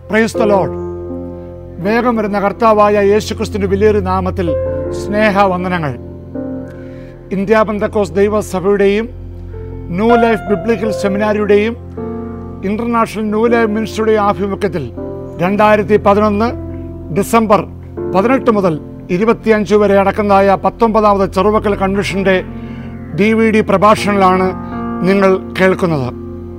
Praise the load വേഗം വരുന്ന കർത്താവായ യേശുക്രിസ്തുവിന്റെ വലിയൊരു നാമത്തിൽ സ്നേഹവന്ദനങ്ങൾ ഇന്ത്യ ബന്ധക്കോസ് ദൈവസഭയുടെയും ന്യൂ ലൈഫ് ബിബ്ലിക്കൽ സെമിനാരിയുടെയും ഇന്റർനാഷണൽ ന്യൂ ലൈഫ് മിനിസ്റ്ററുടെയും ആഭിമുഖ്യത്തിൽ രണ്ടായിരത്തി പതിനൊന്ന് ഡിസംബർ പതിനെട്ട് മുതൽ ഇരുപത്തിയഞ്ച് വരെ അടക്കുന്നതായ പത്തൊമ്പതാമത് ചെറുവക്കൽ കൺവെൻഷന്റെ ഡി വി ഡി പ്രഭാഷണങ്ങളാണ് നിങ്ങൾ കേൾക്കുന്നത്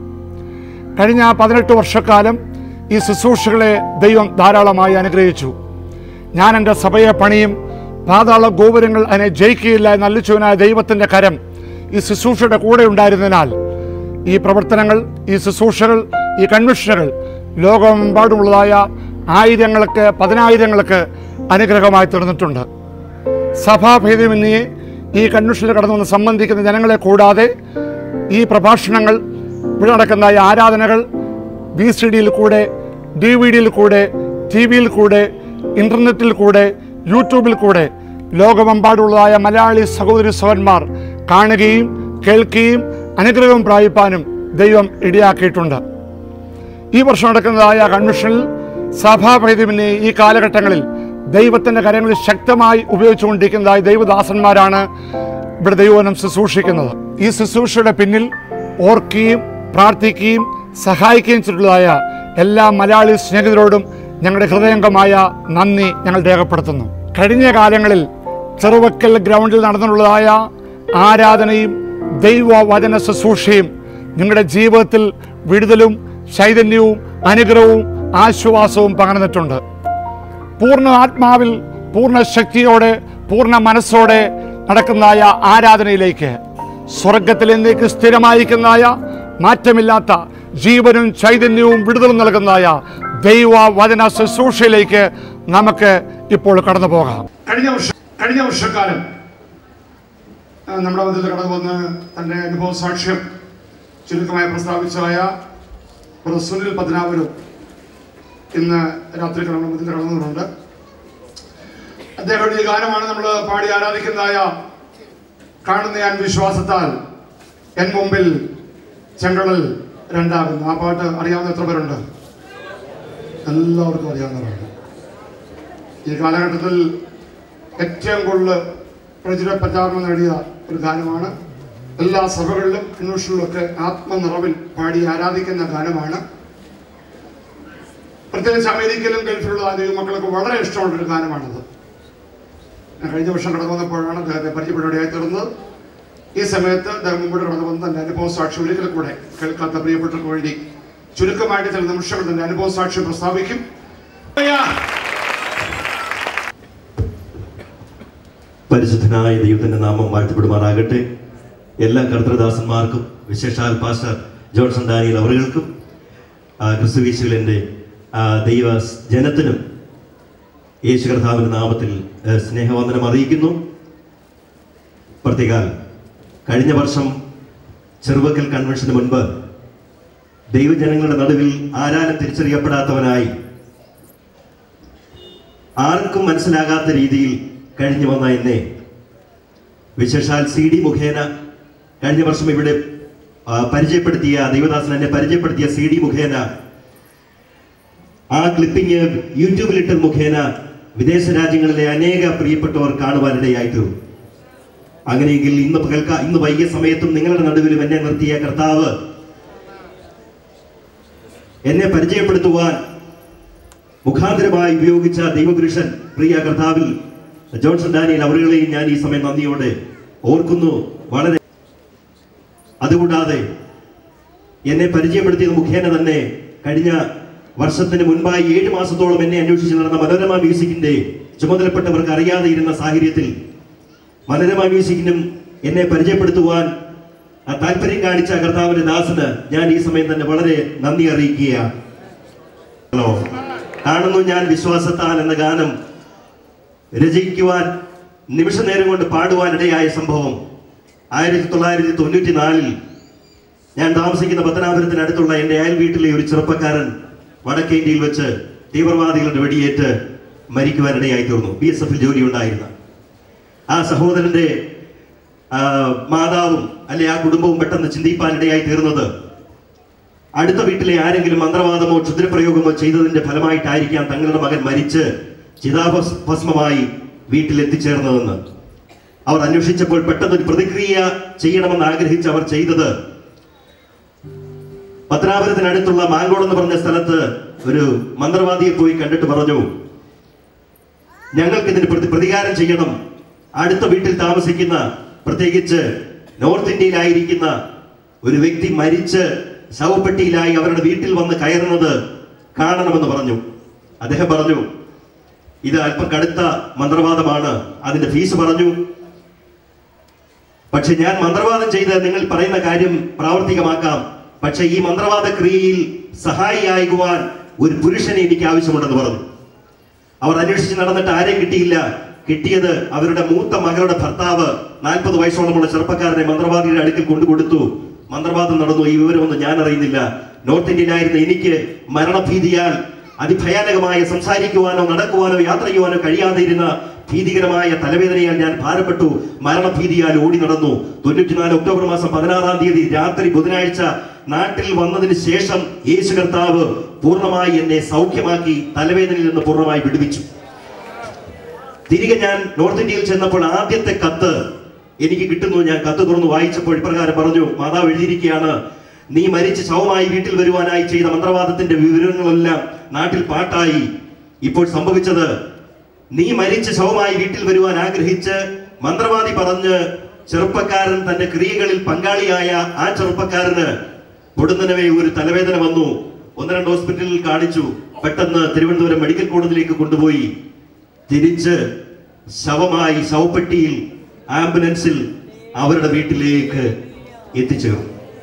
കഴിഞ്ഞ പതിനെട്ട് വർഷക്കാലം ഈ ശുശ്രൂഷകളെ ദൈവം ധാരാളമായി അനുഗ്രഹിച്ചു ഞാൻ എൻ്റെ സഭയെ പണിയും പാതാള ഗോപുരങ്ങൾ അതിനെ ജയിക്കുകയില്ല എന്നല്ലിച്ചുവനായ ദൈവത്തിൻ്റെ കരം ഈ ശുശ്രൂഷയുടെ കൂടെ ഉണ്ടായിരുന്നതിനാൽ ഈ പ്രവർത്തനങ്ങൾ ഈ ശുശ്രൂഷകൾ ഈ കൺവെൻഷനുകൾ ലോകമെമ്പാടുമുള്ളതായ ആയിരങ്ങൾക്ക് പതിനായിരങ്ങൾക്ക് അനുഗ്രഹമായി തീർന്നിട്ടുണ്ട് സഭാഭേദമന്യേ ഈ കൺവെൻഷനിൽ കടന്നു വന്ന് സംബന്ധിക്കുന്ന ജനങ്ങളെ കൂടാതെ ഈ പ്രഭാഷണങ്ങൾ ഇവിടെ നടക്കുന്ന ഈ ആരാധനകൾ ബി സി ഡിയിൽ കൂടെ ഡി വി ഡിയിൽ കൂടെ ടി വിയിൽ കൂടെ ഇൻ്റർനെറ്റിൽ കൂടെ യൂട്യൂബിൽ കൂടെ ലോകമെമ്പാടുള്ളതായ മലയാളി സഹോദരി സഹോദരന്മാർ കാണുകയും കേൾക്കുകയും അനുഗ്രഹം പ്രാപിപ്പാനും ദൈവം ഇടയാക്കിയിട്ടുണ്ട് ഈ വർഷം നടക്കുന്നതായ കൺവെൻഷനിൽ സഭാഭേദമിനെ ഈ കാലഘട്ടങ്ങളിൽ ദൈവത്തിൻ്റെ കരങ്ങളിൽ ശക്തമായി ഉപയോഗിച്ചുകൊണ്ടിരിക്കുന്നതായ ദൈവദാസന്മാരാണ് ഇവിടെ ദൈവനം ശുശ്രൂഷിക്കുന്നത് ഈ ശുശ്രൂഷയുടെ പിന്നിൽ ഓർക്കുകയും പ്രാർത്ഥിക്കുകയും സഹായിക്കുകയും ചെയ്തിട്ടുള്ളതായ എല്ലാ മലയാളി സ്നേഹിതരോടും ഞങ്ങളുടെ ഹൃദയംഗമായ നന്ദി ഞങ്ങൾ രേഖപ്പെടുത്തുന്നു കഴിഞ്ഞ കാലങ്ങളിൽ ചെറുവക്കൽ ഗ്രൗണ്ടിൽ നടന്നിട്ടുള്ളതായ ആരാധനയും ദൈവവചന ശുശ്രൂഷയും നിങ്ങളുടെ ജീവിതത്തിൽ വിടുതലും ചൈതന്യവും അനുഗ്രഹവും ആശ്വാസവും പകർന്നിട്ടുണ്ട് പൂർണ്ണ ആത്മാവിൽ പൂർണ്ണ ശക്തിയോടെ പൂർണ്ണ മനസ്സോടെ നടക്കുന്നതായ ആരാധനയിലേക്ക് സ്വർഗത്തിൽ എന്നേക്ക് സ്ഥിരമായിരിക്കുന്നതായ മാറ്റമില്ലാത്ത ജീവനും ചൈതന്യവും വിടുതലും നൽകുന്നതായ ദൈവ വചന ശുശ്രൂഷയിലേക്ക് നമുക്ക് ഇപ്പോൾ കടന്നു പോകാം കഴിഞ്ഞ വർഷം കഴിഞ്ഞ വർഷക്കാലം ആ, നമ്മുടെ മധ്യത്തിൽ കടന്നു വന്ന് തൻ്റെ അനുഭവ സാക്ഷ്യം ചുരുക്കമായി പ്രസ്താവിച്ചതായ ബ്രദർ സുനിൽ പദ്മനാഭനും ഇന്ന് രാത്രി നമ്മുടെ മധ്യത്തിൽ കടന്നുണ്ട് അദ്ദേഹത്തിന്റെ ഈ ഗാനമാണ് നമ്മൾ പാടി ആരാധിക്കുന്നതായ കാണുന്ന ഞാൻ വിശ്വാസത്താൽ എൻ മുമ്പിൽ ചെങ്കടൽ രണ്ടാകുന്നു ആ പാട്ട് അറിയാവുന്ന എത്ര പേരുണ്ട് എല്ലാവർക്കും അറിയാവുന്നവരാണ് ഈ കാലഘട്ടത്തിൽ ഏറ്റവും കൂടുതൽ പ്രചുര പ്രചാരണം നേടിയ ഒരു ഗാനമാണ് എല്ലാ സഭകളിലും കൺവെൻഷനിലും ഒക്കെ ആത്മനിറവിൽ പാടി ആരാധിക്കുന്ന ഗാനമാണ് പ്രത്യേകിച്ച് അമേരിക്കയിലും ഗൾഫിലുള്ള ദൈവമക്കൾക്ക് വളരെ ഇഷ്ടമുള്ള ഒരു ഗാനമാണത് ഞാൻ കഴിഞ്ഞ വർഷം കടന്നു വന്നപ്പോഴാണ് അദ്ദേഹത്തെ പരിചയപ്പെടുകയായി തീർന്നത് ഈ സമയത്ത് അദ്ദേഹം മുമ്പോട്ട് കടന്നു വന്ന് തന്റെ അനുഭവ സാക്ഷ്യം ഒരിക്കൽ കൂടെ കേൾക്കാത്ത പ്രിയപ്പെട്ടവർക്ക് വേണ്ടി ചുരുക്കമായിട്ട് ചില നിമിഷങ്ങൾ തന്റെ അനുഭവ സാക്ഷ്യം പ്രസ്താവിക്കും പരിശുദ്ധനായ ദൈവത്തിന്റെ നാമം വാഴ്ത്തപ്പെടുമാറാകട്ടെ എല്ലാ കർത്തൃദാസന്മാർക്കും വിശേഷാൽ പാസ്റ്റർ ജോൺസൺ ഡാനിയൽ അവറുകൾക്കും ക്രിസ്തുവീശുവിൻ്റെ ദൈവ ജനത്തിനും യേശു കർത്താവിൻ്റെ നാമത്തിൽ ആ, സ്നേഹവന്ദനം അറിയിക്കുന്നു പ്രത്യേകാൽ കഴിഞ്ഞ വർഷം ചെറുവക്കൽ കൺവെൻഷന് മുൻപ് ദൈവജനങ്ങളുടെ നടുവിൽ ആരാലും തിരിച്ചറിയപ്പെടാത്തവനായി ആർക്കും മനസ്സിലാകാത്ത രീതിയിൽ കഴിഞ്ഞു വന്ന എന്നെ വിശേഷാൽ സി ഡി മുഖേന കഴിഞ്ഞ വർഷം ഇവിടെ ആ, പരിചയപ്പെടുത്തിയ ദൈവദാസൻ എന്നെ പരിചയപ്പെടുത്തിയ സി ഡി മുഖേന ആ ക്ലിപ്പിംഗ് യൂട്യൂബിലിട്ട് മുഖേന വിദേശ രാജ്യങ്ങളിലെ അനേക പ്രിയപ്പെട്ടവർ കാണുവാനിടയായി തീർന്നു അങ്ങനെയെങ്കിൽ ഇന്ന് പകൽക്ക ഇന്ന് വൈകിയ സമയത്തും നിങ്ങളുടെ നടുവിലും എന്നെ നിർത്തിയ കർത്താവ് എന്നെ പരിചയപ്പെടുത്തുവാൻ മുഖാന്തരമായി ഉപയോഗിച്ച ദൈവപുരുഷൻ പ്രിയ കർത്താവിൽ ജോൺസൺ ഡാനിയൽ അവരുകളെയും ഞാൻ ഈ സമയം നന്ദിയോടെ ഓർക്കുന്നു വളരെ അതുകൂടാതെ എന്നെ പരിചയപ്പെടുത്തിയത് മുഖേന തന്നെ കഴിഞ്ഞ വർഷത്തിന് മുൻപായി ഏഴ് മാസത്തോളം എന്നെ അന്വേഷിച്ച് നടന്ന മനോരമ മ്യൂസിക്കിന്റെ ചുമതലപ്പെട്ടവർക്ക് അറിയാതെ ഇരുന്ന സാഹചര്യത്തിൽ മനോരമ മ്യൂസിക്കിനും എന്നെ പരിചയപ്പെടുത്തുവാൻ ആ താല്പര്യം കാണിച്ച കർത്താവിന്റെ ദാസന് ഞാൻ ഈ സമയം തന്നെ വളരെ നന്ദി അറിയിക്കുകയാണ് ഹലോ കാണുന്നു ഞാൻ വിശ്വാസത്താൽ എന്ന ഗാനം രചയിക്കുവാൻ നിമിഷ നേരം കൊണ്ട് പാടുവാൻ ഇടയായ സംഭവം ആയിരത്തി തൊള്ളായിരത്തി തൊണ്ണൂറ്റി നാലിൽ ഞാൻ താമസിക്കുന്ന പത്തനാപുരത്തിനടുത്തുള്ള എൻ്റെ അയൽ വീട്ടിലെ ഒരു ചെറുപ്പക്കാരൻ വടക്കേ ഇന്ത്യയിൽ വെച്ച് തീവ്രവാദികളുടെ വെടിയേറ്റ് മരിക്കുവാനിടയായി തീർന്നു ബി എസ് എഫിൽ ജോലി ഉണ്ടായിരുന്ന ആ സഹോദരന്റെ ആ, മാതാവും അല്ലെ ആ കുടുംബവും പെട്ടെന്ന് ചിന്തിപ്പാനിടയായി തീർന്നത് അടുത്ത വീട്ടിലെ ആരെങ്കിലും മന്ത്രവാദമോ ക്ഷുദ്രപ്രയോഗമോ ചെയ്തതിന്റെ ഫലമായിട്ടായിരിക്കാം തങ്ങളുടെ മകൻ മരിച്ച് ചിതാഭസ്മമായി വീട്ടിൽ എത്തിച്ചേർന്നതെന്ന് അവർ അന്വേഷിച്ചപ്പോൾ പെട്ടെന്നൊരു പ്രതിക്രിയ ചെയ്യണമെന്ന് ആഗ്രഹിച്ച് അവർ ചെയ്തത് പത്രാപുരത്തിനടുത്തുള്ള മാങ്കോട് എന്ന് പറഞ്ഞ സ്ഥലത്ത് ഒരു മന്ത്രവാദിയെ പോയി കണ്ടിട്ട് പറഞ്ഞു ഞങ്ങൾക്ക് ഇതിന് പ്രതി പ്രതികാരം ചെയ്യണം അടുത്ത വീട്ടിൽ താമസിക്കുന്ന പ്രത്യേകിച്ച് നോർത്ത് ഇന്ത്യയിലായിരിക്കുന്ന ഒരു വ്യക്തി മരിച്ച് ശവപ്പെട്ടിയിലായി അവരുടെ വീട്ടിൽ വന്ന് കയറുന്നത് കാണണമെന്ന് പറഞ്ഞു അദ്ദേഹം പറഞ്ഞു ഇത് അല്പം കടുത്ത മന്ത്രവാദമാണ് അതിന്റെ ഫീസ് പറഞ്ഞു പക്ഷെ ഞാൻ മന്ത്രവാദം ചെയ്ത് നിങ്ങൾ പറയുന്ന കാര്യം പ്രാവർത്തികമാക്കാം പക്ഷെ ഈ മന്ത്രവാദ ക്രിയയിൽ സഹായിയാകുവാൻ ഒരു പുരുഷനെ എനിക്ക് ആവശ്യമുണ്ടെന്ന് പറഞ്ഞു അവർ അന്വേഷിച്ച് നടന്നിട്ട് ആരെയും കിട്ടിയില്ല കിട്ടിയത് അവരുടെ മൂത്ത മകളുടെ ഭർത്താവ് നാൽപ്പത് വയസ്സോളമുള്ള ചെറുപ്പക്കാരനെ മന്ത്രവാദിയുടെ അടുക്കൽ കൊണ്ടുകൊടുത്തു മന്ത്രവാദം നടന്നു ഈ വിവരമൊന്നും ഞാൻ അറിയുന്നില്ല നോർത്ത് ഇന്ത്യയിലായിരുന്ന എനിക്ക് മരണഭീതിയാൽ അതിഭയാനകമായ സംസാരിക്കുവാനോ നടക്കുവാനോ യാത്ര ചെയ്യുവാനോ കഴിയാതെ ഇരുന്ന ഭീതികരമായ തലവേദനയാൽ ഞാൻ ഭാരപ്പെട്ടു മരണഭീതിയാൽ ഓടി നടന്നു തൊണ്ണൂറ്റിനാല് ഒക്ടോബർ മാസം പതിനാറാം തീയതി രാത്രി ബുധനാഴ്ച നാട്ടിൽ വന്നതിന് ശേഷം യേശു കർത്താവ് പൂർണ്ണമായി എന്നെ സൗഖ്യമാക്കി തലവേദനയിൽ നിന്ന് പൂർണ്ണമായി വിടുവിച്ചു തിരികെ ഞാൻ നോർത്ത് ഇന്ത്യയിൽ ചെന്നപ്പോൾ ആദ്യത്തെ കത്ത് എനിക്ക് കിട്ടുന്നു ഞാൻ കത്ത് തുറന്ന് വായിച്ചപ്പോൾ ഇപ്രകാരം പറഞ്ഞു മാതാവ് എഴുതിയിരിക്കുകയാണ് നീ മരിച്ച് ശവമായി വീട്ടിൽ വരുവാനായി ചെയ്ത മന്ത്രവാദത്തിന്റെ വിവരങ്ങളെല്ലാം നാട്ടിൽ പാട്ടായി ഇപ്പോൾ സംഭവിച്ചത് നീ മരിച്ച് ശവമായി വീട്ടിൽ വരുവാൻ ആഗ്രഹിച്ച് മന്ത്രവാദി പറഞ്ഞ് ചെറുപ്പക്കാരൻ തന്റെ ക്രിയകളിൽ പങ്കാളിയായ ആ ചെറുപ്പക്കാരന് പൊടുന്നനവേ ഒരു തലവേദന വന്നു ഒന്ന് രണ്ട് ഹോസ്പിറ്റലിൽ കാണിച്ചു പെട്ടെന്ന് തിരുവനന്തപുരം മെഡിക്കൽ കോളേജിലേക്ക് കൊണ്ടുപോയി തിരിച്ച് ശവമായി ശവപ്പെട്ടിയിൽ ആംബുലൻസിൽ അവരുടെ വീട്ടിലേക്ക് എത്തിച്ചേർന്നു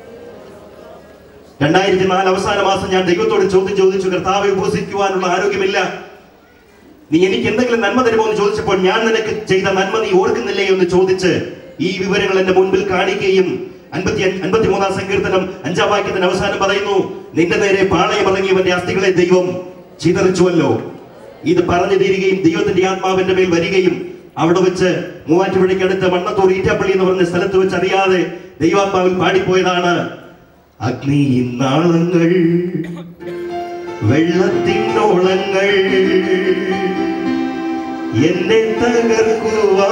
രണ്ടായിരത്തി നാല് അവസാന മാസം ഞാൻ ദൈവത്തോട് ചോദ്യം ചോദിച്ചു കർത്താവെ ഉപസിക്കുവാനുള്ള ആരോഗ്യമില്ല നീ എനിക്ക് എന്തെങ്കിലും നന്മ തരുമോ എന്ന് ചോദിച്ചപ്പോൾ ഞാൻ നിനക്ക് ചെയ്ത നന്മ നീ ഓർക്കുന്നില്ലേ എന്ന് ചോദിച്ച് ഈ വിവരങ്ങൾ എന്റെ മുൻപിൽ കാണിക്കുകയും അൻപത്തി അൻപത്തി മൂന്നാം സങ്കീർത്തനം അഞ്ചാം വാക്യത്തിന്റെ അവസാനം പറയുന്നു നിന്റെ നേരെ പാളയം ഇറങ്ങിയവന്റെ അസ്ഥികളെ ദൈവം ചിതറിച്ചുവല്ലോ ഇത് പറഞ്ഞു തീരുകയും ദൈവത്തിന്റെ ആത്മാവിന്റെ മേൽ വരികയും അവിടെ വെച്ച് മൂവാറ്റുപുഴയ്ക്കടുത്ത് മണ്ണത്തൂർ ഈറ്റാപ്പള്ളി എന്ന് പറഞ്ഞ സ്ഥലത്ത് വെച്ച് അറിയാതെ ദൈവാത്മാവിൽ പാടിപ്പോയതാണ് അഗ്നി നാളങ്ങൾ വെള്ളത്തിനോളങ്ങൾ എന്നെ തകർക്കുവാ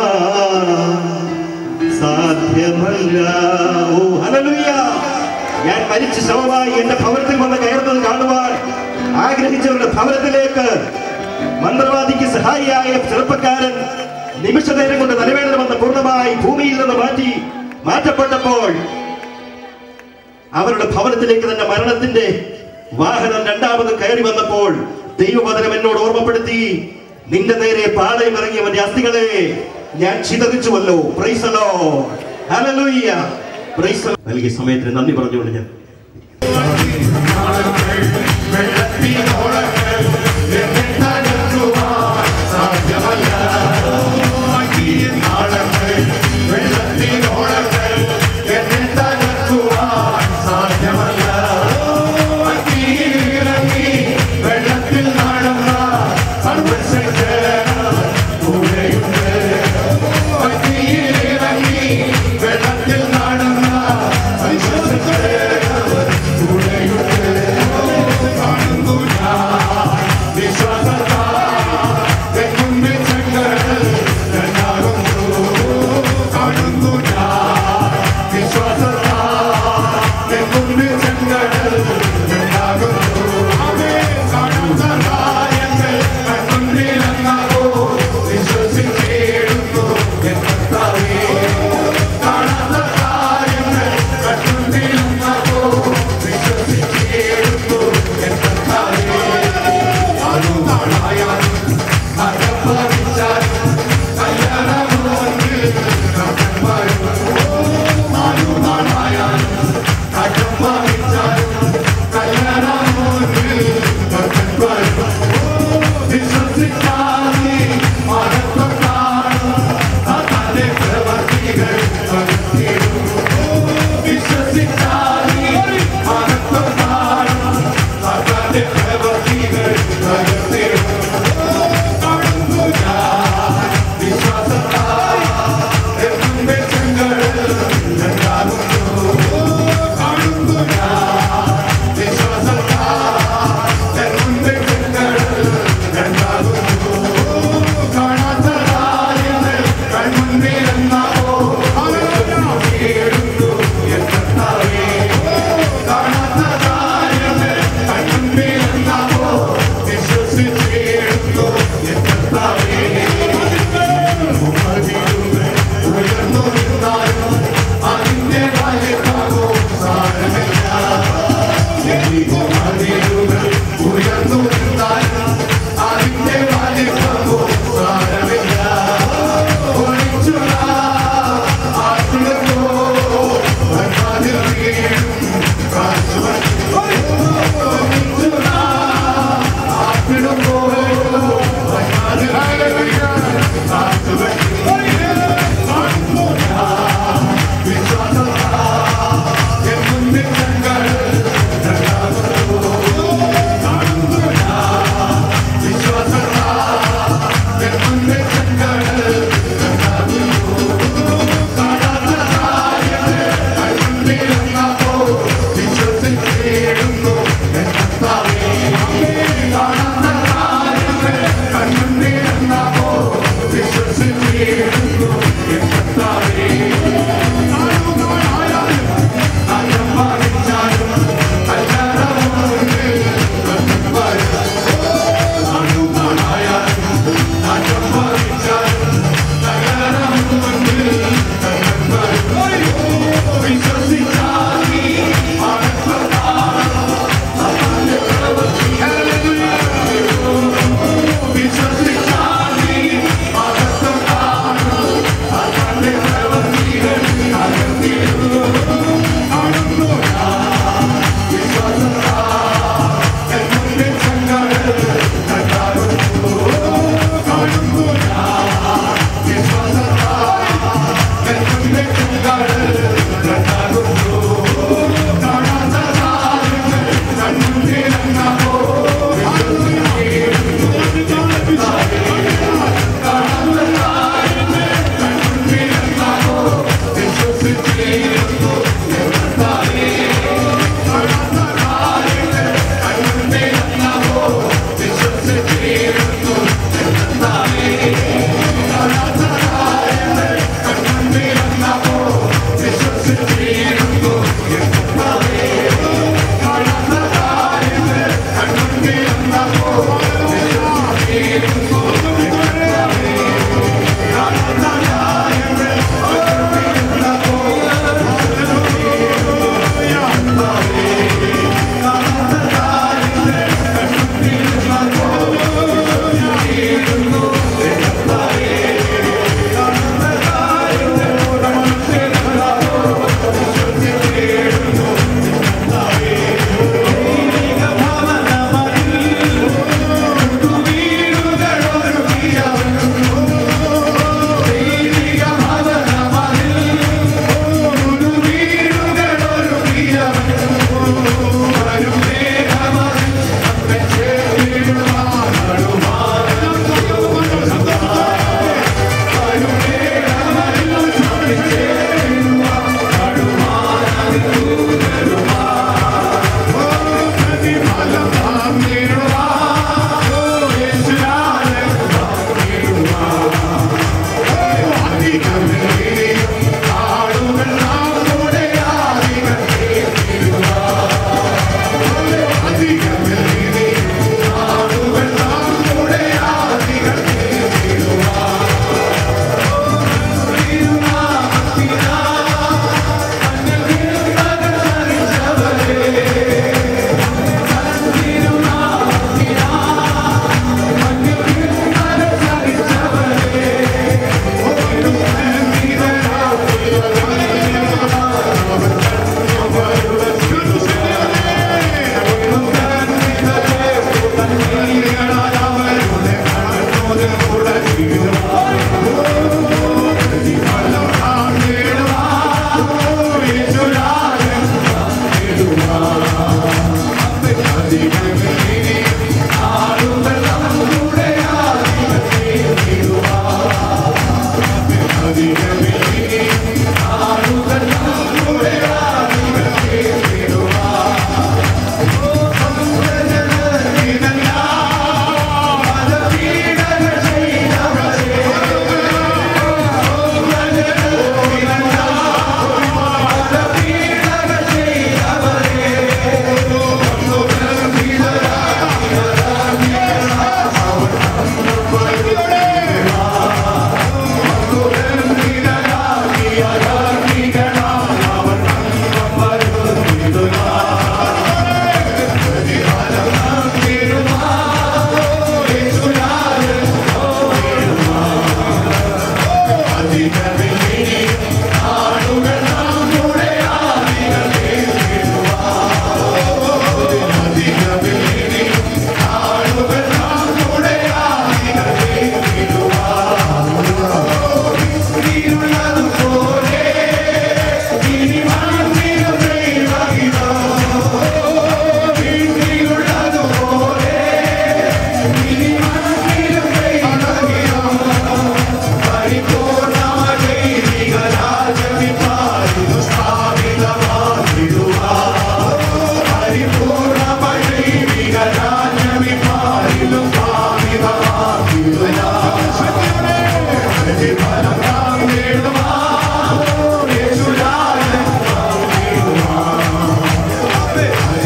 സാധ്യമല്ല ഓ ഹല്ലേലൂയ ഞാൻ മരിച്ച ശവമായി എന്റെ ഭവനത്തിൽ വന്ന് കയറുന്നത് കാണുവാൻ ആഗ്രഹിച്ചവരുടെ ഭവനത്തിലേക്ക് മന്ത്രവാദിക്ക് സഹായിയായ ചെറുപ്പക്കാരൻ നിമിഷ നേരം കൊണ്ട് തലവേദന വന്ന് പൂർണ്ണമായി ഭൂമിയിൽ നിന്ന് മാറ്റി മാറ്റപ്പെട്ടപ്പോൾ അവരുടെ ഭവനത്തിലേക്ക് തന്നെ മരണത്തിന്റെ വാഹനം രണ്ടാമത് കയറി വന്നപ്പോൾ ദൈവവചനം എന്നോട് ഓർമ്മപ്പെടുത്തി നിന്റെ നേരെ പാളയം ഇറങ്ങിയവന്റെ അസ്ഥികളെ ഞാൻ ചിതറിച്ചുവല്ലോ പ്രൈസലോ ഹല്ലേലൂയ പ്രൈസലോ നൽകിയ സമയത്തിന് നന്ദി പറഞ്ഞുകൊണ്ട് ഞാൻ വെള്ളത്തിൽ നടന്ന വിശ്വസിച്ചിടുന്നു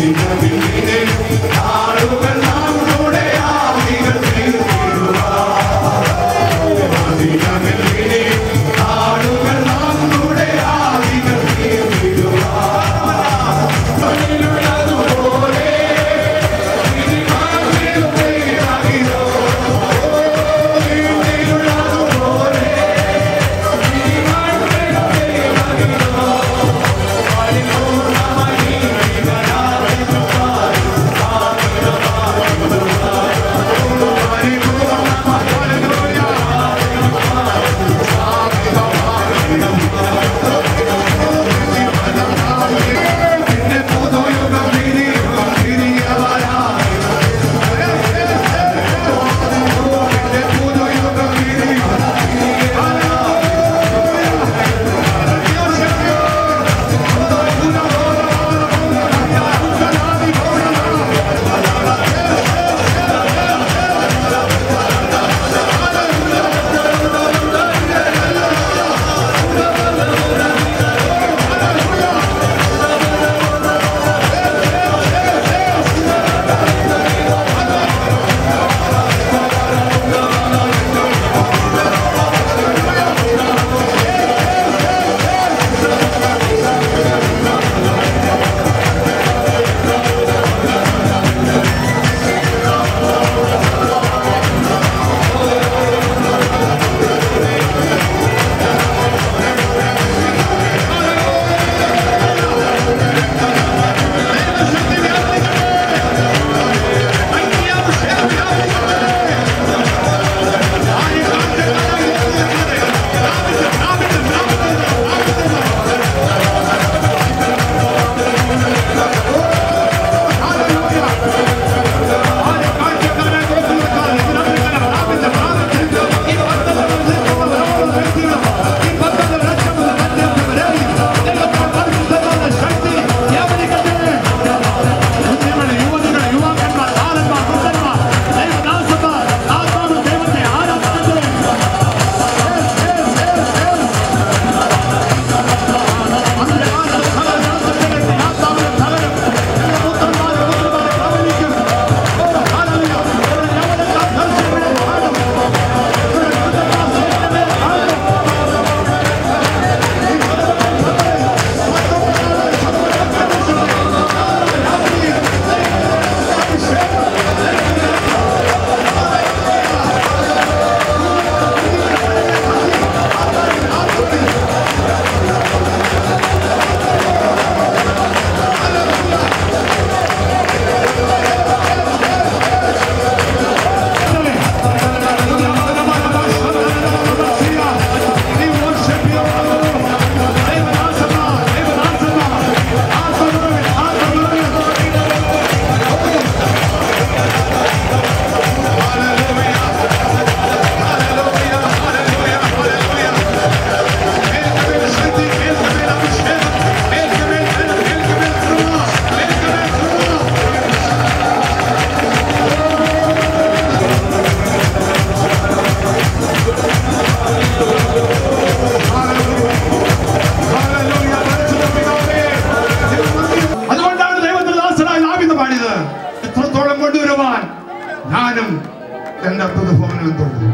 ഞാനും എന്റെ പ്രതിഭവനം തൊഴുതു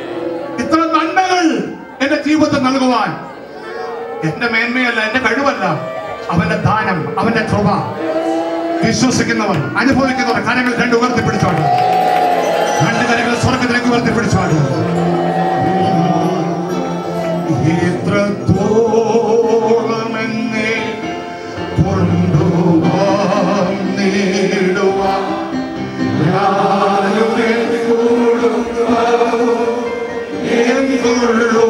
ഇത്ര നന്മകൾ എന്റെ ജീവിതത്തിൽ നൽകുവാൻ എന്റെ മേന്മയല്ല എന്റെ കഴിവല്ല അവന്റെ ദാനം അവന്റെ കൃപ വിശ്വസിക്കുന്നവർ അനുഭവിക്കുന്നവർ കരങ്ങൾ രണ്ട് ഉയർത്തി പിടിച്ചോണ്ട് രണ്ട് കരങ്ങൾ സ്വർഗത്തിലേക്ക് ഉയർത്തി പിടിച്ചോണ്ട് എത്രത്തോളം എന്നെ കൊണ്ടുവാൻ നേടുവാൻ ഞാനും എൻ കുടുംബവും എന്തുള്ളൂ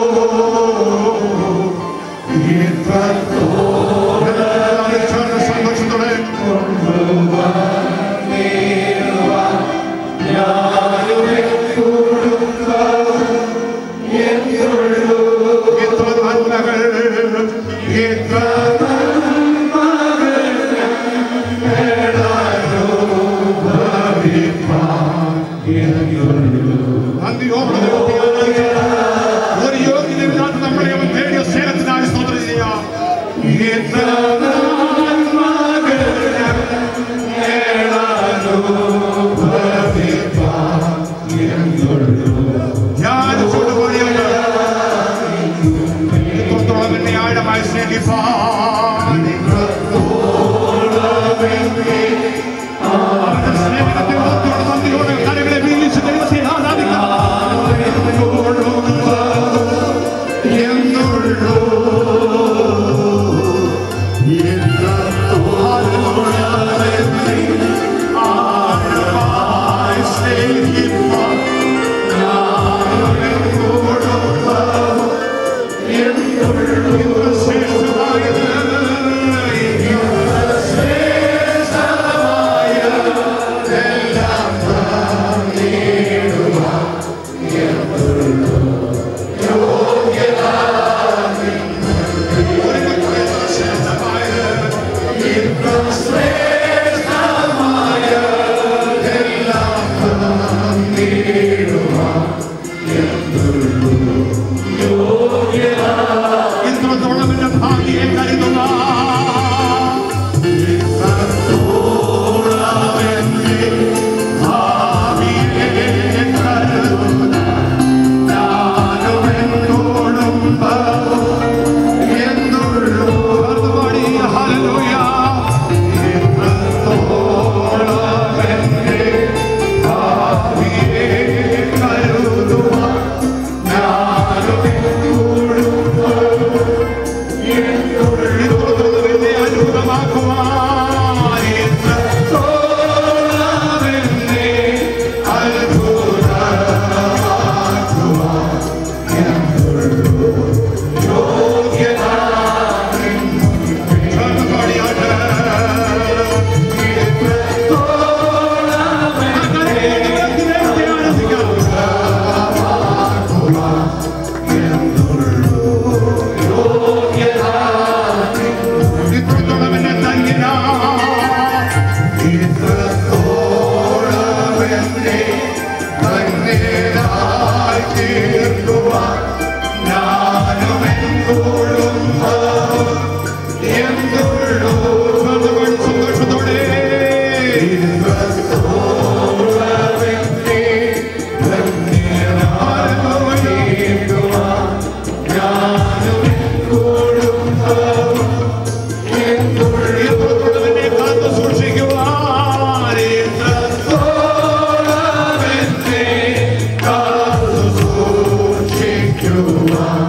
എത്രത്തോളം സന്തോഷത്തോടെ എത്ര നന്മകൾ എത്ര നന്ദിയോടെ ദൈവത്തെ ആരാധിക്കാം. ഒരു യോഗ്യതയില്ലാത്ത നമ്മളെ അവൻ തേടിയ സ്നേഹത്തിനായി സ്തോത്രം ചെയ്യാം എത്ര നന്മകൾ അവന്റെ സ്നേഹത്തെ ഓർത്തുകൊണ്ട് നന്ദിയോടെ കരങ്ങളെ വീഴിച്ച് ദൈവത്തെ ആരാധിക്കാം ഇത്രത്തോളം എന്റെ ഭാഗ്യം കരുതുക ഇത്രത്തോളം എന്നെ തങ്ങിനാ സന്തോഷത്തോടെ ഇത്രത്തോളം എന്നെ കാത്തു സൂക്ഷിക്കുവാൻ ഇത്രത്തോളം എന്നെ കാത്തു സൂക്ഷിക്കുവാൻ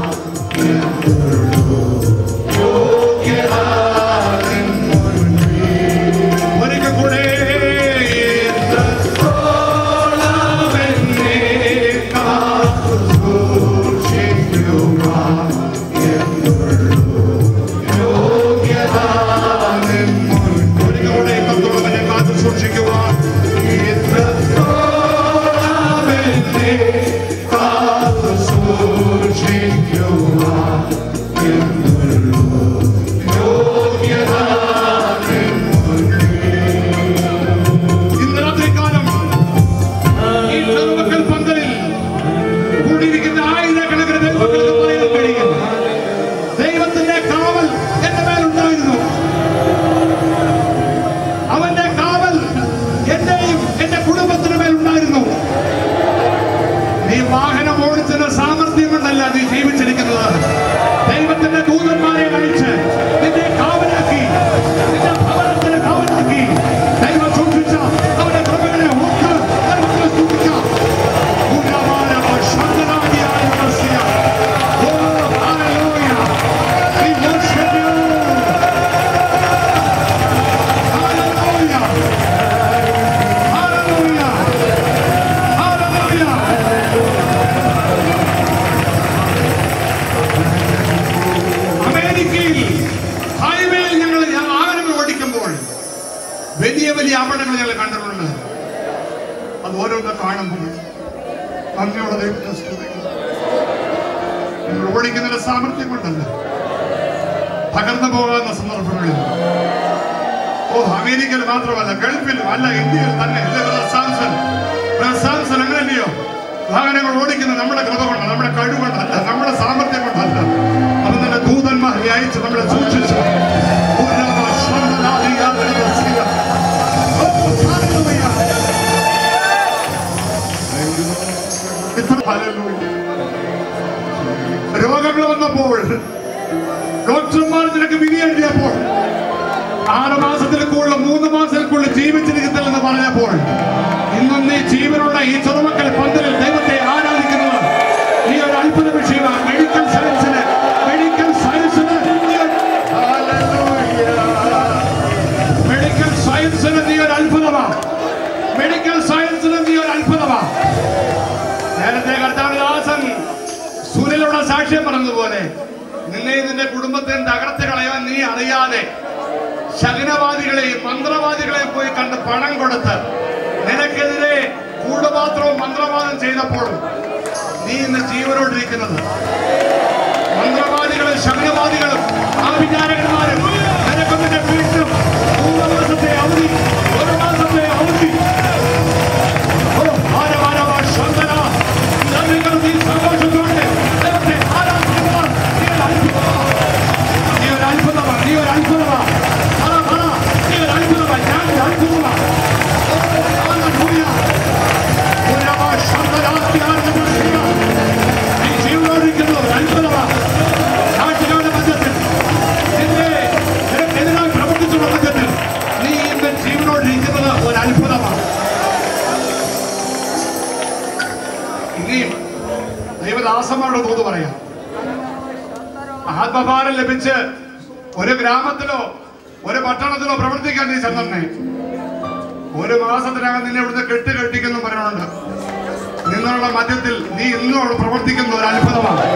ഒരിക്കൽ കൂടെ ഇത്രത്തോളം എന്നെ കാത്തു സൂക്ഷിക്കുവാൻ ഒരിക്കൽ കൂടെ ഇത്രത്തോളം എന്നെ കാത്തു സൂക്ഷിക്കുവാൻ ഇത്രത്തോളം എന്നെ കാത്തു സൂക്ഷിക്കുവാൻ ഇന്ന് രാത്രികാലം ഈ സർവ്വക്കൽ പന്തലിൽ കൂടിയിരിക്കുന്ന ആയിരക്കണക്കിന് ദൈവങ്ങൾക്ക് പറയാൻ കഴിയും ദൈവത്തിന്റെ കാവൽ എന്റെ മേലുണ്ടായിരുന്നു അവന്റെ കാവൽ എന്റെയും എന്റെ കുടുംബത്തിന് മേലുണ്ടായിരുന്നു നീ വാഹനം ഓടിച്ചതിന്റെ സാമർഥ്യം കൊണ്ടല്ല നീ ജീവിച്ചിരിക്കുന്നത് ദൈവത്തിന്റെ ദൂതന്മാരെ അയച്ച് നിന്നെ കാവലാക്കി നിന്റെ ഭവനത്തിന് കാവലാക്കി ദൈവം സൂക്ഷിച്ച അവന്റെ കൃപകളെ ഓർത്ത് ദൈവത്തെ സ്തുതിക്കാം. ഉന്നതമായ ശാന്തനാദിയായ messiah. Oh, hallelujah. We worship you. Hallelujah. Hallelujah. Hallelujah. അമേരിക്കയിൽ ഹൈവേയിൽ ഞങ്ങൾ വാഹനങ്ങൾ ഓടിക്കുമ്പോൾ വലിയ വലിയ അപകടങ്ങൾ ഞങ്ങൾ കണ്ടിട്ടുണ്ട് അത് ഓരോന്ന് കാണുമ്പോൾ നന്ദിയോടെ ദൈവത്തെ സ്തുതിക്കുന്നു നിങ്ങൾ ഓടിക്കുന്നതിന്റെ സാമർഥ്യം കൊണ്ടല്ല തകർന്നു പോകാവുന്ന സന്ദർഭങ്ങളിൽ ഓ അമേരിക്കയിൽ മാത്രമല്ല ഗൾഫിലും അല്ല ഇന്ത്യയിൽ തന്നെ അല്ലേ ബ്രദർ സാംസൺ ബ്രദർ സാംസൺ അങ്ങനെയല്ലയോ വാഹനങ്ങൾ ഓടിക്കുന്നത് നമ്മുടെ കൃപ കൊണ്ട് നമ്മുടെ കഴിവ് കൊണ്ടല്ല നമ്മുടെ സാമർഥ്യം കൊണ്ടല്ല അത് നിന്റെ ദൂതന്മാരെ അയച്ച് നമ്മളെ സൂക്ഷിച്ചു ഉന്നത ശബ്ദനാദിയായ മെസ്സിയ. Oh, hallelujah. ഇത്ര ഹല്ലേലൂയ. രോഗങ്ങൾ വന്നപ്പോൾ ഡോക്ടർമാർ നിനക്ക് വിധി എഴുതിയപ്പോൾ ആറ് മാസത്തിൽ കൂടുതൽ മൂന്ന് മാസത്തിൽ കൂടുതൽ ജീവിച്ചിരിക്കത്തില്ലെന്ന് കഴിഞ്ഞപ്പോൾ ഇന്നും നീ ജീവനുള്ള ഈ ചെറുമക്കൾ പന്തലിൽ ദൈവത്തെ ആരാധിക്കുന്നത് നീ ഒരു അത്ഭുത വിഷയമാണ് മെഡിക്കൽ സയൻസിന് മെഡിക്കൽ സയൻസിന് നീ ഒരു- മെഡിക്കൽ സയൻസിന് നീ ഒരു അത്ഭുതമാണ് മെഡിക്കൽ സയൻസിന് നീ ഒരു അത്ഭുതമാണ് നേരത്തെ കർത്താവിദാസൻ സൂര്യലുള്ള സാക്ഷ്യം പറഞ്ഞതുപോലെ നിന്നെ നിന്റെ കുടുംബത്തെ തകർത്ത് കളയാൻ നീ അറിയാതെ ശകനവാദികളെയും മന്ത്രവാദികളെയും പോയി കണ്ട് പണം കൊടുത്ത് നിനക്കെതിരെ കൂടുപാത്രവും മന്ത്രവാദം ചെയ്തപ്പോഴും നീ ഇന്ന് ജീവനോടിരിക്കുന്നത് മന്ത്രവാദികളും ശകനവാദികളും ആഭിചാരകന്മാരും നിനക്കും നിന്റെ വീട്ടിലും മൂന്ന് മാസത്തെ അവധി ഒരു മാസത്തെ അവധി ഓ, ആരവാരവ, ശന്തന, നന്ദികൾ നീ സന്തോഷത്തോടെ ദൈവത്തെ ആരാധിക്കുവാൻ നീ ഒരു അത്ഭുതമാണ്. നീ ഒരു അത്ഭുതമാണ്. നീ ഒരു അത്ഭുതമാണ്. പറ, പറ, നീ ഒരു അത്ഭുതമാണ്. ഞാൻ ഒരു അത്ഭുതമാണ്. Oh, hallelujah. ഉരവ, ശന്തന, ധ്യാനമ, ശിവ. നീ ജീവനോടിരിക്കുന്ന ഒരു അത്ഭുതമാണ്. നാട്ടുകാരുടെ മധ്യത്തിൽ നിന്നെ നിനക്കെതിരായി പ്രവർത്തിച്ചുള്ള മധ്യത്തിൽ നീ ഇന്ന് ജീവനോടിരിക്കുന്നത് ഒരു അത്ഭുതമാണ് ഇനിയും ദൈവദാസന്മാരുടെ തോത് പറയാം ആത്മഭാരം ലഭിച്ച് ഒരു ഗ്രാമത്തിലോ ഒരു പട്ടണത്തിലോ പ്രവർത്തിക്കാൻ നീ ചെന്നെ ഒരു മാസത്തിനകം നിന്നെ ഇവിടുന്ന് കെട്ട് കെട്ടിക്കുന്നു പറയുന്നുണ്ട് നിന്നുള്ള മധ്യത്തിൽ നീ ഇന്നോട് പ്രവർത്തിക്കുന്ന ഒരു അത്ഭുതമാണ്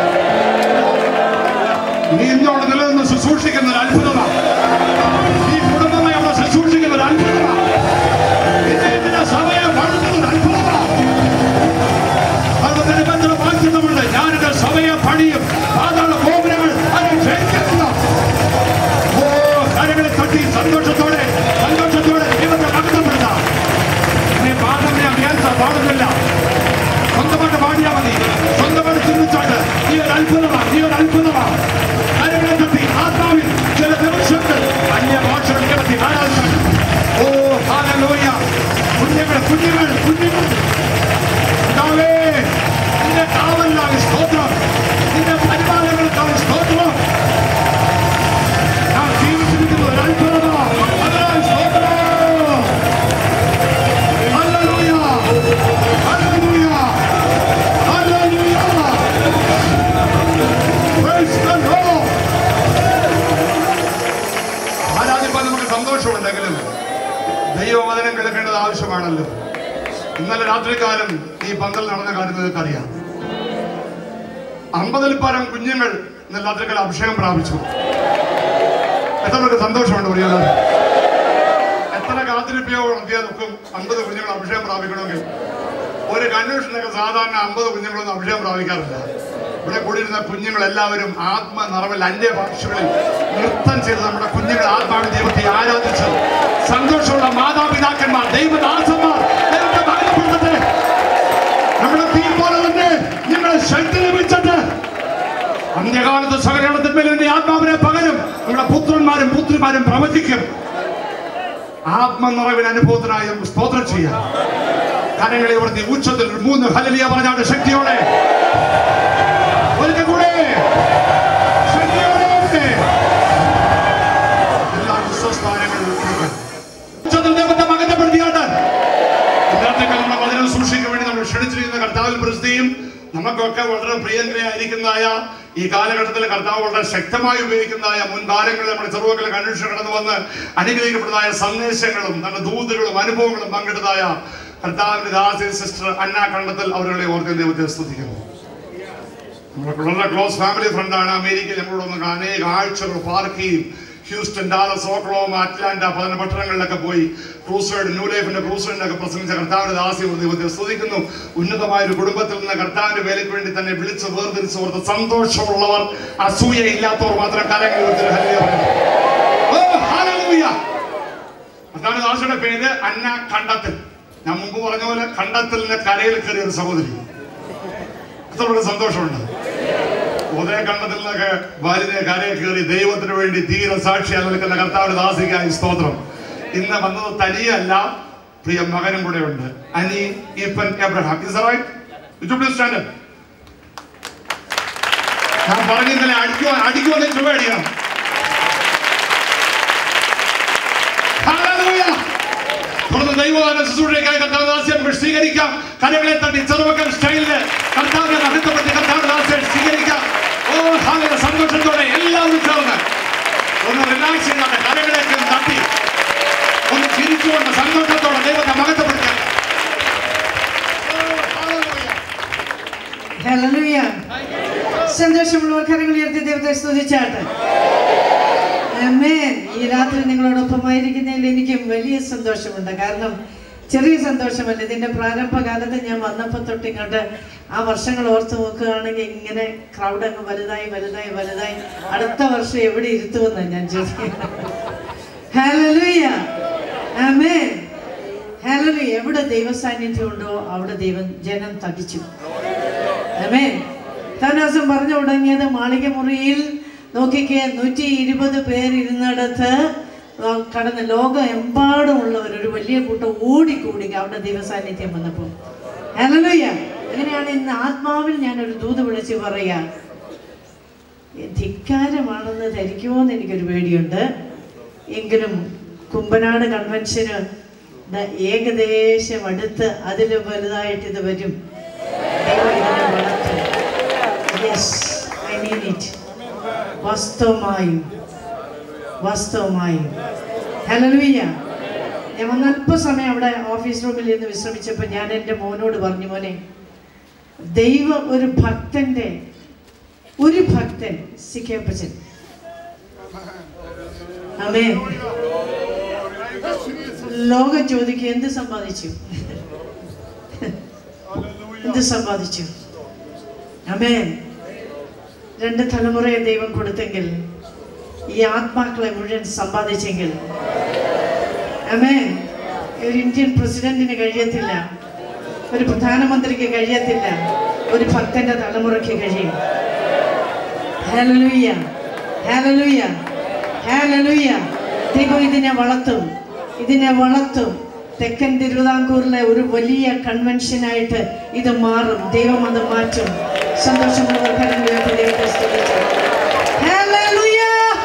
നീ ഇന്നോട് നിലനിന്ന് ശുശ്രൂഷിക്കുന്ന ഒരു അത്ഭുതമാണ് നീ കുടുംബമായി അവിടെ ശുശ്രൂഷിക്കുന്ന ഒരു അത്ഭുതമാണ് നിന്നെ നിന്റെ സഭയെ വളർത്തുന്ന ഒരു അത്ഭുതമാണ് അതുകൊണ്ട് ബന്ധന വാക്യമുണ്ട് ഞാൻ എന്റെ സഭയെ പണിയും പാതാള ഗോപുരങ്ങൾ അത് ജയിക്കുന്നില്ല ഓ കരകളെ തട്ടി സന്തോഷത്തോടെ സന്തോഷത്തോടെ ദൈവത്തെ ഭക്തപ്പെടുത്താം നീ പാടുന്ന ഞാൻ കേൾക്കാം പാടുന്നില്ല സ്വന്തമായിട്ട് പാടിയാ മതി സ്വന്തമായിട്ട് ചിന്തിച്ചാട്ട് നീ ഒരു അത്ഭുതമാണ് നീ ഒരു അത്ഭുതമാണ് കരകളെ തട്ടി ആത്മാവിൽ ചില നിമിഷങ്ങൾ അന്യ ഭാഷകൾ കിടത്തി ആരാധിച്ചാട്ട് ഓ ഹാലലോയ കുഞ്ഞുങ്ങൾ കുഞ്ഞുങ്ങൾ കുഞ്ഞുങ്ങൾ കർത്താവേ, നിന്റെ കാവലിനായി സ്തോത്രം നിന്റെ പരിപാലനകൾക്കായി സ്തോത്രം ഞാൻ ജീവിച്ചിരിക്കുന്ന ഒരു അത്ഭുതമാണ് അതിനായി സ്തോത്രം hallelujah hallelujah hallelujah Praise the Lord. ആരാധിപ്പാൻ നമുക്ക് സന്തോഷമുണ്ടെങ്കിലും ദൈവവചനം കേൾക്കേണ്ടത് ആവശ്യമാണല്ലോ ഇന്നലെ രാത്രികാലം ഈ പന്തൽ നടന്ന കാര്യം നിങ്ങൾക്കറിയാം അമ്പതിൽ പരം കുഞ്ഞുങ്ങൾ ഇന്നലെ രാത്രികാലം അഭിഷേകം പ്രാപിച്ചു എത്ര പേർക്ക് സന്തോഷമുണ്ട് പ്രിയത എത്ര കാത്തിരിപ്പയോ നടത്തിയാൽ നോക്കും അമ്പത് കുഞ്ഞുങ്ങൾ അഭിഷേകം പ്രാപിക്കണമെങ്കിൽ ഒരു കൺവെൻഷനൊക്കെ സാധാരണ അമ്പത് കുഞ്ഞുങ്ങളൊന്നും അഭിഷേകം പ്രാപിക്കാറില്ല ഇവിടെ കൂടിയിരുന്ന കുഞ്ഞുങ്ങൾ എല്ലാവരും ആത്മ നിറവിൽ അന്യ ഭാഷകളിൽ നൃത്തം ചെയ്ത് നമ്മുടെ കുഞ്ഞുങ്ങൾ ആത്മാവിൻ ദൈവത്തെ ആരാധിച്ച് സന്തോഷമുള്ള മാതാപിതാക്കന്മാർ ദൈവദാസന്മാർ ദൈവത്തെ മഹത്വപ്പെടുത്തട്ടെ നമ്മുടെ തീ പോലെ തന്നെ നിങ്ങളെ ശക്തി ലഭിച്ചിട്ട് അന്ത്യകാലത്ത് സകലത്തിന്മേൽ എന്റെ ആത്മാവിനെ പകരും നമ്മുടെ പുത്രന്മാരും പുത്രിമാരും പ്രവചിക്കും ആത്മനിറവിന് അനുഭവത്തിനായി നമുക്ക് സ്തോത്രം ചെയ്യാം കരങ്ങളെ ഉയർത്തി ഉച്ചത്തിൽ ഒരു മൂന്ന് ഹലലിയ പറഞ്ഞാണ് ശക്തിയോടെ ഒരിക്കൽ കൂടെ ശക്തിയോടെ എല്ലാ വിശ്വസ്ഥാനങ്ങളിലും ഉച്ചത്തിൽ ദൈവത്തെ മകത്തപ്പെടുത്തിയാണ് ഇന്നത്തെ നമ്മുടെ വചനം സൂക്ഷിക്കാൻ വേണ്ടി നമ്മൾ ക്ഷണിച്ചിരിക്കുന്ന കർത്താവിൽ പ്രസിദ്ധിയും നമുക്കൊക്കെ വളരെ പ്രിയങ്കരയായിരിക്കുന്നതായ ഈ കാലഘട്ടത്തിൽ കർത്താവ് വളരെ ശക്തമായി ഉപയോഗിക്കുന്നതായ മുൻകാലങ്ങളിൽ നമ്മുടെ ചെറുവക്കളെ കൺവെൻഷൻ കടന്നു വന്ന് അനുഗ്രഹിക്കപ്പെട്ടതായ സന്ദേശങ്ങളും നല്ല ദൂതുകളും അനുഭവങ്ങളും പങ്കിട്ടതായ കർത്താവിന്റെ ദാസി സിസ്റ്റർ അന്ന കണ്ടത്തിൽ അവരുടെ ഓർക്കാൻ ദൈവത്തെ സ്തുതിക്കുന്നു നമ്മുടെ വളരെ ക്ലോസ് ഫാമിലി ഫ്രണ്ടാണ് അമേരിക്കയിൽ നമ്മളോടൊന്ന് അനേക ആഴ്ചകൾ പാർക്ക് ചെയ്യും ഹ്യൂസ്റ്റൺ ഡാലസ് ഓക്ലോമ അറ്റ്ലാന്റ പതിന പട്ടണങ്ങളിലൊക്കെ പോയി ക്രൂസൈഡ് ന്യൂ ലൈഫിന്റെ ക്രൂസൈഡിനൊക്കെ പ്രസംഗിച്ച കർത്താവിന്റെ ദാസ്യം ദൈവത്തെ സ്തുതിക്കുന്നു ഉന്നതമായ ഒരു കുടുംബത്തിൽ നിന്ന് കർത്താവിന്റെ വേലയ്ക്ക് വേണ്ടി തന്നെ വിളിച്ച് വേർതിരിച്ച് ഓർത്ത് സന്തോഷമുള്ളവർ അസൂയ ഇല്ലാത്തവർ മാത്രം കരങ്ങൾ ഉയർത്തി ഹല്ലേലൂയ പറയണം. Oh, hallelujah. കർത്താവിന്റെ ദാസയുടെ പേര് അന്ന കണ്ടത്തിൽ ഞാൻ മുമ്പ് പറഞ്ഞ പോലെ കണ്ടത്തിലിന്റെ കരയിൽ കയറിയ ഒരു സഹോദരി അത്ര സന്തോഷമുണ്ട് ഉദയ കണ്ടത്തിൽ നിന്നൊക്കെ ഭാര്യനെ കരയെ കയറി ദൈവത്തിന് വേണ്ടി തീരെ സാക്ഷിയാൽ നിൽക്കുന്ന കർത്താവിന്റെ ദാസികായി സ്തോത്രം ഇന്ന് വന്നത് തനിയല്ല പ്രിയ മകനും കൂടെ ഉണ്ട് Ani Eapen Abraham is right stand ഞാൻ പറഞ്ഞു ഇന്നലെ അടിക്കുവാ അടിക്കുവാൻ ചുവ അടിക്കണം Hallelujah. തുടർന്ന് ദൈവവാന ശുശ്രൂഷയ്ക്കായി കർത്താവദാസെ നമുക്ക് സ്വീകരിക്കാം കരകളെ തട്ടി ചെറുമക്കൾ സ്റ്റൈലില് കർത്താവിനെ നടത്തപ്പെട്ട് കർത്താവദാസെ സ്വീകരിക്കാം ഓ ഹാല സന്തോഷത്തോടെ എല്ലാവരും ചേർന്ന് ഒന്ന് റിലാക്സ് ചെയ്താണ് കരകളെയൊക്കെ ഒന്ന് തട്ടി ഒന്ന് ചിരിച്ചുകൊണ്ട് സന്തോഷത്തോടെ ദൈവത്തെ മഹത്വപ്പെടുത്താം ഓ, ഹല്ലേലൂയ. ഹല്ലേലൂയ സന്തോഷമുള്ളവർ കരങ്ങൾ ഉയർത്തി ദൈവത്തെ സ്തുതിച്ചാട്ടെ ആമേൻ ഈ രാത്രി നിങ്ങളോടൊപ്പമായിരിക്കുന്നതിൽ എനിക്കും വലിയ സന്തോഷമുണ്ട് കാരണം ചെറിയ സന്തോഷമല്ല ഇതിന്റെ പ്രാരംഭകാലത്ത് ഞാൻ വന്നപ്പോൾ തൊട്ട് ഇങ്ങോട്ട് ആ വർഷങ്ങൾ ഓർത്ത് നോക്കുകയാണെങ്കിൽ ഇങ്ങനെ ക്രൗഡ് അങ്ങ് വലുതായി വലുതായി വലുതായി അടുത്ത വർഷം എവിടെ ഇരുത്തുമെന്നാണ് ഞാൻ ചോദിക്കുന്നത് ഹല്ലേലൂയ ആമേൻ ഹല്ലേലൂയ എവിടെ ദൈവസാന്നിധ്യം ഉണ്ടോ അവിടെ ദൈവം ജനം തടിച്ചു ആമേൻ കരുണാസം പറഞ്ഞു തുടങ്ങിയത് മാളിക മുറിയിൽ നോക്കിക്കേ നൂറ്റി ഇരുപത് പേരിരുന്നിടത്ത് ആ കടന്ന് ലോകം എമ്പാടുമുള്ളവർ ഒരു വലിയ കൂട്ടം ഓടിക്കൂടി അവിടെ ദൈവസാന്നിധ്യം വന്നപ്പോൾ ഹല്ലേലൂയ അങ്ങനെയാണ് ഇന്ന് ആത്മാവിൽ ഞാൻ ഒരു ദൂത് വിളിച്ച് പറയാ ധിക്കാരമാണെന്ന് ധരിക്കുമോന്ന് എനിക്കൊരു പേടിയുണ്ട് എങ്കിലും കുമ്പനാട് കൺവെൻഷന് ദാ ഏകദേശം അടുത്ത് അതിൽ വലുതായിട്ട് ഇത് വരും ദൈവം ഇതിനെ വളർത്തും യെസ് ഐ നീഡ് ഇറ്റ് വാസ്തവമായും വാസ്തവമായും ഹല്ലേലൂയ ഞാൻ വന്ന് അല്പസമയം അവിടെ ഓഫീസ് റൂമിൽ ഇരുന്ന് വിശ്രമിച്ചപ്പോൾ ഞാൻ എൻ്റെ മോനോട് പറഞ്ഞു മോനെ ദൈവം ഒരു ഭക്തന്റെ ഒരു ഭക്തൻ സിക്കേപ്പച്ചൻ അമേ ലോകം ചോദിക്കും എന്ത് സമ്പാദിച്ചു എന്ത് സമ്പാദിച്ചു അമേൻ രണ്ട് തലമുറയെ ദൈവം കൊടുത്തെങ്കിൽ ഈ ആത്മാക്കളെ മുഴുവൻ സമ്പാദിച്ചെങ്കിൽ അമേൻ ഒരു ഇന്ത്യൻ പ്രസിഡന്റിന് കഴിയത്തില്ല ഒരു പ്രധാനമന്ത്രിക്ക് കഴിയത്തില്ല ഒരു ഭക്തന്റെ തലമുറയ്ക്ക് കഴിയും ഹല്ലേലൂയ ഹല്ലേലൂയ ഹല്ലേലൂയ ദൈവം ഇതിനെ വളർത്തും ഇതിനെ വളർത്തും തെക്കൻ തിരുവിതാംകൂറിലെ ഒരു വലിയ കൺവെൻഷനായിട്ട് ഇത് മാറും ദൈവം അത് മാറ്റും സന്തോഷമുള്ളവർ കരങ്ങൾ ഉയർത്തി ദൈവത്തെ സ്തുതിച്ചു. ഹല്ലേലൂയ.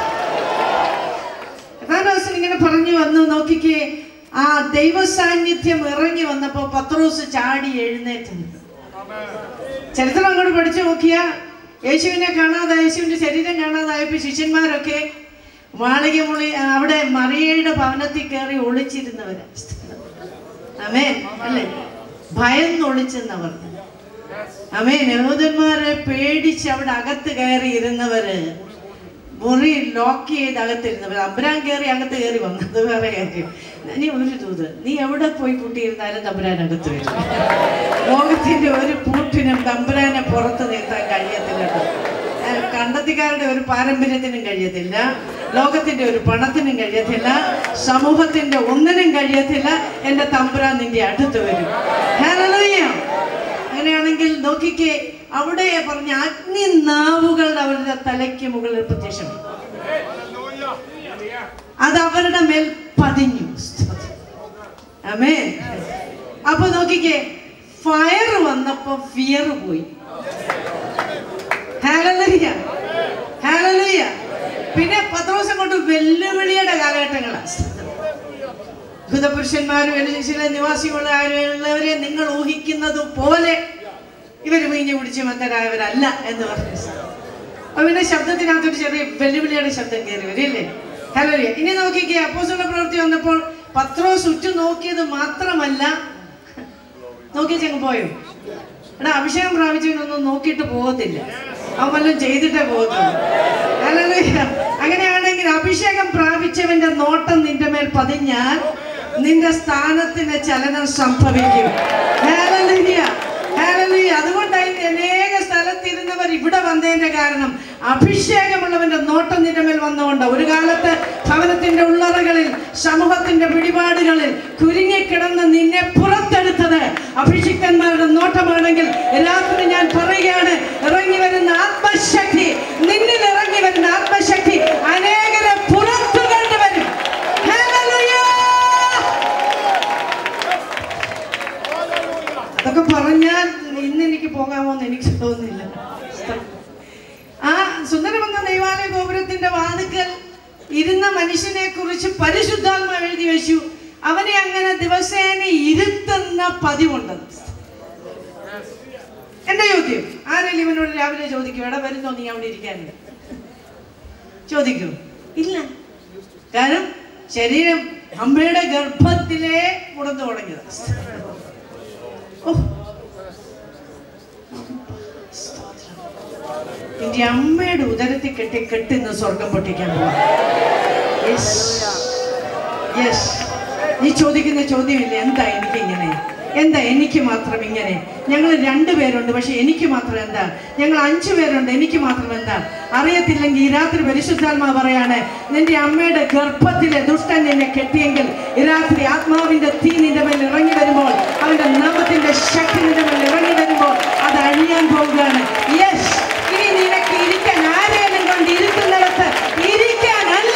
യഥാർത്ഥത്തിൽ ഇങ്ങനെ പറഞ്ഞു വന്നു നോക്കിക്കേ ആ ദൈവ സാന്നിധ്യം ഇറങ്ങി വന്നപ്പോ പത്രോസ് ചാടി എഴുന്നേറ്റ് ചരിത്രം അങ്ങോട്ട് പഠിച്ചു നോക്കിയ യേശുവിനെ കാണാതെ യേശുവിന്റെ ശരീരം കാണാതായപ്പോ ശിഷ്യന്മാരൊക്കെ മാളിക മുളി അവിടെ മറിയയുടെ ഭവനത്തിൽ കയറി ഒളിച്ചിരുന്നവര് അമേ അല്ലേ ഭയന്ന് ഒളിച്ചെന്നവർ അമേ യഹൂദന്മാരെ പേടിച്ച് അവിടെ അകത്ത് കയറി ഇരുന്നവര് മുറി ലോക്ക് ചെയ്ത് അകത്തിരുന്നവർ അമ്പരാൻ കയറി അകത്ത് കയറി വന്നത് വേറെ കാര്യം നീ ഒരു തൂത് നീ എവിടെ പോയി പൂട്ടിയിരുന്നാലും തമ്പുരാൻ അകത്ത് വരും ലോകത്തിന്റെ ഒരു പൂട്ടിനും തമ്പുരാനെ പുറത്ത് നിർത്താൻ കഴിയത്തില്ല കേട്ടോ. ഏഹ് കണ്ടത്തിക്കാരുടെ ഒരു പാരമ്പര്യത്തിനും കഴിയത്തില്ല ലോകത്തിന്റെ ഒരു പണത്തിനും കഴിയത്തില്ല സമൂഹത്തിന്റെ ഒന്നിനും കഴിയത്തില്ല എന്റെ തമ്പുരാൻ നിന്റെ അടുത്ത് വരും ഹല്ലേലൂയ. അങ്ങനെയാണെങ്കിൽ നോക്കിക്കേ അവിടെ പറഞ്ഞ അഗ്നി നാവുകൾ അവരുടെ തലയ്ക്ക് മുകളിൽ പ്രത്യക്ഷം അത് അവരുടെ മേൽ പതിഞ്ഞു അമേ അപ്പൊ നോക്കിക്കേ ഫയർ വന്നപ്പോ ഫിയർ പോയി ഹല്ലേലൂയ ഹല്ലേലൂയ പിന്നെ പത്ത് ദിവസം കൊണ്ട് വെല്ലുവിളിയുടെ കാലഘട്ടങ്ങളാണ് ബുധപുരുഷന്മാരും ചില നിവാസികളുള്ളവരെ നിങ്ങൾ ഊഹിക്കുന്നത് പോലെ ഇവർ വീഞ്ഞു കുടിച്ച് മത്തരായവരല്ല എന്ന് പറഞ്ഞു അപ്പൊ പിന്നെ ശബ്ദത്തിനകത്തൊരു ചെറിയ വെല്ലുവിളിയുടെ ശബ്ദം കയറി വരില്ലേ ഹലോ ഇനി നോക്കിക്കേ അപ്പോസുള്ള പ്രവൃത്തി വന്നപ്പോൾ പത്രോസ് ഉറ്റു നോക്കിയത് മാത്രമല്ല നോക്കി ചെങ്ങ് പോയോ എടാ അഭിഷേകം പ്രാപിച്ചവനൊന്നും നോക്കിയിട്ട് പോകത്തില്ല അവൻ വല്ലതും ചെയ്തിട്ടേ പോകത്തുള്ളൂ ഹല്ലേലൂയ. അങ്ങനെയാണെങ്കിൽ അഭിഷേകം പ്രാപിച്ചവന്റെ നോട്ടം നിന്റെ മേൽ പതിഞ്ഞാൽ നിന്റെ സ്ഥാനത്തിന് ചലനം സംഭവിക്കും ഹല്ലേലൂയ. ഹല്ലേലൂയ. അതുകൊണ്ടായി അനേക സ്ഥലത്തിരുന്നവർ ഇവിടെ വന്നതിന്റെ കാരണം അഭിഷേകമുള്ളവന്റെ നോട്ടം നിന്റെ മേൽ വന്നുകൊണ്ട് ഒരു കാലത്ത് ഭവനത്തിന്റെ ഉള്ളറകളിൽ സമൂഹത്തിന്റെ പിടിപാടുകളിൽ കുരുങ്ങിക്കിടന്ന് നിന്നെ പുറത്തെടുത്തത് അഭിഷിക്തന്മാരുടെ നോട്ടമാണെങ്കിൽ രാത്രി ഞാൻ പറയുകയാണ് ഇറങ്ങി വരുന്ന ആത്മശക്തി നിന്നിൽ ഇറങ്ങി വരുന്ന ആത്മശക്തി അനേകരെ പുറത്തു കൊണ്ടുവരും ഹല്ലേലൂയ. അതൊക്കെ പറഞ്ഞാൽ ഇന്ന് എനിക്ക് പോകാമോ എന്ന് എനിക്ക് തോന്നുന്നില്ല ആ സുന്ദരമെന്ന ദൈവാലയ ഗോപുരത്തിന്റെ വാതുക്കൽ ഇരുന്ന മനുഷ്യനെ കുറിച്ച് പരിശുദ്ധാത്മ എഴുതി വെച്ചു അവനെ അങ്ങനെ ദിവസേന ഇരുത്തുന്ന പതിവുണ്ട് എന്റെ ചോദ്യം ആരെങ്കിലും ഇവനോട് രാവിലെ ചോദിക്കും എടാ വരുന്നോ നീ അവിടെ ഇരിക്കാനുണ്ട് ചോദിക്കൂ ഇല്ല കാരണം ശരീരം അമ്മയുടെ ഗർഭത്തിലെ മുടന്നു തുടങ്ങിയത് ഓ സ്തോത്രം. നിന്റെ അമ്മയുടെ ഉദരത്തിൽ കെട്ടി കെട്ടുന്ന സ്വർഗം പൊട്ടിക്കാൻ പോവാ യെസ് യെസ് നീ ചോദിക്കുന്ന ചോദ്യമില്ല എന്താ എനിക്ക് ഇങ്ങനെ എന്താ എനിക്ക് മാത്രം ഇങ്ങനെ ഞങ്ങൾ രണ്ടുപേരുണ്ട് പക്ഷെ എനിക്ക് മാത്രം എന്താ ഞങ്ങൾ അഞ്ചു പേരുണ്ട് എനിക്ക് മാത്രം എന്താ അറിയത്തില്ലെങ്കിൽ ഈ രാത്രി പരിശുദ്ധാത്മാ പറയാണ് നിന്റെ അമ്മയുടെ ഗർഭത്തിലെ ദുഷ്ടൻ നിന്നെ കെട്ടിയെങ്കിൽ ഈ രാത്രി ആത്മാവിന്റെ തീ നിന്റെ മേൽ ഇറങ്ങി വരുമ്പോൾ അവന്റെ നാമത്തിന്റെ ശക്തി നിന്റെ മേൽ ഇറങ്ങി വരുമ്പോൾ അത് അഴിയാൻ പോവുകയാണ് യെസ് ഇനി നിനക്ക് ഇരിക്കാൻ ആരെയും കൊണ്ട് ഇരുത്തുന്നിടത്ത് ഇരിക്കാനല്ല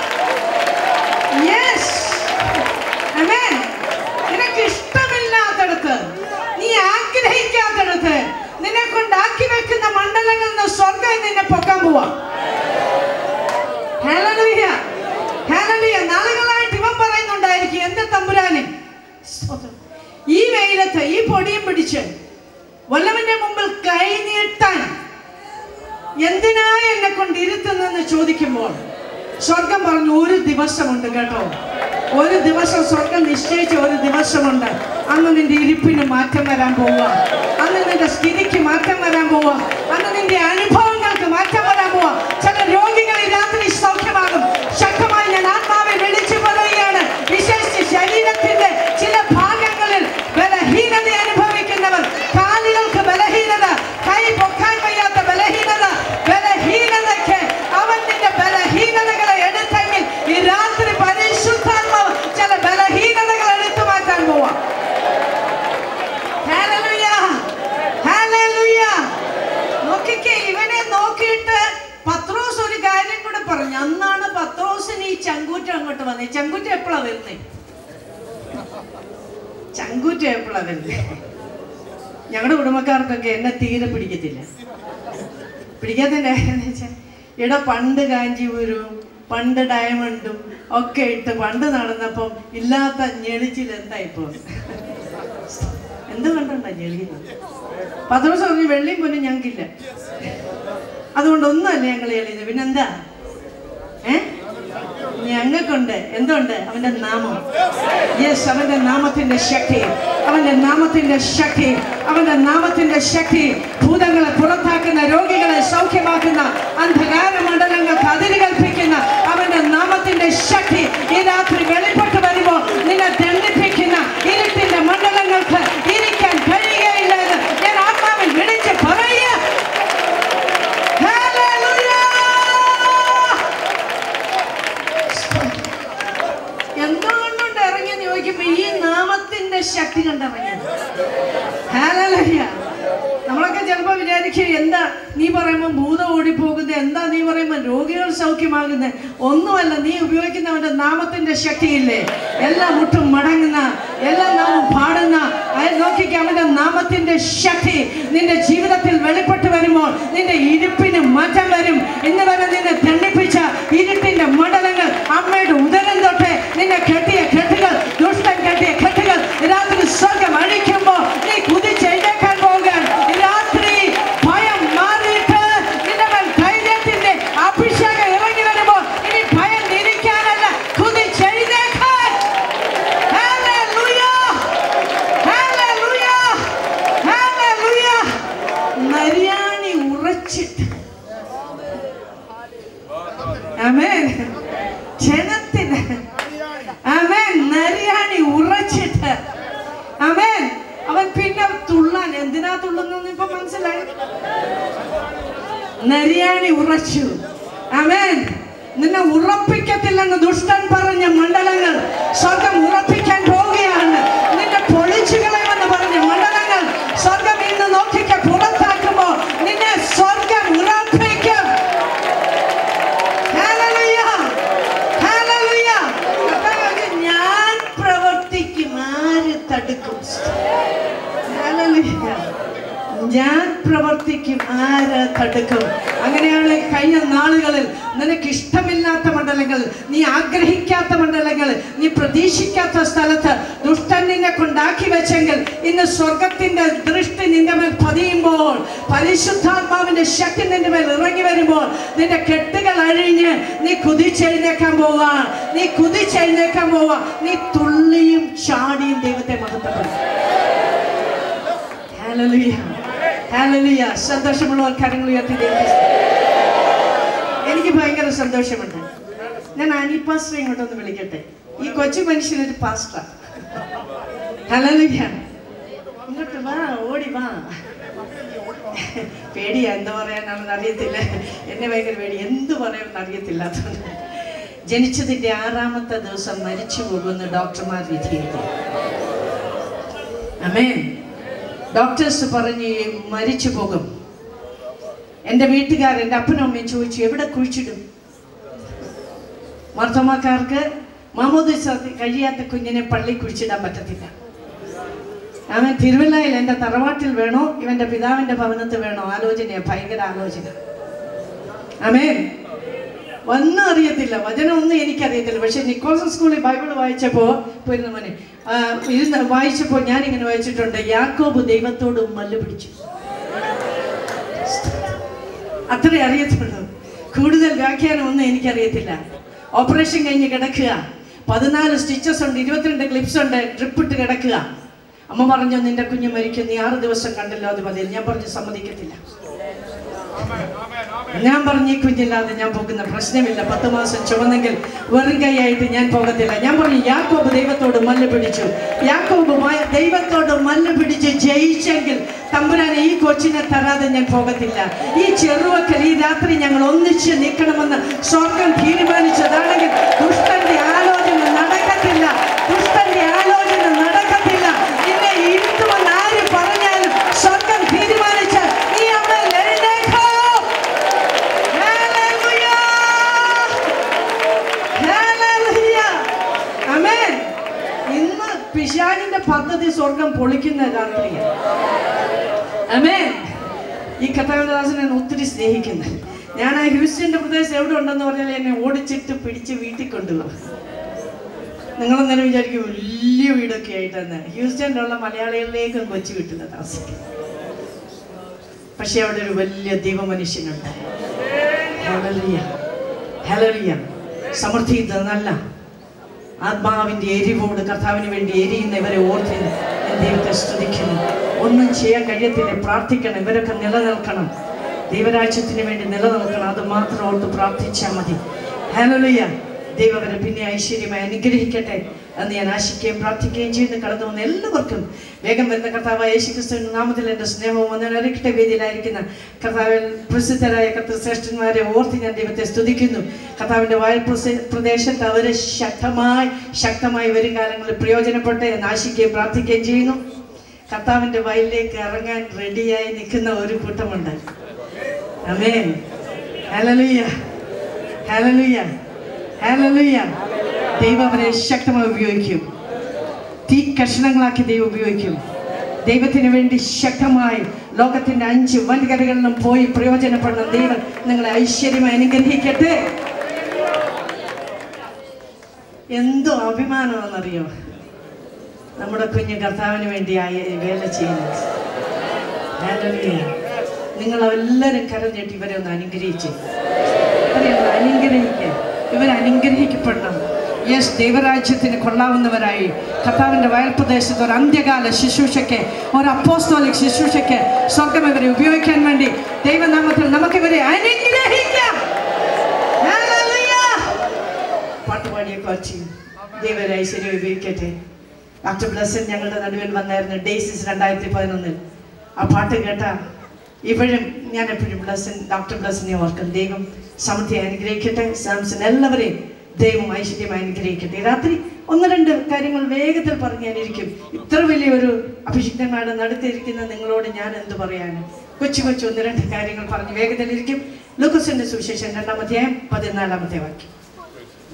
യെസ് ആമേൻ നിനക്ക് ഇഷ്ടമില്ലാത്തടത്ത് നീ ആഗ്രഹിക്കാത്തടത്ത് നിന്നെ കൊണ്ടാക്കി വെക്കുന്ന മണ്ഡലങ്ങളിൽ നിന്ന് സ്വർഗം നിന്നെ പൊക്കാൻ പോവാ ഹല്ലേലൂയ ഹല്ലേലൂയ നാളുകളായിട്ട് ഇവൻ പറയുന്നുണ്ടായിരിക്കും എന്റെ തമ്പുരാനെ സ്തോത്രം. ഈ വെയിലത്ത് ഈ പൊടിയും പിടിച്ച് വല്ലവന്റെ മുമ്പിൽ കൈ നീട്ടാൻ എന്തിനാ എന്നെ കൊണ്ട് ഇരുത്തുന്നെന്ന് ചോദിക്കുമ്പോൾ സ്വർഗം പറഞ്ഞു ഒരു ദിവസമുണ്ട് കേട്ടോ ഒരു ദിവസം സ്വർഗം നിശ്ചയിച്ച ഒരു ദിവസമുണ്ട് അന്ന് നിന്റെ ഇരിപ്പിന് മാറ്റം വരാൻ പോവുക അന്ന് നിന്റെ സ്ഥിതിക്ക് മാറ്റം വരാൻ പോവുക അന്ന് നിന്റെ അനുഭവങ്ങൾക്ക് മാറ്റം വരാൻ പോവുക ചില രോഗികൾ ഈ രാത്രി സൗഖ്യമാകും ശക്തമായി ഞാൻ ആത്മാവെ വിളിച്ചു പറയുകയാണ് വിശേഷിച്ച് ശരീരത്തിന്റെ ചില ഭാഗങ്ങളിൽ ബലഹീനത അനുഭവിക്കുന്നവർ കാലുകൾക്ക് ബലഹീനത കൈ പൊക്കാൻ വയ്യാത്ത ബലഹീനത ബലഹീനതയ്ക്ക് അവൻ നിന്റെ ബലഹീനതകളെ എടുത്തെങ്കിൽ ഈ രാത്രി പരിശുദ്ധാത്മാവ് ചില ബലഹീനതകൾ എടുത്തു മാറ്റാൻ പോവാം Hallelujah. Hallelujah. നോക്കിക്കേ ഇവനെ നോക്കിയിട്ട് പത്രോസ് ഒരു കാര്യം കൂടെ പറഞ്ഞു അന്നാണ് പത്രോസിന് ഈ ചങ്കൂറ്റം അങ്ങോട്ട് വന്നത് ചങ്കൂറ്റം എപ്പോഴാ വരുന്നേ ചങ്കൂറ്റം എപ്പോഴാ വരുന്നേ ഞങ്ങളുടെ കുടുംബക്കാർക്കൊക്കെ എന്നെ തീരെ പിടിക്കത്തില്ല പിടിക്കാത്തതിൻ്റെ കാര്യം എന്ന് വെച്ചാൽ ഇവിടെ പണ്ട് കാഞ്ചീപുരവും പണ്ട് ഡയമണ്ടും ഒക്കെ ഇട്ട് പണ്ട് നടന്നപ്പം ഇല്ലാത്ത ഞെളിച്ചിൽ എന്താ ഇപ്പോൾ എന്ത് കണ്ടുണ്ടാ ഞെളിയുന്നത് പത്രോസ് പറഞ്ഞു വെള്ളിയും പൊന്നും ഞങ്ങൾക്കില്ല അതുകൊണ്ട് ഒന്നുമല്ല ഞങ്ങൾ എളിയുന്നത് പിന്നെന്താ ഏ ഞങ്ങൾക്കുണ്ട് എന്തുണ്ട് അവന്റെ നാമം യെസ് അവന്റെ നാമത്തിന്റെ ശക്തി അവന്റെ നാമത്തിന്റെ ശക്തി അവന്റെ നാമത്തിന്റെ ശക്തി ഭൂതങ്ങളെ പുറത്താക്കുന്ന രോഗികളെ സൗഖ്യമാക്കുന്ന അന്ധകാര മണ്ഡലങ്ങൾക്ക് അതിര് കൽപ്പിക്കുന്ന അവന്റെ നാമത്തിന്റെ ശക്തി ഈ രാത്രി വെളിപ്പെട്ട് വരുമ്പോൾ നിന്നെ ദണ്ഡിപ്പിക്കുന്ന ഇരുട്ടിന്റെ മണ്ഡലങ്ങൾക്ക് ഇരിക്കാൻ കഴിയുകയില്ല എന്ന് ഞാൻ ആത്മാവിൽ വിളിച്ച് പറയുക Hallelujah! എന്തുകൊണ്ടുണ്ട് ഇറങ്ങിയെന്ന് ചോദിക്കുമ്പോ ഈ നാമത്തിന്റെ ശക്തി കണ്ടിറങ്ങിയത് Hallelujah. നമ്മളൊക്കെ ചിലപ്പോ വിചാരിക്കും എന്താ നീ പറയുമ്പോൾ ഭൂതം ഓടിപ്പോകുന്നത് എന്താ നീ പറയുമ്പോൾ രോഗികൾ സൗഖ്യമാകുന്നത് ഒന്നുമല്ല നീ ഉപയോഗിക്കുന്നവന്റെ നാമത്തിന്റെ ശക്തിയില്ലേ എല്ലാ മുട്ടും മടങ്ങുന്ന എല്ലാ നാമം പാടുന്ന അയൽ നോക്കിക്ക് അവന്റെ നാമത്തിന്റെ ശക്തി നിന്റെ ജീവിതത്തിൽ വെളിപ്പെട്ട് വരുമ്പോൾ നിന്റെ ഇരിപ്പിന് മാറ്റം വരും ഇന്ന് വരെ നിന്നെ ദണ്ഡിപ്പിച്ച ഇരുട്ടിന്റെ മണ്ഡലങ്ങൾ അമ്മയുടെ ഉദരം തൊട്ട് നിന്നെ കെട്ടിയ കെട്ടുകൾ ദുഷ്ടൻ കെട്ടിയ കെട്ടുകൾ രാത്രി സ്വർഗം അഴിക്കുമ്പോൾ നീ കുതിച്ചെഴുന്നേക്കാൻ പോകാൻ രാത്രി ഭയം മാറിയിട്ട് നിന്റെ മേൽ ധൈര്യത്തിന്റെ അഭിഷേകം ഇറങ്ങി വരുമ്പോൾ ഇനി ഭയം ഇരിക്കാനല്ല കുതിച്ചെഴുന്നേക്കാൻ Hallelujah! Hallelujah! Hallelujah! നരിയാണി ഉറച്ചിട്ട് ആമേൻ ജനത്തിന് ആമേൻ നരിയാണി ഉറച്ചിട്ട് ആമേൻ അവൻ പിന്നെ തുള്ളാൻ എന്തിനാ തുള്ളുന്നെന്ന് ഇപ്പൊ മനസ്സിലായി നരിയാണി ഉറച്ചു ആമേൻ നിന്നെ ഉറപ്പിക്കത്തില്ലെന്ന് ദുഷ്ടൻ പറഞ്ഞ മണ്ഡലങ്ങൾ സ്വർഗം ഉറപ്പിക്കാൻ പോവുകയാണ് നിന്നെ പൊളിച്ചു കളയുമെന്ന് പറഞ്ഞ മണ്ഡലങ്ങൾ സ്വർഗം ഇന്ന് നോക്കിക്ക പുറത്താക്കുമ്പോ നിന്നെ സ്വർഗം ഉറപ്പിക്കും Hallelujah. Hallelujah. കർത്താവ് പറഞ്ഞു, ഞാൻ പ്രവർത്തിക്കും ആര് തടുക്കും Hallelujah. ഞാൻ പ്രവർത്തിക്കും ആര് തടുക്കും അങ്ങനെയാണ് കഴിഞ്ഞ നാളുകളിൽ നിനക്ക് ഇഷ്ടമില്ലാത്ത മണ്ഡലങ്ങൾ നീ ആഗ്രഹിക്കാത്ത മണ്ഡലങ്ങൾ നീ പ്രതീക്ഷിക്കാത്ത സ്ഥലത്ത് ദുഷ്ടൻ നിന്നെ കൊണ്ടാക്കി വെച്ചെങ്കിൽ ഇന്ന് സ്വർഗത്തിന്റെ ദൃഷ്ടി നിന്റെ മേൽ പതിയുമ്പോൾ പരിശുദ്ധാത്മാവിന്റെ ശക്തി നിന്റെ മേൽ ഇറങ്ങി വരുമ്പോൾ നിന്റെ കെട്ടുകൾ അഴിഞ്ഞ് നീ കുതിച്ചെഴുന്നേക്കാൻ പോവാ നീ കുതിച്ചെഴുന്നേക്കാൻ പോവാ നീ തുള്ളിയും ചാടിയും ദൈവത്തെ മഹത്വപ്പെടും ഹല്ലേലൂയ ഹല്ലേലൂയ സന്തോഷമുള്ളവർ കരങ്ങൾ ഉയർത്തി ദൈവത്തെ സ്തുതിക്കുക. എനിക്ക് ഭയങ്കര സന്തോഷമുണ്ട് ഞാൻ അനി പാസ്റ്റർ ഇങ്ങോട്ടൊന്ന് വിളിക്കട്ടെ ഈ കൊച്ചു മനുഷ്യനൊരു പാസ്റ്റർ ഹല്ലേലൂയ ഇങ്ങോട്ട് വാ ഓടി വാ പേടിയാ എന്താ പറയാനാണെന്ന് അറിയത്തില്ല എന്നെ ഭയങ്കര പേടി എന്ത് പറയുമെന്ന് അറിയത്തില്ല അതുകൊണ്ട് ജനിച്ചതിന്റെ ആറാമത്തെ ദിവസം മരിച്ചു പോകുമെന്ന് ഡോക്ടർമാർ വിധിയെഴുതി അമേൻ ഡോക്ടേഴ്സ് പറഞ്ഞ് മരിച്ചു പോകും എൻ്റെ വീട്ടുകാർ എൻ്റെ അപ്പനും അമ്മയും ചോദിച്ചു എവിടെ കുഴിച്ചിടും മർദ്ദമാക്കാർക്ക് മാമോദിസ കഴിയാത്ത കുഞ്ഞിനെ പള്ളി കുഴിച്ചിടാൻ പറ്റത്തില്ല അവൻ തിരുവല്ലയിൽ എൻ്റെ തറവാട്ടിൽ വേണോ ഇവൻ്റെ പിതാവിൻ്റെ ഭവനത്ത് വേണോ ആലോചനയാ ഭയങ്കര ആലോചന അമേൻ ഒന്നും അറിയത്തില്ല വചനം ഒന്നും എനിക്കറിയത്തില്ല പക്ഷെ നിക്കോൾസൺ സ്കൂളിൽ ബൈബിൾ വായിച്ചപ്പോൾ പോയിരുന്ന മോനെ ആ, ഇരുന്ന് വായിച്ചപ്പോൾ ഞാനിങ്ങനെ വായിച്ചിട്ടുണ്ട് യാക്കോബ് ദൈവത്തോട് മല്ല് പിടിച്ചു അത്രേ അറിയത്തുള്ളൂ കൂടുതൽ വ്യാഖ്യാനം ഒന്നും എനിക്കറിയത്തില്ല ഓപ്പറേഷൻ കഴിഞ്ഞ് കിടക്കുക പതിനാല് സ്റ്റിച്ചസ് ഉണ്ട് ഇരുപത്തിരണ്ട് ക്ലിപ്സ് ഉണ്ട് ഡ്രിപ്പ് ഇട്ട് കിടക്കുക അമ്മ പറഞ്ഞു നിന്റെ കുഞ്ഞ് മരിക്കും നീ ആറ് ദിവസം കണ്ടല്ലോ അത് മതി ഞാൻ പറഞ്ഞു സമ്മതിക്കത്തില്ല ഞാൻ പറഞ്ഞു ഈ കുഞ്ഞില്ലാതെ ഞാൻ പോകുന്ന പ്രശ്നമില്ല പത്ത് മാസം ചുവന്നെങ്കിൽ വെറും കൈയായിട്ട് ഞാൻ പോകത്തില്ല ഞാൻ പറഞ്ഞു യാക്കോബ് ദൈവത്തോട് മല്ല് പിടിച്ചു യാക്കോബ് മ- ദൈവത്തോട് മല്ല് പിടിച്ച് ജയിച്ചെങ്കിൽ തമ്പുരാനെ ഈ കൊച്ചിനെ തരാതെ ഞാൻ പോകത്തില്ല ഈ ചെറുവക്കൽ ഈ രാത്രി ഞങ്ങൾ ഒന്നിച്ച് നിൽക്കണമെന്ന് സ്വർഗം തീരുമാനിച്ചതാണെങ്കിൽ ദുഷ്ടന്റെ ആലോചന നടക്കത്തില്ല ദുഷ്ടന്റെ ആലോചന നടക്കത്തില്ല നിന്നെ ഇരുത്തുമെന്ന് ആര് പറഞ്ഞാലും സ്വർഗം തീരുമാനിച്ചാൽ നീ അവിടെ എഴുന്നേൽക്കൂ. Hallelujah. Hallelujah. Amen. ഇന്ന് പിശാചിന്റെ പദ്ധതി സ്വർഗം പൊളിക്കുന്ന രാത്രിയാണ് അമേൻ ഈ കഥാവിദാസനെ ഞാൻ ഒത്തിരി സ്നേഹിക്കുന്നു ഞാൻ ആ ഹ്യൂസ്റ്റന്റെ പ്രദേശം എവിടെ ഉണ്ടെന്ന് പറഞ്ഞാൽ എന്നെ ഓടിച്ചിട്ട് പിടിച്ച് വീട്ടിൽ കൊണ്ടുപോകും നിങ്ങളെന്നേരം വിചാരിക്കും വലിയ വീടൊക്കെ ആയിട്ടെന്ന് ഹ്യൂസ്റ്റനിലുള്ള മലയാളികളിലേക്കും കൊച്ചു വീട്ടിൽ താമസിക്കും പക്ഷെ അവിടെ ഒരു വലിയ ദൈവമനുഷ്യനുണ്ട് ഹല്ലേലൂയ. ഹല്ലേലൂയ. സമൃദ്ധി നല്ല ആത്മാവിന്റെ എരിവോട് കർത്താവിന് വേണ്ടി എരിയുന്നവരെ ഓർത്ത് ഞാൻ ദൈവത്തെ സ്തുതിക്കുന്നു ഒന്നും ചെയ്യാൻ കഴിയത്തില്ല പ്രാർത്ഥിക്കണം ഇവരൊക്കെ നിലനിൽക്കണം ദൈവരാജ്യത്തിന് വേണ്ടി നിലനിൽക്കണം അത് മാത്രം ഓർത്ത് പ്രാർത്ഥിച്ചാൽ മതി ഹലോലിയ ദൈവവരെ പിന്നെ ഐശ്വര്യമായി അനുഗ്രഹിക്കട്ടെ എന്ന് ഞാൻ ആശിക്കുകയും പ്രാർത്ഥിക്കുകയും ചെയ്യുന്നു കടന്നു വന്ന എല്ലാവർക്കും വേഗം വരുന്ന കർത്താവ് യേശുക്രിസ്തുവിന്റെ നാമത്തിൽ എൻ്റെ സ്നേഹവും വന്ന് അറിയിക്കട്ടെ വേദിയിലായിരിക്കുന്ന കർത്താവിൽ പ്രസിദ്ധരായ കർത്തശ്രേഷ്ഠന്മാരെ ഓർത്ത് ഞാൻ ദൈവത്തെ സ്തുതിക്കുന്നു കർത്താവിൻ്റെ വായൽ പ്രസ- പ്രദേശത്ത് അവർ ശക്തമായി ശക്തമായി വരും കാലങ്ങളിൽ പ്രയോജനപ്പെട്ട് എന്ന് ആശിക്കുകയും പ്രാർത്ഥിക്കുകയും ചെയ്യുന്നു കർത്താവിൻ്റെ വയലിലേക്ക് ഇറങ്ങാൻ റെഡിയായി നിൽക്കുന്ന ഒരു കൂട്ടമുണ്ട് അമേൻ ഹല്ലേലൂയ ഹല്ലേലൂയ ഹല്ലേലൂയ ദൈവം അവരെ ശക്തമായി ഉപയോഗിക്കും തീ കഷണങ്ങളാക്കി ദൈവം ഉപയോഗിക്കും ദൈവത്തിന് വേണ്ടി ശക്തമായി ലോകത്തിന്റെ അഞ്ച് വൻകരകളിലും പോയി പ്രയോജനപ്പെടുന്ന ദൈവം നിങ്ങളെ ഐശ്വര്യമായി അനുഗ്രഹിക്കട്ടെ എന്തോ അഭിമാനമാണെന്നറിയോ നമ്മുടെ കുഞ്ഞ് കർത്താവിന് വേണ്ടി ആയ വേല ചെയ്യുന്നത് ഹല്ലേലൂയ. നിങ്ങൾ എല്ലാവരും കരം നീട്ടി ഇവരെ ഒന്ന് അനുഗ്രഹിച്ച് ഇവരെ ഒന്ന് അനുഗ്രഹിക്കുക ഇവർ അനുഗ്രഹിക്കപ്പെടണം യെസ് ദൈവരാജ്യത്തിന് കൊള്ളാവുന്നവരായി കർത്താവിൻ്റെ വയൽപ്രദേശത്ത് ഒരു അന്ത്യകാല ശുശ്രൂഷയ്ക്ക് ഒരു അപ്പോസ്തോലിക് ശുശ്രൂഷയ്ക്ക് സ്വർഗം ഇവരെ ഉപയോഗിക്കാൻ വേണ്ടി ദൈവനാമത്തിൽ നമുക്കിവരെ അനുഗ്രഹിക്കാം Hallelujah. പാട്ടുപാടിയ കുറച്ച് ദൈവരെ ഐശ്വര്യം ഉപയോഗിക്കട്ടെ ഡോക്ടർ ബ്ലസൻ ഞങ്ങളുടെ നടുവിൽ വന്നായിരുന്നു ഡേസിസ് രണ്ടായിരത്തി പതിനൊന്നിൽ ആ പാട്ട് കേട്ട ഇപ്പോഴും ഞാൻ എപ്പോഴും ബ്ലസൻ ഡോക്ടർ ബ്ലസനെ ഓർക്കും ദൈവം സമൃദ്ധി അനുഗ്രഹിക്കട്ടെ സാംസൺ എല്ലാവരെയും ദൈവം ഐശ്വര്യമായി അനുഗ്രഹിക്കട്ടെ ഈ രാത്രി ഒന്ന് രണ്ട് കാര്യങ്ങൾ വേഗത്തിൽ പറഞ്ഞു ഞാനിരിക്കും ഇത്ര വലിയൊരു അഭിഷിക്തന്മാരുടെ നടുത്തിരിക്കുന്ന നിങ്ങളോട് ഞാൻ എന്ത് പറയാനും കൊച്ചു കൊച്ചു ഒന്ന് രണ്ട് കാര്യങ്ങൾ പറഞ്ഞ് വേഗത്തിലിരിക്കും ലൂക്കസിന്റെ സുവിശേഷം രണ്ടാം അധ്യായം പതിനാലാമത്തെ വാക്യം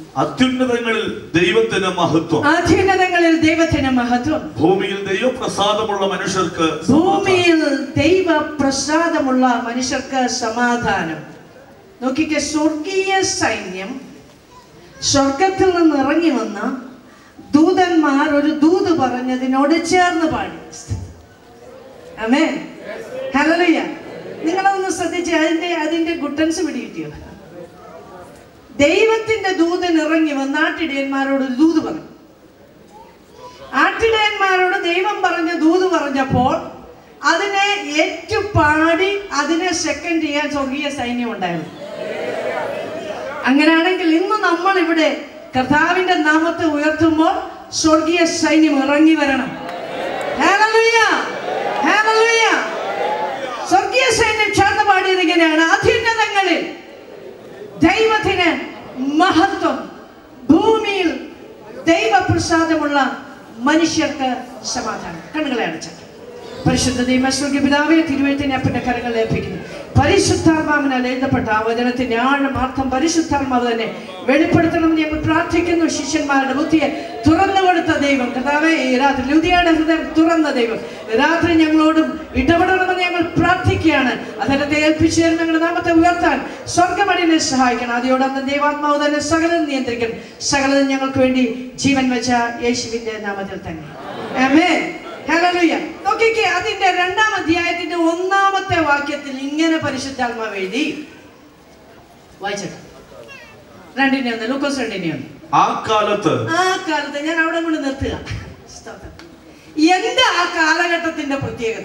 അത്യുന്നതങ്ങളിൽ ദൈവത്തിന് മഹത്വം അത്യുന്നതങ്ങളിൽ ദൈവത്തിന് മഹത്വം ഭൂമിയിൽ ദൈവപ്രസാദമുള്ള മനുഷ്യർക്ക് സമാധാനം. ഭൂമിയിൽ ദൈവപ്രസാദമുള്ള മനുഷ്യർക്ക് സമാധാനം നോക്കിക്കെ സ്വർഗീയ സൈന്യം സ്വർഗത്തിൽ നിന്ന് ഇറങ്ങി വന്ന ദൂതന്മാർ ഒരു ദൂത് പറഞ്ഞതിനോട് ചേർന്ന് പാടി അമേ ഹലലുയ്യ നിങ്ങളൊന്ന് ശ്രദ്ധിച്ച് അതിന്റെ അതിന്റെ ഗുട്ടൻസ് പിടികിട്ടിയോ ദൈവത്തിന്റെ ദൂതൻ ഇറങ്ങി വന്ന് ആട്ടിടയന്മാരോട് ഒരു ദൂത് പറഞ്ഞു ആട്ടിടയന്മാരോട് ദൈവം പറഞ്ഞ ദൂത് പറഞ്ഞപ്പോൾ അതിനെ ഏറ്റുപാടി അതിനെ സെക്കൻഡ് ചെയ്യാൻ സ്വർഗീയ സൈന്യം ഉണ്ടായിരുന്നു അങ്ങനെയാണെങ്കിൽ ഇന്ന് നമ്മൾ ഇവിടെ കർത്താവിന്റെ നാമത്തെ ഉയർത്തുമ്പോൾ സ്വർഗീയ സൈന്യം ഇറങ്ങി വരണം ഹല്ലേലൂയ! ഹല്ലേലൂയ! സ്വർഗീയ സൈന്യം ചേർന്ന് പാടിയത് ഇങ്ങനെയാണ് അത്യുന്നതങ്ങളിൽ ദൈവത്തിന് മഹത്വം ഭൂമിയിൽ ദൈവപ്രസാദമുള്ള മനുഷ്യർക്ക് സമാധാനം കണ്ണുകളെ അടച്ചു പരിശുദ്ധ ദൈവസ്വർഗ പിതാവെ തിരുവഴുത്തിനെ അപ്പന്റെ കരങ്ങൾ ഏൽപ്പിക്കുന്നു പരിശുദ്ധാത്മാവിനാൽ എഴുതപ്പെട്ട ആ വചനത്തിന്റെ ആഴമാർത്ഥം പരിശുദ്ധാത്മാവ് തന്നെ വെളിപ്പെടുത്തണമെന്ന് ഞങ്ങൾ പ്രാർത്ഥിക്കുന്നു ശിഷ്യന്മാരുടെ ബുദ്ധിയെ തുറന്നു കൊടുത്ത ദൈവം കർത്താവേ ഈ രാത്രി ലുതിയുടെ ഹൃദയം തുറന്ന ദൈവം രാത്രി ഞങ്ങളോടും ഇടപെടണമെന്ന് ഞങ്ങൾ പ്രാർത്ഥിക്കുകയാണ് അദ്ദേഹത്തെ ഏൽപ്പിച്ചു തരുന്ന ഞങ്ങളുടെ നാമത്തെ ഉയർത്താൻ സ്വർഗമടിനെ സഹായിക്കണം അതിയോട് അന്ന് ദൈവാത്മാവ് തന്നെ സകലം നിയന്ത്രിക്കണം സകലതും ഞങ്ങൾക്ക് വേണ്ടി ജീവൻ വെച്ച യേശുവിന്റെ നാമത്തിൽ തന്നെ ആമേൻ ഹല്ലേലൂയ നോക്കിക്കേ അതിന്റെ രണ്ടാം അധ്യായത്തിന്റെ ഒന്നാമത്തെ വാക്യത്തിൽ ഇങ്ങനെ പരിശുദ്ധാത്മാവ് എഴുതി വായിച്ചോ രണ്ടിനെ ഒന്ന് ലൂക്കോസ് രണ്ടിനെ ഒന്ന് ആ കാലത്ത് ആ കാലത്ത് ഞാൻ അവിടെ കൊണ്ട് നിർത്തുക സ്തോത്രം. എന്താ ആ കാലഘട്ടത്തിന്റെ പ്രത്യേകത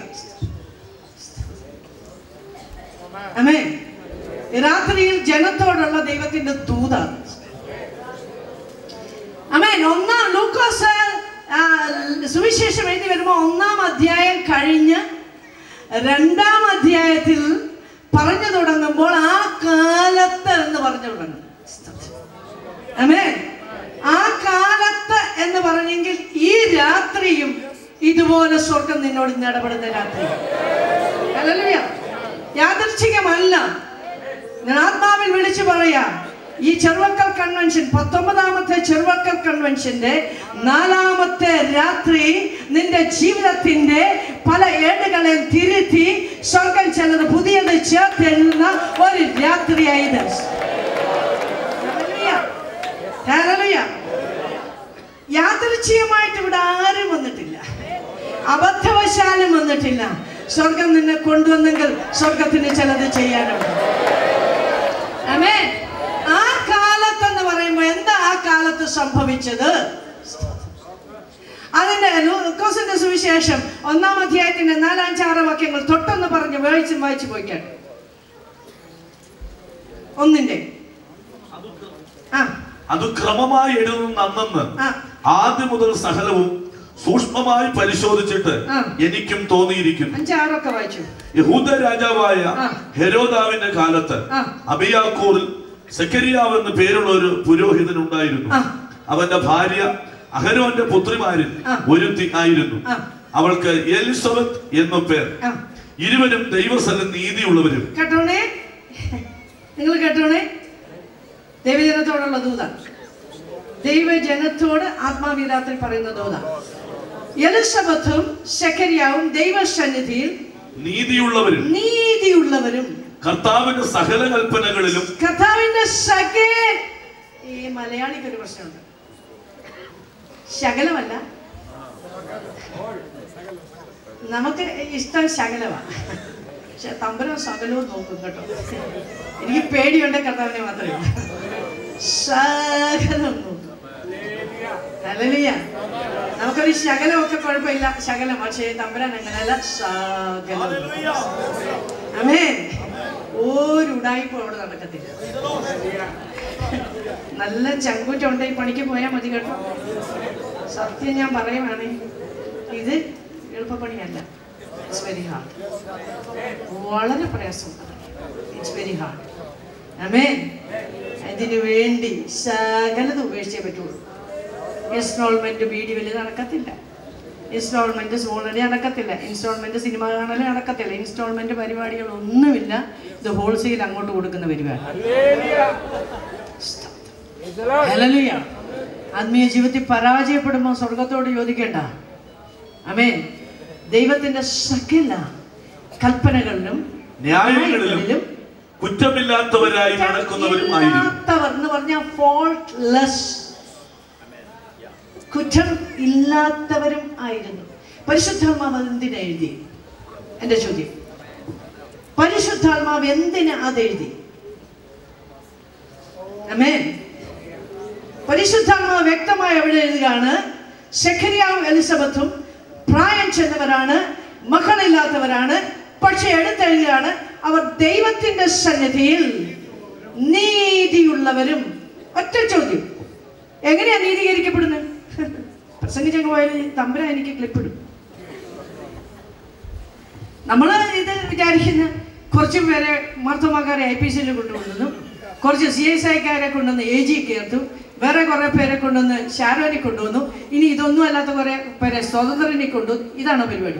അമേ രാത്രിയിൽ ജനത്തോടുള്ള ദൈവത്തിന്റെ ദൂതാണ് അമേൻ ഒന്നാം ലൂക്കോസ് ആ, സുവിശേഷം എഴുതി വരുമ്പോൾ ഒന്നാം അധ്യായം കഴിഞ്ഞ് രണ്ടാം അധ്യായത്തിൽ പറഞ്ഞു തുടങ്ങുമ്പോൾ ആ കാലത്ത് എന്ന് പറഞ്ഞു തുടങ്ങും അമേ ആ കാലത്ത് എന്ന് പറഞ്ഞെങ്കിൽ ഈ രാത്രിയും ഇതുപോലെ സ്വർഗം നിന്നോട് ഇന്ന് ഇടപെടുന്ന രാത്രി ഹല്ലേലൂയ. യാദൃച്ഛികമല്ല ഞാൻ ആത്മാവിൽ വിളിച്ചു പറയാം ഈ ചെറുവക്കൽ കൺവെൻഷൻ പത്തൊമ്പതാമത്തെ ചെറുവക്കൽ കൺവെൻഷന്റെ നാലാമത്തെ രാത്രി നിന്റെ ജീവിതത്തിന്റെ പല ഏടുകളെയും തിരുത്തി സ്വർഗം ചിലത് പുതിയത് ചേർത്തെഴുതുന്ന ഒരു രാത്രിയായത് ഹല്ലേലൂയ. ഹല്ലേലൂയ. യാദൃച്ഛികമായിട്ട് ഇവിടെ ആരും വന്നിട്ടില്ല അബദ്ധവശാലും വന്നിട്ടില്ല സ്വർഗം നിന്നെ കൊണ്ടുവന്നെങ്കിൽ സ്വർഗത്തിന് ചിലത് ചെയ്യാനുണ്ട് ആമേൻ. ആ കാലത്തെന്ന് പറയുമ്പോ എന്താ ആ കാലത്ത് സംഭവിച്ചത് അതിന്റെ ലൂക്കോസിന്റെ സുവിശേഷം ഒന്നാം അധ്യായത്തിന്റെ നാലഞ്ചാറ് വാക്യങ്ങൾ തൊട്ടൊന്ന് പറഞ്ഞ് വായിച്ചും വായിച്ചു പോയിക്കാൻ ഒന്നിന്റെ ആ അത് ക്രമമായി എഴുതുന്ന അന്നെന്ന് ആ ആദ്യം മുതൽ സകലവും സൂക്ഷ്മമായി പരിശോധിച്ചിട്ട് ആ. എനിക്കും തോന്നിയിരിക്കുന്നു അഞ്ചാറൊക്കെ വായിച്ചു യഹൂദ രാജാവായ ആ. ഹെരോദാവിന്റെ കാലത്ത് ആ. അബിയാക്കൂറിൽ സെക്കരിയാവ് എന്ന് പേരുള്ള ഒരു പുരോഹിതൻ ഉണ്ടായിരുന്നു ആ. അവന്റെ ഭാര്യ അഹരോന്റെ പുത്രിമാരിൽ ആ. ഒരുത്തി ആയിരുന്നു ആ. അവൾക്ക് എലിസബത്ത് എന്നു പേർ ആ ഇരുവരും ദൈവസ്ഥലം നീതിയുള്ളവരും കേട്ടോണേ നിങ്ങൾ കേട്ടോണേ ദൈവജനത്തോടുള്ള ദൂത ദൈവജനത്തോട് ആത്മാവീരാത്രി പറയുന്ന ദൂത എലിസബത്തും ശക്കരിയാവും ദൈവസന്നിധിയിൽ നീതിയുള്ളവരും നീതിയുള്ളവരും കർത്താവിന്റെ സകല കൽപ്പനകളിലും കർത്താവിന്റെ സകല ഈ മലയാളിക്ക് ഒരു പ്രശ്നമുണ്ട് ശകലമല്ല നമുക്ക് ഇഷ്ടം ശകലമാണ് പക്ഷെ തമ്പരം സകലവും നോക്കും കേട്ടോ എനിക്ക് പേടിയുണ്ട് കർത്താവിനെ മാത്രമേ സകലം നോക്കും ഹല്ലേലൂയ. നമുക്കൊരു ശകലമൊക്കെ കുഴപ്പമില്ല ശകലം പക്ഷേ തമ്പരാൻ അങ്ങനെയല്ല സകലം അമേൻ ഒരു ഉടായ്പ അവിടെ നടക്കത്തില്ല നല്ല ചങ്കൂറ്റുണ്ട് ഈ പണിക്ക് പോയാൽ മതി കേട്ടോ സത്യം ഞാൻ പറയുവാണ് ഇത് എളുപ്പപ്പണിയല്ല ഇറ്റ്സ് വെരി ഹാർഡ് വളരെ പ്രയാസമുണ്ട് ഇറ്റ്സ് വെരി ഹാർഡ് അമേൻ അതിനു വേണ്ടി സകലത് ഉപേക്ഷിച്ചേ പറ്റുള്ളൂ ഇൻസ്റ്റാൾമെന്റ് ബീഡി വലിയ നടക്കത്തില്ല ഇൻസ്റ്റാൾമെന്റ് സ്മോളടി നടക്കത്തില്ല ഇൻസ്റ്റാൾമെന്റ് സിനിമ കാണൽ നടക്കത്തില്ല ഇൻസ്റ്റാൾമെന്റ് പരിപാടികളൊന്നുമില്ല ഇത് ഹോൾസെയിൽ അങ്ങോട്ട് കൊടുക്കുന്ന പരിപാടി ഹല്ലേലൂയ. ആത്മീയ ജീവിതത്തിൽ പരാജയപ്പെടുമ്പോൾ സ്വർഗത്തോട് ചോദിക്കേണ്ട അമേൻ ദൈവത്തിന്റെ സകല കൽപ്പനകളിലും ന്യായങ്ങളിലും കുറ്റമില്ലാത്തവരായി നടക്കുന്നവരും ആയിരുന്നു ഇല്ലാത്തവർ എന്ന് പറഞ്ഞാൽ ഫോൾട്ട്ലെസ് കുറ്റം ഇല്ലാത്തവരും ആയിരുന്നു പരിശുദ്ധാത്മാവ് എന്തിനാ എഴുതി എന്റെ ചോദ്യം പരിശുദ്ധാത്മാവ് എന്തിനാ അത് എഴുതി അമേൻ പരിശുദ്ധാത്മാവ് വ്യക്തമായി എവിടെ എഴുതുകയാണ് സെഖരിയാവും എലിസബത്തും പ്രായം ചെന്നവരാണ് മക്കളില്ലാത്തവരാണ് പക്ഷെ എടുത്തെഴുതുകയാണ് അവർ ദൈവത്തിന്റെ സന്നിധിയിൽ നീതിയുള്ളവരും ഒറ്റ ചോദ്യം എങ്ങനെയാ നീതീകരിക്കപ്പെടുന്നത് പ്രസംഗിച്ചങ്ങ് പോയാൽ തമ്പര എനിക്ക് ക്ലിപ്പിടും നമ്മൾ ഇത് വിചാരിക്കുന്ന കുറച്ച് പേരെ മാർത്തോമാക്കാരെ ഐ പി സിയിൽ കൊണ്ടുവന്നു കുറച്ച് സി എസ് ഐക്കാരെ കൊണ്ടുവന്ന് എ ജി കേർത്തു വേറെ കുറെ പേരെ കൊണ്ടുവന്ന് ഷാരോനെ കൊണ്ടുവന്നു ഇനി ഇതൊന്നും അല്ലാത്ത കുറെ പേരെ സ്വതന്ത്രനെ കൊണ്ടുവന്നു ഇതാണോ പരിപാടി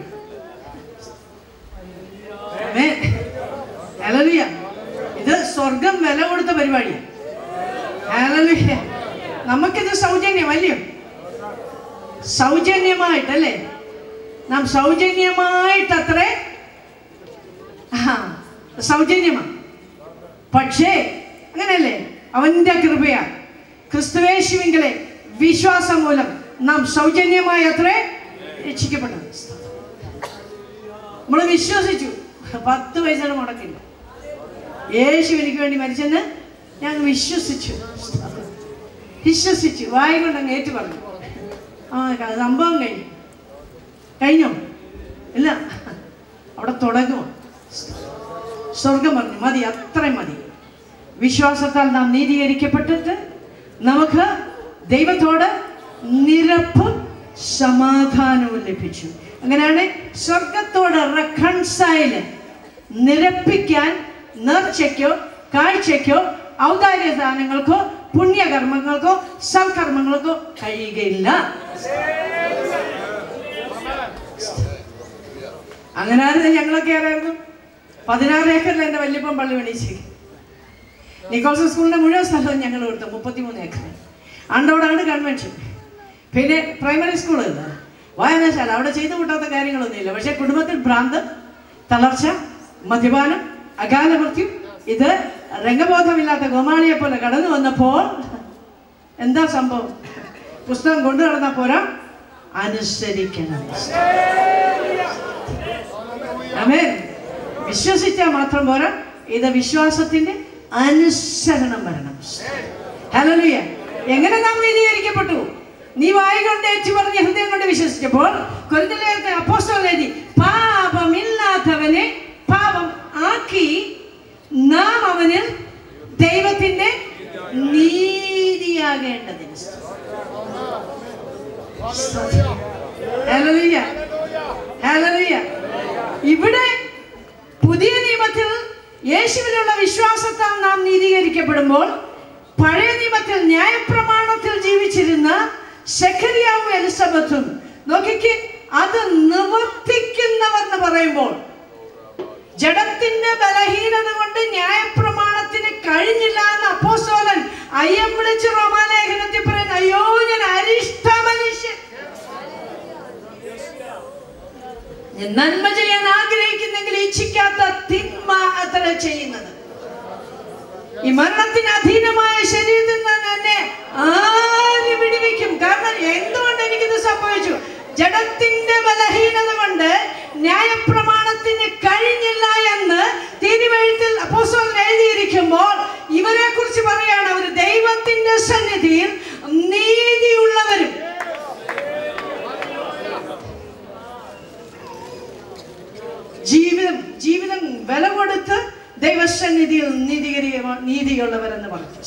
ആമേൻ. ഹല്ലേലൂയ. ഇത് സ്വർഗം വില കൊടുത്ത പരിപാടിയാണ് ഹല്ലേലൂയ. നമുക്കിത് സൗജന്യം അല്ലയോ സൗജന്യമായിട്ടല്ലേ നാം സൗജന്യമായിട്ടത്രേ ആ, സൗജന്യമാണ് പക്ഷേ അങ്ങനെയല്ലേ അവന്റെ കൃപയാ ക്രിസ്തുവേശുവിങ്കലെ വിശ്വാസം മൂലം നാം സൗജന്യമായി അത്രേ രക്ഷിക്കപ്പെട്ടത് നമ്മൾ വിശ്വസിച്ചു പത്ത് പൈസയുടെ മുടക്കില്ല യേശു എനിക്ക് വേണ്ടി മരിച്ചെന്ന് ഞാൻ വിശ്വസിച്ചു വിശ്വസിച്ചു വായ കൊണ്ട് അങ്ങ് ഏറ്റു പറഞ്ഞു ആ ക- സംഭവം കഴിഞ്ഞു കഴിഞ്ഞോ ഇല്ല അവിടെ തുടങ്ങുമോ സ്വർഗം പറഞ്ഞു മതി അത്രയും മതി വിശ്വാസത്താൽ നാം നീതീകരിക്കപ്പെട്ടിട്ട് നമുക്ക് ദൈവത്തോട് നിരപ്പും സമാധാനവും ലഭിച്ചു അങ്ങനെയാണ് സ്വർഗത്തോട് റെക്കൺസൈല് നിരപ്പിക്കാൻ നേർച്ചയ്ക്കോ കാഴ്ചയ്ക്കോ ഔദാര്യ ദാനങ്ങൾക്കോ പുണ്യകർമ്മങ്ങൾക്കോ സൽക്കർമ്മങ്ങൾക്കോ കഴിയുകയില്ല അങ്ങനെയായിരുന്നു ഞങ്ങളൊക്കെ ആരായിരുന്നു പതിനാറ് ഏക്കറിൽ എൻ്റെ വല്യപ്പൻ പള്ളി പണിയിച്ചേക്ക് നിക്കോൾസൺ സ്കൂളിന്റെ മുഴുവൻ സ്ഥലവും ഞങ്ങൾ കൊടുത്തു മുപ്പത്തിമൂന്ന് ഏക്കർ അണ്ടോടാണ് കൺവെൻഷൻ പിന്നെ പ്രൈമറി സ്കൂളില്ല വായനശാല അവിടെ ചെയ്തു കൂട്ടാത്ത കാര്യങ്ങളൊന്നുമില്ല പക്ഷെ കുടുംബത്തിൽ ഭ്രാന്ത് തളർച്ച മദ്യപാനം അകാല മൃത്യു ഇത് രംഗബോധമില്ലാത്ത ഗോമാളിയെ പോലെ കടന്നു വന്നപ്പോൾ എന്താ സംഭവം പുസ്തകം കൊണ്ടു നടന്നാ പോരാ അനുസരിക്കണം ആമേൻ വിശ്വസിച്ചാൽ മാത്രം പോരാ ഇത് വിശ്വാസത്തിന്റെ അനുസരണം വരണം ഹല്ലേലൂയ എങ്ങനെ നാം നീതീകരിക്കപ്പെട്ടു നീ വായി കൊണ്ട് ഏറ്റു പറഞ്ഞ് ഹൃദയം കൊണ്ട് വിശ്വസിച്ചപ്പോൾ കൊരിന്ത്യലേഖനത്തിൽ അപ്പോസ്തലൻ എഴുതി പാപമില്ലാത്തവനെ പാപം ആക്കി നാം അവനിൽ ദൈവത്തിന്റെ നീതിയാകേണ്ടതിന് ഹല്ലേലൂയ ഹല്ലേലൂയ ഇവിടെ പുതിയ നിയമത്തിൽ യേശുവിലുള്ള വിശ്വാസത്താൽ നാം നീതീകരിക്കപ്പെടുമ്പോൾ പഴയ നിയമത്തിൽ ന്യായപ്രമാണത്തിൽ ജീവിച്ചിരുന്ന സെഖരിയാവും എലിസബത്തും നോക്കിക്ക് അത് നിവർത്തിക്കുന്നവർ എന്ന് പറയുമ്പോൾ ജഡത്തിന്റെ ബലഹീനത കൊണ്ട് ന്യായപ്രമാണത്തിന് കഴിഞ്ഞില്ല എന്ന് അപ്പോസ്തലൻ അയ്യം വിളിച്ച് റോമാലേഖനത്തിൽ പറയുന്നു അയ്യോ ഞാൻ അരിഷ്ട മനുഷ്യൻ ഞാൻ നന്മ ചെയ്യാൻ ആഗ്രഹിക്കുന്നെങ്കിൽ ഇച്ഛിക്കാത്ത തിന്മ അത്ര ചെയ്യുന്നത് ഈ മരണത്തിന് അധീനമായ ശരീരത്തിൽ നിന്ന് എന്നെ ആര് വിടുവിക്കും കാരണം എന്തുകൊണ്ട് എനിക്കിത് സംഭവിച്ചു ജഡത്തിന്റെ ബലഹീനത കൊണ്ട് ന്യായപ്രമാണത്തിന് കഴിഞ്ഞില്ല എന്ന് തിരുവഴുത്തിൽ അപ്പോസ്തലൻ എഴുതിയിരിക്കുമ്പോൾ ഇവരെ കുറിച്ച് പറയാണ് അവർ ദൈവത്തിന്റെ സന്നിധിയിൽ നീതിയുള്ളവരും ജീവിതം ജീവിതം വില കൊടുത്ത് ദൈവസന്നിധിയിൽ നീതികരി നീതിയുള്ളവരെന്ന് പറഞ്ഞു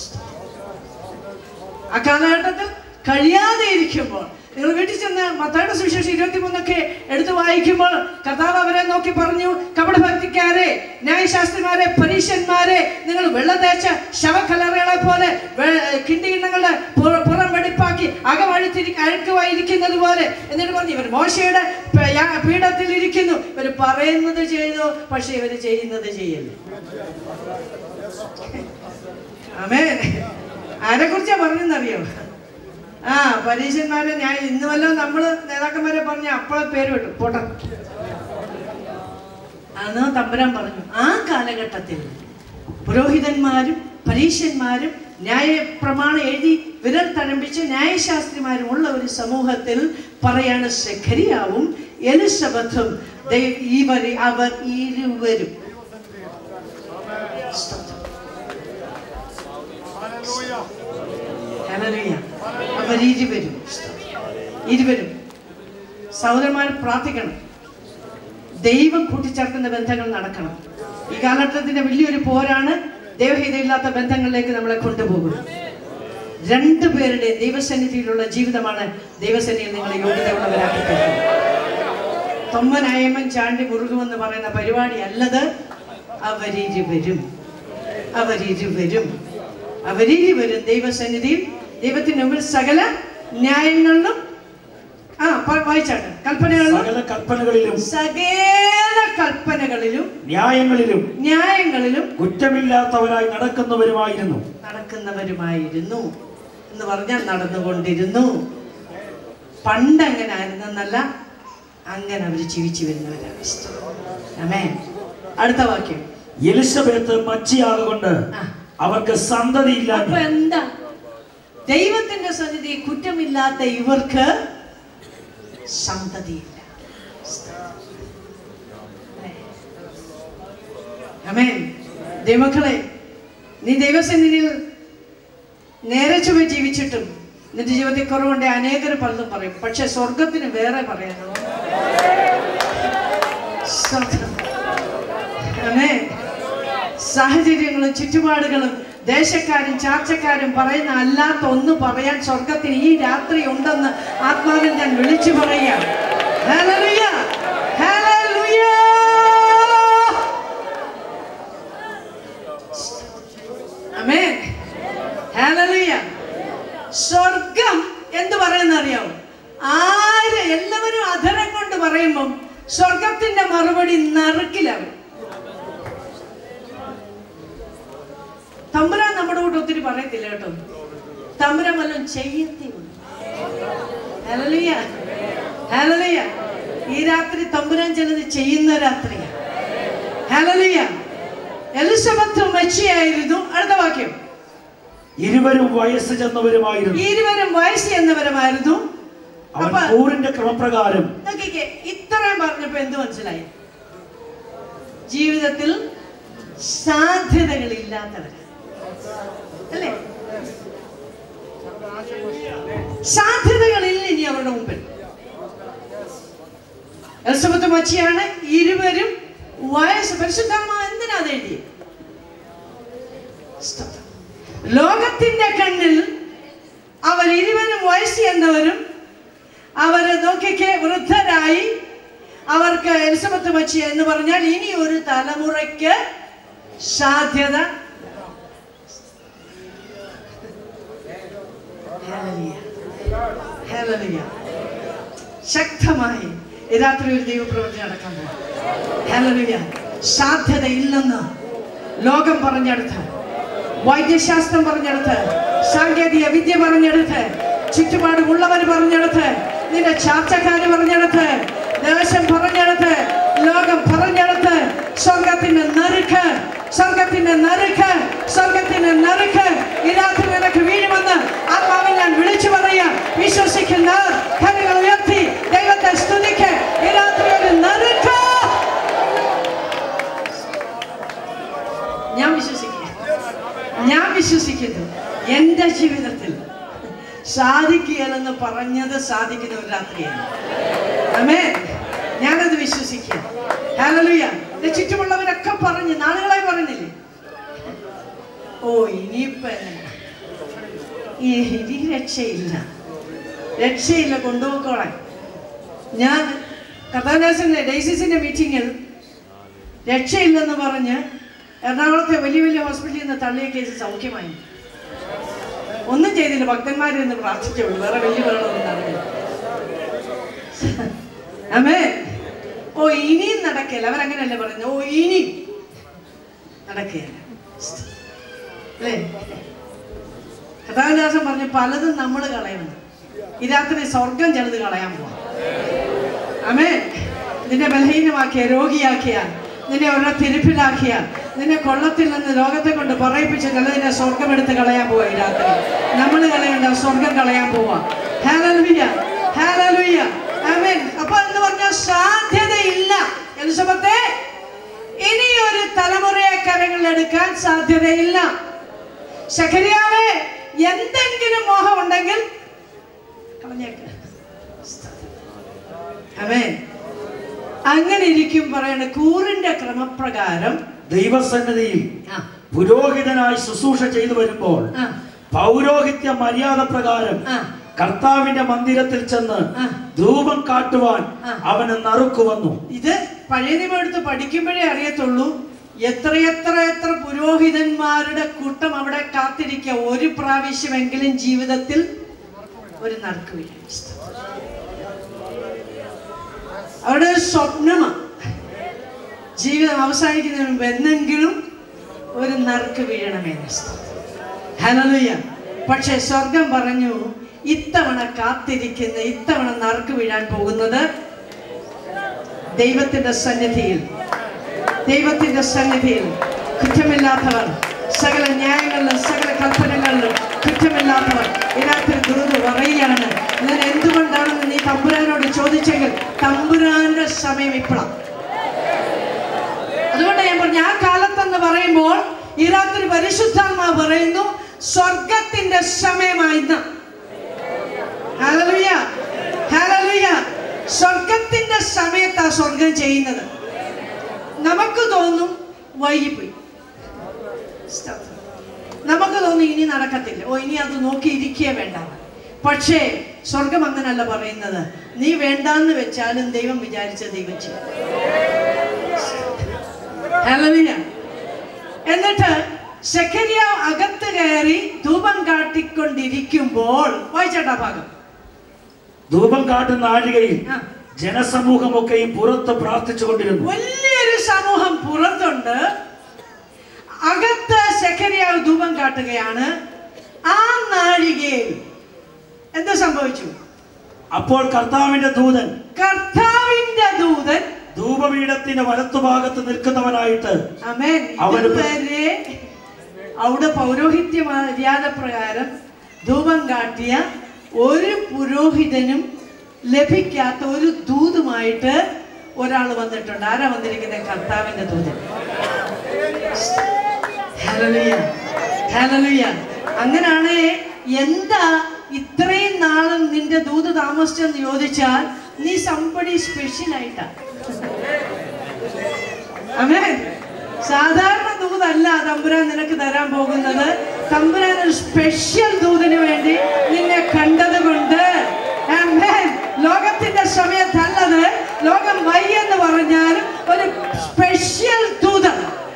ആ കാലഘട്ടത്തിൽ കഴിയാതെ ഇരിക്കുമ്പോൾ നിങ്ങൾ വീട്ടിൽ ചെന്ന് മത്തായുടെ സുവിശേഷം ഇരുപത്തിമൂന്നൊക്കെ എടുത്തു വായിക്കുമ്പോൾ കർത്താവ് അവരെ നോക്കി പറഞ്ഞു കപടഭക്തിക്കാരെ ന്യായശാസ്ത്രിമാരെ പരീക്ഷന്മാരെ നിങ്ങൾ വെള്ളം തേച്ച ശവക്കലറുകളെ പോലെ വെ- കിണ്ടികിണ്ണങ്ങളുടെ പുറ- പുറം വെടിപ്പാക്കി അകമഴുത്തിരി അഴുക്കുവായിരിക്കുന്നത് പോലെ എന്നിട്ട് പറഞ്ഞു ഇവർ മോശയുടെ പ- യാ- പീഠത്തിൽ ഇരിക്കുന്നു ഇവർ പറയുന്നത് ചെയ്തു പക്ഷെ ഇവർ ചെയ്യുന്നത് ചെയ്യല്ല ആമേൻ ആരെ കുറിച്ചാ പറഞ്ഞെന്നറിയോ ആ പരീക്ഷന്മാരെ ഞാൻ ഇന്ന് വല്ലതും നമ്മള് നേതാക്കന്മാരെ പറഞ്ഞ അപ്പോഴെ പേര് വിട്ടു പോട്ടെ അന്ന് തമ്പുരാൻ പറഞ്ഞു ആ കാലഘട്ടത്തിൽ പുരോഹിതന്മാരും പരീക്ഷന്മാരും ന്യായ പ്രമാണം എഴുതി വിരൽ തഴമ്പിച്ച് ന്യായശാസ്ത്രിമാരും ഉള്ള ഒരു സമൂഹത്തിൽ പറയാണ് ശഖരിയാവും എലിസബത്തും ദൈ- ഇവർ അവർ ഇരുവരും ഹല്ലേലൂയ. അവർ ഇരുവരും ഇരുവരും സഹോദരന്മാർ പ്രാർത്ഥിക്കണം ദൈവം കൂട്ടിച്ചേർക്കുന്ന ബന്ധങ്ങൾ നടക്കണം ഈ കാലഘട്ടത്തിന്റെ വലിയൊരു പോരാണ് ദൈവഹിതയില്ലാത്ത ബന്ധങ്ങളിലേക്ക് നമ്മളെ കൊണ്ടുപോകുന്നത് രണ്ടുപേരുടെ ദൈവസന്നിധിയിലുള്ള ജീവിതമാണ് ദൈവസന്നിധിയിൽ നിങ്ങളെ യോഗ്യതയുള്ളവരാക്കി തീർക്കുന്നത് തൊമ്മനായമൻ ചാണ്ടി മുറുകുമെന്ന് പറയുന്ന പരിപാടി അല്ലത് അവരിരുവരും അവരിരുവരും അവരിരുവരും ദൈവസന്നിധിയിൽ ദൈവത്തിന് മുമ്പിൽ സകല ന്യായങ്ങളിലും ആ പ- വായിച്ചാട്ടെ കൽപ്പനകളിലും സകല കൽപ്പനകളിലും സകല കൽപ്പനകളിലും ന്യായങ്ങളിലും ന്യായങ്ങളിലും കുറ്റമില്ലാത്തവരായി നടക്കുന്നവരുമായിരുന്നു നടക്കുന്നവരുമായിരുന്നു എന്ന് പറഞ്ഞാൽ നടന്നുകൊണ്ടിരുന്നു പണ്ട് അങ്ങനെ ആയിരുന്നെന്നല്ല അങ്ങനെ അവർ ജീവിച്ചു വരുന്നവരാണ് അമേ അടുത്ത വാക്യം എലിസബത്ത് മച്ചിയാകൊണ്ട് ആ. അവർക്ക് സന്തതിയില്ല അപ്പൊ എന്താ ദൈവത്തിന്റെ സന്നിധി കുറ്റമില്ലാത്ത ഇവർക്ക് സന്തതിയില്ല അമേൻ ദൈവമക്കളെ നീ ദൈവസന്നിധിയിൽ നേരെ ചുവ ജീവിച്ചിട്ടും നിന്റെ ജീവിതത്തിൽ കുറവുണ്ട് അനേകർ പലതും പറയും പക്ഷെ സ്വർഗത്തിന് വേറെ പറയാനോ സ്തോത്രം. ആമേൻ. സാഹചര്യങ്ങളും ചുറ്റുപാടുകളും ദേശക്കാരും ചാർച്ചക്കാരും പറയുന്ന അല്ലാത്ത ഒന്ന് പറയാൻ സ്വർഗത്തിന് ഈ രാത്രി ഉണ്ടെന്ന് ആത്മാവിൽ ഞാൻ വിളിച്ചു പറയാം ഹല്ലേലൂയ. ഹല്ലേലൂയ. ആമേൻ. ഹല്ലേലൂയ. സ്വർഗം എന്ത് പറയുന്ന അറിയാമോ ആര് എല്ലാവരും അധരം കൊണ്ട് പറയുമ്പം സ്വർഗത്തിന്റെ മറുപടി നറുക്കിലാണ് തമ്പുരാൻ നമ്മുടെ കൂടെ ഒത്തിരി പറയത്തില്ല കേട്ടോ തമ്പുരാൻ വല്ലതും ചെയ്യത്തേ ഉള്ളൂ ഹല്ലേലൂയ. ഹല്ലേലൂയ. ഈ രാത്രി തമ്പുരാൻ ചിലത് ചെയ്യുന്ന രാത്രിയാണ് ഹല്ലേലൂയ. എലിസബത്ത് മെച്ചിയായിരുന്നു അടുത്ത വാക്യം ഇരുവരും വയസ്സ് ചെന്നവരുമായിരുന്നു ഇരുവരും വയസ്സ് എന്നവരുമായിരുന്നു അവൻ അപ്പൊ കൂറിന്റെ ക്രമപ്രകാരം നോക്കിക്കേ ഇത്രയും പറഞ്ഞപ്പോ എന്ത് മനസ്സിലായി ജീവിതത്തിൽ സാധ്യതകളില്ലാത്തവർ അല്ലേ സാധ്യതകളില്ല ഇനി അവരുടെ മുമ്പിൽ എലിസബത്ത് മച്ചിയാണ് ഇരുവരും വയസ്സ് പരിശുദ്ധമ എന്തിനാ അത് എഴുതിയത് സ്തോത്രം. ലോകത്തിന്റെ കണ്ണിൽ അവർ ഇരുവരും വയസ്സ് എന്നവരും അവര് നോക്കിക്കെ വൃദ്ധരായി അവർക്ക് എലിസബത്ത് മച്ചി എന്ന് പറഞ്ഞാൽ ഇനി ഒരു തലമുറയ്ക്ക് സാധ്യത Hallelujah. Hallelujah. ശക്തമായി ഈ രാത്രി ഒരു ദൈവപ്രവൃത്തി നടക്കാൻ പോകും ഹല്ലേലൂയ സാധ്യതയില്ലെന്ന് ലോകം പറഞ്ഞെടുത്ത് വൈദ്യശാസ്ത്രം പറഞ്ഞെടുത്ത് സാങ്കേതിക വിദ്യ പറഞ്ഞെടുത്ത് ചുറ്റുപാടുമുള്ളവർ പറഞ്ഞെടുത്ത് നിന്റെ ചാർച്ചക്കാര് പറഞ്ഞെടുത്ത് ദേശം പറഞ്ഞെടുത്ത് ലോകം പറഞ്ഞെടുത്ത് സ്വർഗത്തിന്റെ നറുക്ക് സ്വർഗത്തിന്റെ നറുക്ക് സ്വർഗത്തിന്റെ നറുക്ക് ഈ രാത്രി നിനക്ക് വീഴുമെന്ന് ആത്മാവിൽ ഞാൻ വിളിച്ചു പറയാം വിശ്വസിക്കുന്ന കരങ്ങൾ ഉയർത്തി ദൈവത്തെ സ്തുതിക്ക് ഈ രാത്രി ഒരു നറുക്ക് ഞാൻ വിശ്വസിക്കുന്നു ഞാൻ വിശ്വസിക്കുന്നു എൻ്റെ ജീവിതത്തിൽ സാധിക്കുകയില്ലെന്ന് പറഞ്ഞത് സാധിക്കുന്ന ഒരു രാത്രിയാണ് അമേ ഞാനത് വിശ്വസിക്കുക ഹല്ലേലൂയ എന്റെ ചുറ്റുമുള്ളവരൊക്കെ പറഞ്ഞു നാളുകളായി പറഞ്ഞില്ലേ ഓ ഇനിയിപ്പ എങ്ങനെ? ഈ ഇനി രക്ഷയില്ല രക്ഷയില്ല കൊണ്ടുപോക്കോളാൻ ഞാൻ കഥാനാസിന്റെ ഡൈസിസിന്റെ മീറ്റിങ്ങിൽ രക്ഷയില്ലെന്ന് പറഞ്ഞ് എറണാകുളത്തെ വലിയ വലിയ ഹോസ്പിറ്റലിൽ നിന്ന് തള്ളിയ കേസ് സൗഖ്യമായി ഒന്നും ചെയ്തില്ല ഭക്തന്മാരെന്ന് പ്രാർത്ഥിച്ചുള്ളൂ വേറെ വലിയ വേണമെന്ന് നടക്കില്ല അമ്മേ ഓ ഇനിയും നടക്കില്ല അവരങ്ങനെയല്ലേ പറയുന്നത് ഓ ഇനിയും നടക്കുകയില്ല അല്ലേ കഥാവിലാസം പറഞ്ഞ് പലതും നമ്മൾ കളയണം ഈ രാത്രി സ്വർഗം ചിലത് കളയാൻ പോവാം അമേ നിന്നെ ബലഹീനമാക്കിയ രോഗിയാക്കിയ നിന്നെ ഓരോ തിരുപ്പിലാക്കിയ നിന്നെ കൊള്ളത്തിൽ നിന്ന് ലോകത്തെ കൊണ്ട് പറയിപ്പിച്ച ചിലതിനെ സ്വർഗം എടുത്ത് കളയാൻ പോവാ ഈ രാത്രി നമ്മൾ കളയണ്ട സ്വർഗം കളയാൻ പോവാ ഹാലലുയ്യ ഹാലലുയ്യ ആമേൻ അപ്പൊ എന്ന് പറഞ്ഞാൽ സാധ്യതയില്ല എലിസബത്തെ ഇനി ഒരു തലമുറയെ കരങ്ങളിലെടുക്കാൻ സാധ്യതയില്ല ശഖരിയാവേ എന്തെങ്കിലും മോഹം ഉണ്ടെങ്കിൽ കളഞ്ഞേക്ക് അവേ അങ്ങനെ ഇരിക്കും പറയണ കൂറിന്റെ ക്രമപ്രകാരം ദൈവസന്നിധിയിൽ ആ, പുരോഹിതനായി ശുശ്രൂഷ ചെയ്തു വരുമ്പോൾ ആ, പൗരോഹിത്യ മര്യാദ പ്രകാരം ആ. കർത്താവിന്റെ മന്ദിരത്തിൽ ചെന്ന് ആ. ധൂപം കാട്ടുവാൻ ആ. അവന് നറുക്കു വന്നു ഇത് പഴയ നിയമം എടുത്ത് പഠിക്കുമ്പോഴേ അറിയത്തുള്ളൂ എത്രയെത്ര എത്ര പുരോഹിതന്മാരുടെ കൂട്ടം അവിടെ കാത്തിരിക്കുക ഒരു പ്രാവശ്യമെങ്കിലും ജീവിതത്തിൽ ഒരു നറുക്ക് വീഴാൻ അവിടെ ഒരു സ്വപ്നമാണ് ജീവിതം അവസാനിക്കുന്നതിന് മുമ്പ് എന്നെങ്കിലും ഒരു നറുക്ക് വീഴണമേ ഹനലുയ പക്ഷെ സ്വർഗം പറഞ്ഞു ഇത്തവണ കാത്തിരിക്കുന്ന ഇത്തവണ നറുക്ക് വീഴാൻ പോകുന്നത് ദൈവത്തിന്റെ സന്നിധിയിൽ ദൈവത്തിന്റെ സന്നിധിയിൽ കുറ്റമില്ലാത്തവർ സകല ന്യായങ്ങളിലും സകല കൽപ്പനകളിലും കുറ്റമില്ലാത്തവർ ഇതിനകത്ത് ദുരിത പറയുകയാണ് ഞാൻ എന്തുകൊണ്ടാണെന്ന് നീ തമ്പുരാനോട് ചോദിച്ചെങ്കിൽ തമ്പുരാന്റെ സമയം ഇപ്പോഴാണ് അതുകൊണ്ട് ഞാൻ പറഞ്ഞു ആ കാലത്തെന്ന് പറയുമ്പോൾ ഈ രാത്രി പരിശുദ്ധാത്മാവ് പറയുന്നു സ്വർഗത്തിന്റെ സമയമായിരുന്നു ഹല്ലേലൂയ ഹല്ലേലൂയ സ്വർഗത്തിന്റെ സമയത്താ സ്വർഗം ചെയ്യുന്നത് നമുക്ക് തോന്നും വൈകിപ്പോയി സ്തോത്രം. നമുക്ക് തോന്നും ഇനി നടക്കത്തില്ല ഓ ഇനി അത് നോക്കിയിരിക്കേ വേണ്ട പക്ഷേ സ്വർഗം അങ്ങനല്ല പറയുന്നത് നീ വേണ്ടാന്ന് വെച്ചാലും ദൈവം വിചാരിച്ച ദൈവം ചെയ്യും ഹല്ലേലൂയ. എന്നിട്ട് സെക്കരിയ അകത്ത് കയറി ധൂപം കാട്ടിക്കൊണ്ടിരിക്കുമ്പോൾ വായിച്ചേട്ടാ ഭാഗം ധൂപം കാട്ടുന്ന ആഴികയിൽ ആ. ജനസമൂഹമൊക്കെയും പുറത്ത് പ്രാർത്ഥിച്ചുകൊണ്ടിരുന്നു വലിയൊരു സമൂഹം പുറത്തുണ്ട് അകത്ത് സെക്കരിയാവ് ധൂപം കാട്ടുകയാണ് ആ നാഴികയിൽ എന്ത് സംഭവിച്ചു അപ്പോൾ കർത്താവിന്റെ ദൂതൻ കർത്താവിന്റെ ദൂതൻ ധൂപപീഠത്തിന്റെ വലത്തുഭാഗത്ത് നിൽക്കുന്നവനായിട്ട് അമേൻ അവന് പ്ര- ഇതുവരെ അവിടെ പൗരോഹിത്യ മര്യാദ പ്രകാരം ധൂപം കാട്ടിയ ഒരു പുരോഹിതനും ലഭിക്കാത്ത ഒരു ദൂതുമായിട്ട് ഒരാൾ വന്നിട്ടുണ്ട് ആരാ വന്നിരിക്കുന്നത് കർത്താവിന്റെ ദൂതൻ ഹല്ലേലൂയ. ഹല്ലേലൂയ. അങ്ങനാണ് എന്താ ഇത്രയും നാളും നിന്റെ ദൂത് താമസിച്ചെന്ന് ചോദിച്ചാൽ നീ സംപടി സ്പെഷ്യൽ ആയിട്ടാ അമേൻ സാധാരണ ദൂതല്ല തമ്പുരാൻ നിനക്ക് തരാൻ പോകുന്നത് തമ്പുരാൻ ഒരു സ്പെഷ്യൽ ദൂതിന് വേണ്ടി നിന്നെ കണ്ടത് കൊണ്ട് ആമേൻ. ലോകത്തിന്റെ സമയത്തല്ലത് ലോകം വയ്യെന്ന് പറഞ്ഞാലും ഒരു സ്പെഷ്യൽ ദൂതൻ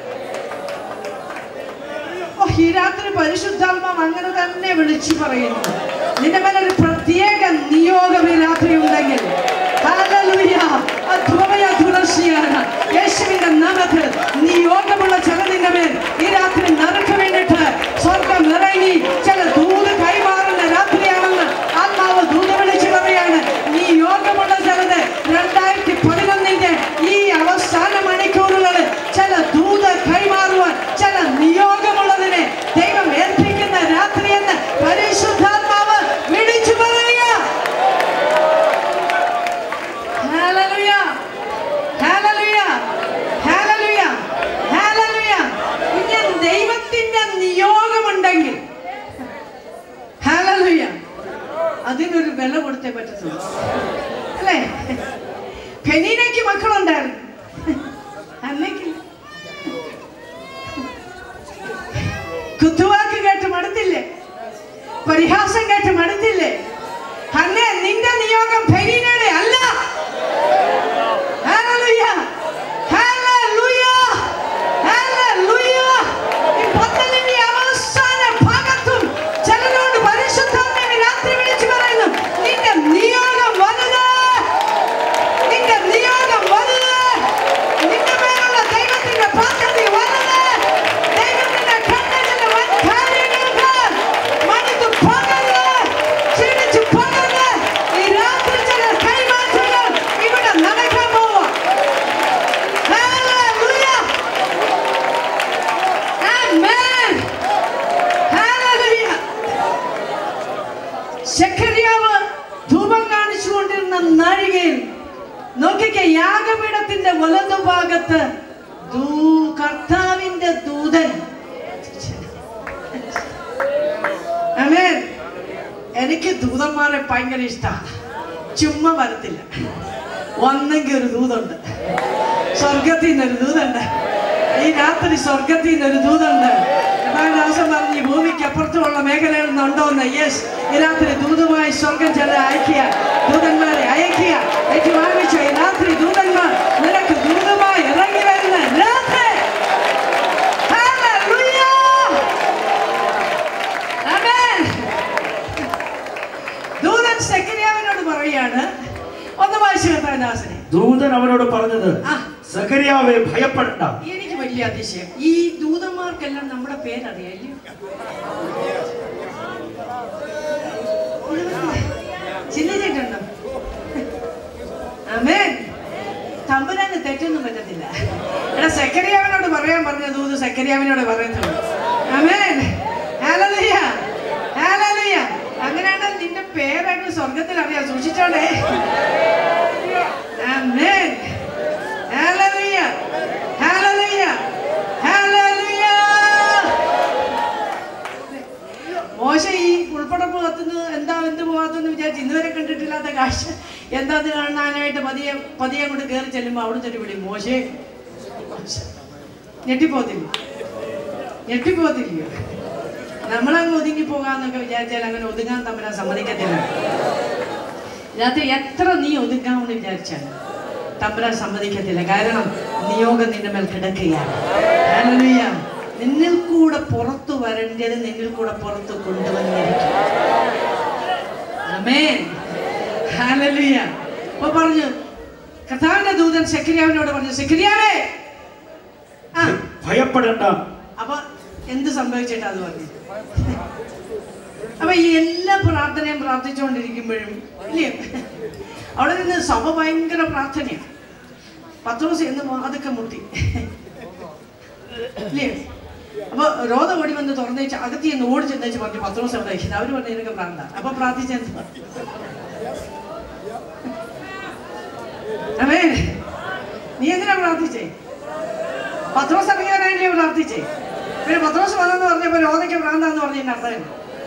ഓ, ഈ രാത്രി പരിശുദ്ധാത്മാവ് അങ്ങനെ തന്നെ വിളിച്ചു പറയുന്നു നിന്റെ മേലെ ഒരു പ്രത്യേക നിയോഗം ഈ രാത്രി ഉണ്ടെങ്കിൽ ഹല്ലേലൂയ. അദ്ഭുതമായ തുളസിയാണ്. യേശുവിന്റെ നാമത്തിൽ നിയോഗമുള്ള ചിലതിന്റെ മേൽ ഈ രാത്രി നറുക്ക് വേണ്ടിട്ട് സ്വർഗം ഇറങ്ങി ചില ദൂത് കൈമാറുന്ന രാത്രിയാണെന്ന് ആത്മാവ് ദൂത് വിളിച്ചു പറയാണ് നീ യോഗമുള്ള ചിലത് രണ്ടായിരത്തി പതിനൊന്നിന്റെ ഈ അവസാന മണിക്കൂറുകളിൽ ചില ദൂത് കൈമാറുവാൻ ചില നിയോഗമുള്ളതിനെ ദൈവം ഏൽപ്പിക്കുന്ന രാത്രിയെന്ന് പരിശുദ്ധാത്മാവ് വിളിച്ചു പറയുക ഹല്ലേലൂയ. ഹല്ലേലൂയ. ഹല്ലേലൂയ. ഹല്ലേലൂയ. ഇങ്ങനെ ദൈവത്തിന്റെ നിയോഗമുണ്ടെങ്കിൽ ഹല്ലേലൂയ. അതിനൊരു വില കൊടുത്തേ പറ്റത്തുള്ളൂ അല്ലേ ഫെനീനയ്ക്ക് മക്കളുണ്ടായിരുന്നു അന്നയ്ക്കില്ല കുത്തുവാക്ക് കേട്ട് മടുത്തില്ലേ പരിഹാസം കേട്ട് മടുത്തില്ലേ അന്നെ നിന്റെ നിയോഗം ഫെനീനയുടെ അല്ല ഹല്ലേലൂയ. ഹല്ലേലൂയ. ഹല്ലേലൂയ. ഈ പന്തലിന്റെ അവസാന ഭാഗത്തും ചിലരോട് പരിശുദ്ധാത്മാവ് രാത്രി വിളിച്ചു പറയുന്നു നിന്റെ നിയോഗം വലുത് നിന്റെ നിയോഗം വലുത് നിന്റെ മേലുള്ള ദൈവത്തിന്റെ പദ്ധതി വലുത് ദൈവത്തിന്റെ കണ്ണിന്റെ വൻ കാര്യങ്ങൾക്ക് മടുത്തു യാഗപീഠത്തിന്റെ വലതുഭാഗത്ത് ദൂ കർത്താവിന്റെ ദൂതൻ ആമേൻ. എനിക്ക് ദൂതന്മാരെ ഭയങ്കര ഇഷ്ടമാണ് ചുമ്മാ വരത്തില്ല വന്നെങ്കിൽ ഒരു ദൂതുണ്ട് സ്വർഗത്തിൽ നിന്ന് ഒരു ദൂതുണ്ട് ഈ രാത്രി സ്വർഗത്തിൽ നിന്ന് ഒരു ദൂതുണ്ട് ദിവസം പറഞ്ഞ് ഈ ഭൂമിക്ക് അപ്പുറത്തുമുള്ള മേഖലയിൽ നിന്നുണ്ടോന്ന് യെസ് ഈ രാത്രി ദൂതുമായി സ്വർഗം ചില അയക്കുക ദൂതന്മാരെ അയക്കുക ഏറ്റുവാങ്ങിച്ച ഈ രാത്രി ദൂതന്മാർ നിനക്ക് ദൂതമായി ഇറങ്ങി വരുന്ന രാത്രി Hallelujah! Amen. ദൂതൻ സെക്കരിയാവിനോട് പറയാണ് ഒന്ന് വായിച്ചു കർത്താദാസനെ ദൂതൻ അവനോട് പറഞ്ഞത് ആ. സഖരിയാവെ ഭയപ്പെടണ്ട എനിക്ക് വലിയ അതിശയം ഈ ദൂതന്മാർക്കെല്ലാം നമ്മുടെ പേരറിയാല്ലേ ചിന്തിച്ചിട്ടുണ്ടോ അമേൻ തമ്പുരാന് തെറ്റൊന്നും പറ്റത്തില്ല എടാ സെക്കരിയാവിനോട് പറയാൻ പറഞ്ഞ ദൂത് സെക്കരിയാവിനോട് പറയുന്നുള്ളൂ അമേൻ ഹാലലുയ ഹാലലുയ അങ്ങനെയാണെങ്കിൽ നിന്റെ പേരങ്ങ് സ്വർഗത്തിൽ അറിയാം സൂക്ഷിച്ചോളേ ആമേൻ ഹാലലുയ ഹാലലുയ ഹാലലുയ മോശ ഈ ഉൾപ്പടപ്പ് കത്തുന്നത് എന്താ എന്ത് പോകാത്തെന്ന് വിചാരിച്ച് ഇന്നുവരെ കണ്ടിട്ടില്ലാത്ത കാഴ്ച എന്താ അത് കാണാനായിട്ട് പതിയെ പതിയെ അങ്ങോട്ട് കയറി ചെല്ലുമ്പോൾ അവിടുത്തെ ഒരു വിളി മോശേ മോശ. ഞെട്ടിപ്പോത്തില്ല ഞെട്ടിപ്പോത്തില്ലയോ നമ്മളങ്ങ് ഒതുങ്ങി പോകാന്നൊക്കെ വിചാരിച്ചാൽ അങ്ങനെ ഒതുങ്ങാൻ തമ്മിൽ സമ്മതിക്കത്തില്ല രാത്രി എത്ര നീ ഒതുങ്ങാമെന്ന് വിചാരിച്ചാൽ തമ്പുരാൻ സമ്മതിക്കത്തില്ല കാരണം നിയോഗം നിന്റെ മേൽ കിടക്കുകയാണ് ഹല്ലേലൂയ. നിന്നിൽ കൂടെ പുറത്തു വരേണ്ടത് നിന്നിൽ കൂടെ പുറത്ത് കൊണ്ടുവന്നിരിക്കും ആമേൻ. ഹല്ലേലൂയ. അപ്പൊ പറഞ്ഞു കഥാവിന്റെ ദൂതൻ സെക്രിയാവിനോട് പറഞ്ഞു സെക്രിയാവേ ആ ഭയപ്പെടണ്ട അപ്പൊ എന്ത് സംഭവിച്ചിട്ടാ അത് പറഞ്ഞു അപ്പൊ ഈ എല്ലാ പ്രാർത്ഥനയും പ്രാർത്ഥിച്ചുകൊണ്ടിരിക്കുമ്പോഴും ഇല്ലേ അവിടെ നിന്ന് സഭ ഭയങ്കര പ്രാർത്ഥനയാണ് പത്ത് ദിവസം എന്ന് അതൊക്കെ മുട്ടി ഇല്ലേ അപ്പൊ രോധ ഓടി വന്ന് തുറന്നേച്ച് അകത്തി എന്ന് ഓടി ചെന്നേച്ച് പറഞ്ഞു പത്ത് ദിവസം അവിടെ ഇരിക്കുന്നത് അവര് പറഞ്ഞു നിനക്ക് പ്രാന്ത അപ്പൊ പ്രാർത്ഥിച്ചെന്ത് അമേ നീ എന്തിനാ പ്രാർത്ഥിച്ചേ പത്രോസ് ഇറങ്ങിയവനായില്ലേ പ്രാർത്ഥിച്ചേ പിന്നെ പത്രോസ് വന്നെന്ന് പറഞ്ഞപ്പോ രോധയ്ക്ക് ഭ്രാന്താന്ന് പറഞ്ഞതിന്റെ അർത്ഥം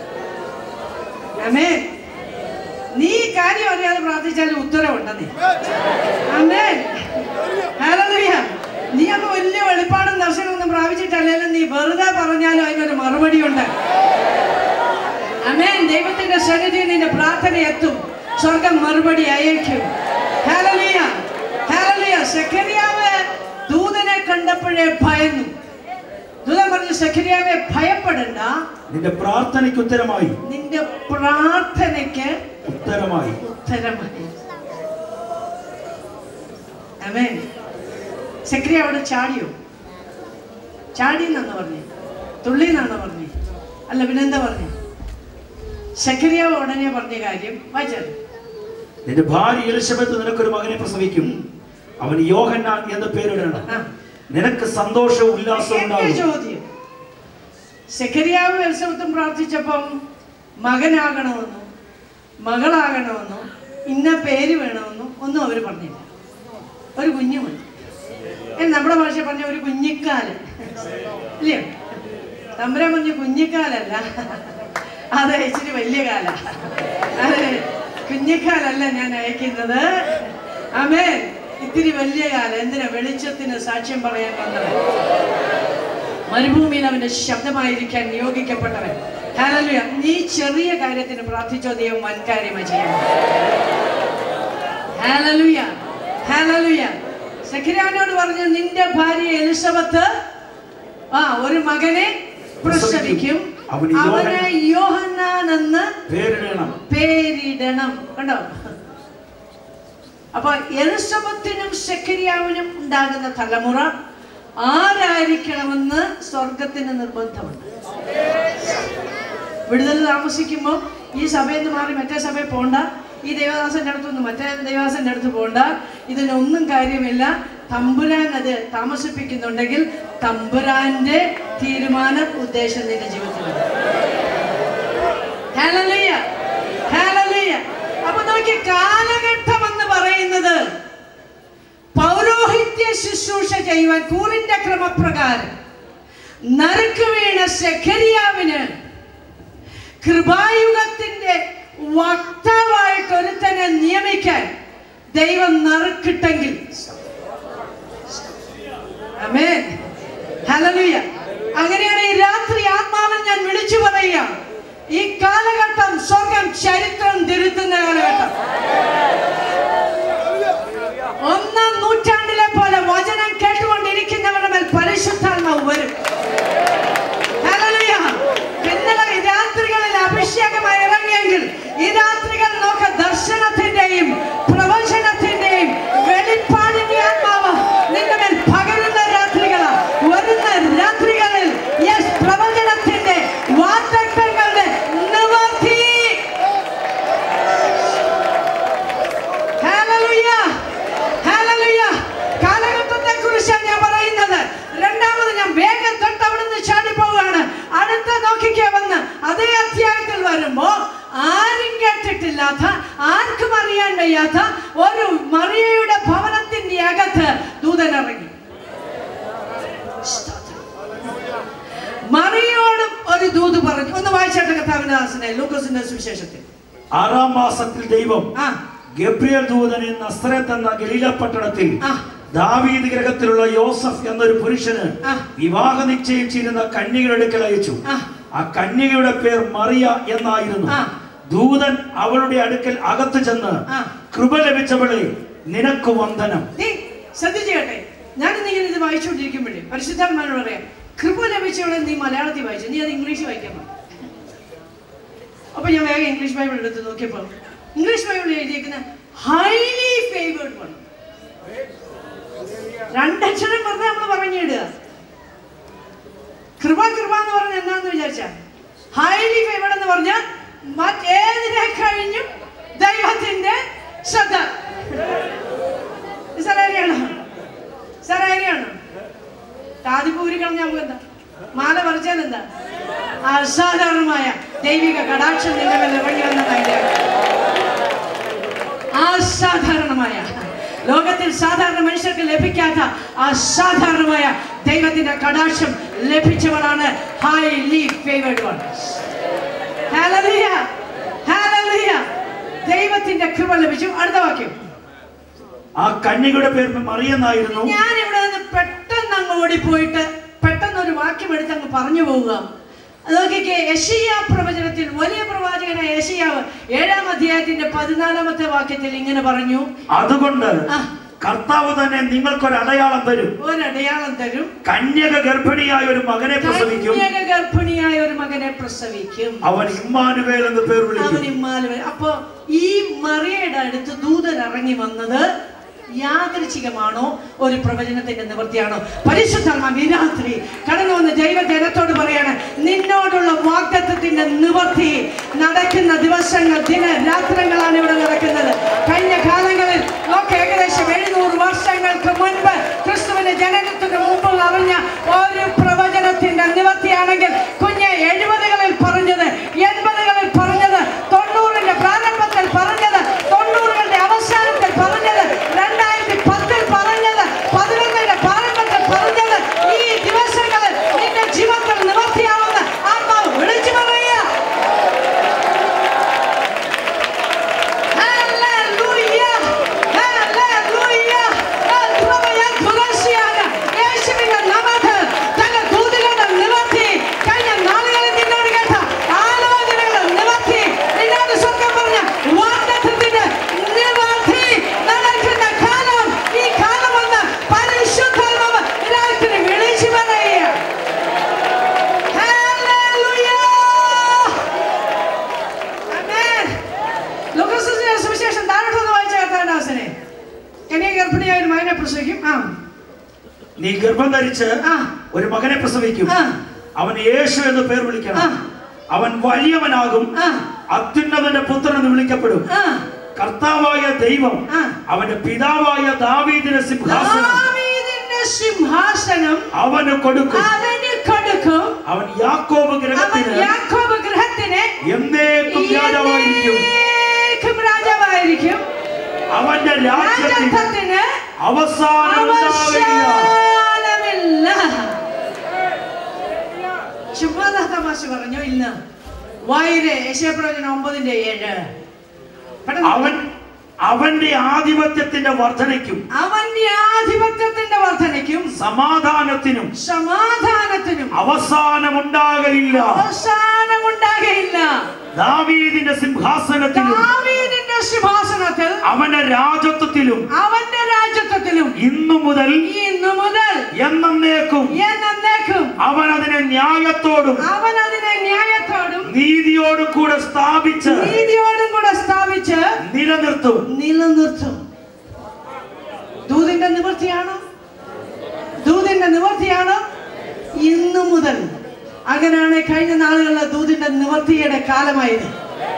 അമേ നീ കാര്യം അറിയാതെ പ്രാർത്ഥിച്ചാലും ഉത്തരവുണ്ടെന്നേ അമേ ഹല്ലേലൂയ നീ അപ്പൊ വലിയ വെളിപ്പാടും ദർശനമൊന്നും പ്രാപിച്ചിട്ടല്ലെങ്കിലും നീ വെറുതെ പറഞ്ഞാലും അതിനൊരു മറുപടി ഉണ്ട് അമേൻ ദൈവത്തിന്റെ സന്നിധി നിന്റെ പ്രാർത്ഥന എത്തും സ്വർഗം മറുപടി അയക്കും ഹല്ലേലൂയ ഹല്ലേലൂയ സെഖരിയാവ് ദൂതനെ കണ്ടപ്പോഴേ ഭയന്നു ദൂതൻ പറഞ്ഞു സെഖരിയാവെ ഭയപ്പെടണ്ട നിന്റെ പ്രാർത്ഥനയ്ക്ക് ഉത്തരമായി നിന്റെ പ്രാർത്ഥനയ്ക്ക് ഉത്തരമായി ഉത്തരമായി അമേൻ സെക്രി അവിടെ ചാടിയോ ചാടി എന്നാണ് പറഞ്ഞു തുള്ളി എന്നാണ് പറഞ്ഞു അല്ല പിന്നെന്താ പറഞ്ഞു സെക്രിയാവ് ഉടനെ പറഞ്ഞ കാര്യം വായിച്ചാൽ നിന്റെ ഭാര്യ എലിസബത്ത് നിനക്കൊരു മകനെ പ്രസവിക്കും അവന് യോഹന്നാൻ എന്ന് പേരിടണം ആ. നിനക്ക് സന്തോഷവും ഉല്ലാസവും എന്റെ ഉണ്ടാകും ചോദ്യം സെക്രിയാവ് എലിസബത്തും പ്രാർത്ഥിച്ചപ്പം മകനാകണമെന്നോ മകളാകണമെന്നോ ഇന്ന പേര് വേണമെന്നോ ഒന്നും അവർ പറഞ്ഞില്ല ഒരു കുഞ്ഞു മതി എന്ന് നമ്മുടെ ഭാഷ പറഞ്ഞ ഒരു കുഞ്ഞിക്കാല് ഇല്ലേ തമ്പുരാൻ പറഞ്ഞ കുഞ്ഞിക്കാലല്ല അത് ഇച്ചിരി വലിയ കാല അതെ കുഞ്ഞിക്കാലല്ല ഞാൻ അയക്കുന്നത് അമേ ഇത്തിരി വലിയ കാലം എന്തിനാ വെളിച്ചത്തിന് സാക്ഷ്യം പറയാൻ വന്നവൻ മരുഭൂമിയിൽ അവന്റെ ശബ്ദമായിരിക്കാൻ നിയോഗിക്കപ്പെട്ടവൻ ഹല്ലേലൂയ നീ ചെറിയ കാര്യത്തിന് പ്രാർത്ഥിച്ചോ ദൈവം വൻ കാര്യമായി ചെയ്യാൻ ഹല്ലേലൂയ ഹല്ലേലൂയ സെഖരിയാവിനോട് പറഞ്ഞു നിന്റെ ഭാര്യ എലിസബത്ത് ആ ഒരു മകനെ പ്രസവിക്കും അവന് അവന് യോഹന്നാൻ എന്ന് പേരിടണം പേരിടണം കണ്ടോ അപ്പൊ എലിസബത്തിനും സെക്കരിയാവിനും ഉണ്ടാകുന്ന തലമുറ ആരായിരിക്കണമെന്ന് സ്വർഗത്തിന് നിർബന്ധമുണ്ട് വിടുതൽ താമസിക്കുമ്പോൾ ഈ സഭയിൽ നിന്ന് മാറി മറ്റേ സഭയിൽ പോണ്ട ഈ ദേവദാസന്റെ അടുത്തൊന്നും മറ്റേ ദേവദാസന്റെ അടുത്ത് പോണ്ട ഇതിനൊന്നും കാര്യമില്ല തമ്പുരാൻ അത് താമസിപ്പിക്കുന്നുണ്ടെങ്കിൽ തമ്പുരാന്റെ തീരുമാനം ഉദ്ദേശം നിന്റെ ജീവിതത്തിലുണ്ട് ഹല്ലേലൂയ. ഹല്ലേലൂയ. അപ്പൊ നോക്കി കാലഘട്ടം എന്ന് പറയുന്നത് ദൗത്യ ശുശ്രൂഷ ചെയ്യുവാൻ കൂറിന്റെ ക്രമപ്രകാരം നറുക്ക് വീണ സെഖരിയാവിന് കൃപായുഗത്തിന്റെ വക്താവായിട്ട് ഒരുത്തനെ നിയമിക്കാൻ ദൈവം നറുക്കിട്ടെങ്കിൽ ആമേൻ. ഹല്ലേലൂയ. അങ്ങനെയാണ് ഈ രാത്രി ആത്മാവിൽ ഞാൻ വിളിച്ചു പറയുക ഈ കാലഘട്ടം സ്വർഗം ചരിത്രം തിരുത്തുന്ന കാലഘട്ടം ഒന്നാം നൂറ്റാണ്ടിലെ പോലെ വചനം കേട്ടുകൊണ്ടിരിക്കുന്നവരുടെ മേൽ പരിശുദ്ധാത്മാവ് വരും ഹല്ലേലൂയ. ഇന്നലെ ഈ രാത്രികളിൽ അഭിഷേകമായി ഇറങ്ങിയെങ്കിൽ ഈ രാത്രികൾ നോക്ക ദർശനത്തിന്റെയും പ്രവചനത്തിന്റെയും വെളിപ്പാടിന്റെ ആത്മാവ് നിന്റെ മേൽ പകരുന്ന രാത്രികളാ വരുന്ന രാത്രികളിൽ യെസ് പ്രവചനത്തിന്റെ വാർത്തകളുടെ നിവർത്തി ഹല്ലേലൂയ. ഹല്ലേലൂയ. കാലഘട്ടത്തെക്കുറിച്ചാണ് ഞാൻ പറയുന്നത് രണ്ടാമത് ഞാൻ വേഗം തൊട്ട് അവിടുന്ന് ചാടി പോവുകയാണ് അടുത്ത നോക്കിക്കേ വന്ന് അതേ അധ്യായത്തിൽ വരുമ്പോ ആരും കേട്ടിട്ടില്ലാത്ത ആർക്കും അറിയാൻ വയ്യാത്ത ഒരു മറിയയുടെ ഭവനത്തിന്റെ അകത്ത് ദൂതൻ ഇറങ്ങി മറിയോടും ഒരു ദൂത് പറഞ്ഞു ഒന്ന് വായിച്ചാട്ടെ കഥാവിന്റെ ദാസനെ ലൂക്കോസിന്റെ സുവിശേഷത്തിൽ ആറാം മാസത്തിൽ ദൈവം ആ ഗബ്രിയൽ ദൂതനെ നസ്രത്ത് എന്ന ഗലീല പട്ടണത്തിൽ ആ. ദാവീദ് ഗ്രഹത്തിലുള്ള യോസഫ് എന്നൊരു പുരുഷന് ആ. വിവാഹ നിശ്ചയം ചെയ്യുന്ന കന്യകയുടെ അടുക്കൽ അയച്ചു ആ. ആ കന്യകയുടെ പേർ മറിയ എന്നായിരുന്നു ആ. ദൂതൻ അവളുടെ അടുക്കൽ അകത്ത് ചെന്ന് ആ. കൃപ ലഭിച്ചവളെ നിനക്ക് വന്ദനം നീ ശ്രദ്ധിച്ചു കേട്ടെ ഞാൻ ഇങ്ങനെ ഇത് വായിച്ചുകൊണ്ടിരിക്കുമ്പോഴേ പരിശുദ്ധാത്മാനോട് പറയാം കൃപ ലഭിച്ചവളെ നീ മലയാളത്തിൽ വായിച്ചു നീ അത് ഇംഗ്ലീഷ് വായിക്കാൻ പറ. അപ്പൊ ഞാൻ വേഗം ഇംഗ്ലീഷ് ബൈബിൾ എടുത്ത് നോക്കിയപ്പോൾ ഇംഗ്ലീഷ് ബൈബിളിൽ എഴുതിയിരിക്കുന്ന ഹൈലി ഫേവേർഡ് വൺ രണ്ടക്ഷരം പറഞ്ഞാൽ നമ്മൾ പറഞ്ഞിടുക കൃപ കൃപ എന്ന് പറഞ്ഞാൽ എന്താന്ന് വിചാരിച്ച ഹൈലി ഫേവേർഡ് എന്ന് പറഞ്ഞാൽ മറ്റേതിനെ കഴിഞ്ഞും ദൈവത്തിന്റെ ശ്രദ്ധ സാറാരിയാണോ സാറാരിയാണോ കാതിപൂരി കളഞ്ഞ നമുക്ക് എന്താ മാല പറിച്ചാൽ എന്താ അസാധാരണമായ ദൈവിക കടാക്ഷം നിന്റെ മേൽ ഇറങ്ങി വന്നതായിട്ട് അസാധാരണമായ ലോകത്തിൽ സാധാരണ മനുഷ്യർക്ക് ലഭിക്കാത്ത അസാധാരണമായ ദൈവത്തിന്റെ കടാക്ഷം ലഭിച്ചവളാണ് ഹൈലി ഫേവേർഡ് വൺ ഹല്ലേലൂയ ഹല്ലേലൂയ ദൈവത്തിന്റെ കൃപ ലഭിച്ചു അടുത്ത വാക്യം ആ കന്യകയുടെ പേർ മറിയെന്നായിരുന്നു ഞാൻ ഇവിടെ നിന്ന് പെട്ടെന്ന് അങ്ങ് ഓടിപ്പോയിട്ട് പെട്ടെന്ന് ഒരു വാക്യം എടുത്ത് അങ്ങ് പറഞ്ഞു പോവുക നോക്കിക്കേ യശയ്യ പ്രവചനത്തിൽ വലിയ പ്രവാചകനായ യശയ്യാവ് ഏഴാം അധ്യായത്തിന്റെ പതിനാലാമത്തെ വാക്യത്തിൽ ഇങ്ങനെ പറഞ്ഞു അതുകൊണ്ട് ആ. കർത്താവ് തന്നെ നിങ്ങൾക്കൊരു അടയാളം തരും ഒരടയാളം തരും കന്യക ഗർഭിണിയായ ഒരു മകനെ പ്രസവിക്കും കന്യക ഗർഭിണിയായ ഒരു മകനെ പ്രസവിക്കും അവൻ ഇമ്മാനുവേൽ എന്ന് പേർ അവൻ വിളിക്കും ഇമ്മാനുവേൽ അപ്പൊ ഈ മറിയയുടെ അടുത്ത് ദൂതൻ ഇറങ്ങി വന്നത് യാദൃച്ഛികമാണോ ഒരു പ്രവചനത്തിന്റെ നിവൃത്തിയാണോ പരിശുദ്ധമാം ഈ രാത്രി കടന്നു വന്ന് ദൈവജനത്തോട് പറയാണ് നിന്നോടുള്ള വാഗ്ദത്വത്തിന്റെ നിവൃത്തി നടക്കുന്ന ദിവസങ്ങൾ ദിന രാത്രങ്ങളാണ് ഇവിടെ നടക്കുന്നത് കഴിഞ്ഞ കാലങ്ങളിൽ നോക്ക് ഏകദേശം എഴുന്നൂറ് വർഷങ്ങൾക്ക് മുൻപ് ക്രിസ്തുവിന്റെ ജനനത്തിന് മുമ്പ് അറിഞ്ഞ ഒരു പ്രവചനത്തിന്റെ നിവൃത്തിയാണെങ്കിൽ കുഞ്ഞ് എഴുപതുകളിൽ പറഞ്ഞത് എൺപതുകളിൽ പറഞ്ഞത് തൊണ്ണൂറിന്റെ പ്രാരംഭത്തിൽ പറഞ്ഞത് തൊണ്ണൂറുകളുടെ അവസാനത്തിൽ പറഞ്ഞത് രണ്ടായിരത്തി പത്തിൽ പറഞ്ഞത് പതിനൊന്നിന്റെ പ്രാരംഭത്തിൽ പറഞ്ഞത് ഈ ദിവസങ്ങളിൽ നിന്റെ ജീവിതത്തിൽ നിവർത്തിയാവുന്ന ആത്മാവ് വിളിച്ചു പറയുക Hallelujah! Hallelujah! കൃപയ തുളസിയാണ് യേശുവിന്റെ നാമത്തിൽ തന്റെ ദൂതുകളുടെ നിവർത്തി കഴിഞ്ഞ നാളുകളിൽ നിന്നോട് കേട്ട ആലോചനകളുടെ നിവർത്തി നിന്നോട് സ്വർഗം പറഞ്ഞ വാഗ്ദത്തത്തിന്റെ നിവർത്തി നടക്കുന്ന കാലം ഈ കാലം വന്ന് പരിശുദ്ധാത്മാവ് രാത്രി വിളിച്ചു പറയുക Hallelujah! Amen. ലൂക്കോസിന്റെ സുവിശേഷം താഴോട്ടൊന്ന് വായിച്ച കർത്താവിന്റെ കന്യ ഗർഭിണിയായ ഒരു മകനെ പ്രസവിക്കും ആ നീ ഗർഭം ധരിച്ച് ആ. ഒരു മകനെ പ്രസവിക്കും ആ. അവൻ യേശു എന്ന് പേർ ആ. വിളിക്കണം അവൻ വലിയവനാകും ആ. അത്യുന്നതന്റെ പുത്രൻ എന്ന് വിളിക്കപ്പെടും ആ കർത്താവായ ദൈവം ആ. അവന്റെ പിതാവായ ദാവീദിന്റെ സിംഹാസനം ദാവീദിന്റെ സിംഹാസനം അവന് കൊടുക്കും അവന് കൊടുക്കും അവൻ യാക്കോബ് അവൻ ഗ്രഹത്തിന് യാക്കോബ് ഗൃഹത്തിന് എന്നേക്കും രാജാവായിരിക്കും എന്നേക്കും രാജാവായിരിക്കും അവന്റെ രാജ്യത്തിൽ രാജത്വത്തിന് അവസാനം ഉണ്ടാവുകയില്ല അവസാനമില്ല ചുമ്മാ തമാശ പറഞ്ഞു ഇല്ല വായിരെ യശയപ്രവചനം ഒമ്പതിന്റെ ഏഴ് പെട്ടെന്ന് അവൻ അവന്റെ ആധിപത്യത്തിന്റെ വർധനയ്ക്കും അവന്റെ ആധിപത്യത്തിന്റെ വർധനയ്ക്കും സമാധാനത്തിനും സമാധാനത്തിനും അവസാനമുണ്ടാകയില്ല അവസാനമുണ്ടാകയില്ല ദാവീദിന്റെ സിംഹാസനത്തിലും ദാവീദിന്റെ സിംഹാസനത്തിൽ അവന്റെ രാജത്വത്തിലും അവന്റെ രാജ്യത്വത്തിലും ഇന്നു മുതൽ ഇന്നു മുതൽ എന്നേക്കും എന്നേക്കും അവൻ അതിനെ ന്യായത്തോടും അവൻ അതിനെ ന്യായത്തോടും നീതിയോടും കൂടെ സ്ഥാപിച്ച് നീതിയോടും കൂടെ സ്ഥാപിച്ച് നിലനിർത്തും നിലനിർത്തും ദൂതിന്റെ നിവൃത്തിയാണോ ദൂതിന്റെ നിവൃത്തിയാണോ ഇന്നു മുതൽ അങ്ങനെയാണ് കഴിഞ്ഞ നാളുകളിലെ ദൂതിന്റെ നിവൃത്തിയുടെ കാലമായത്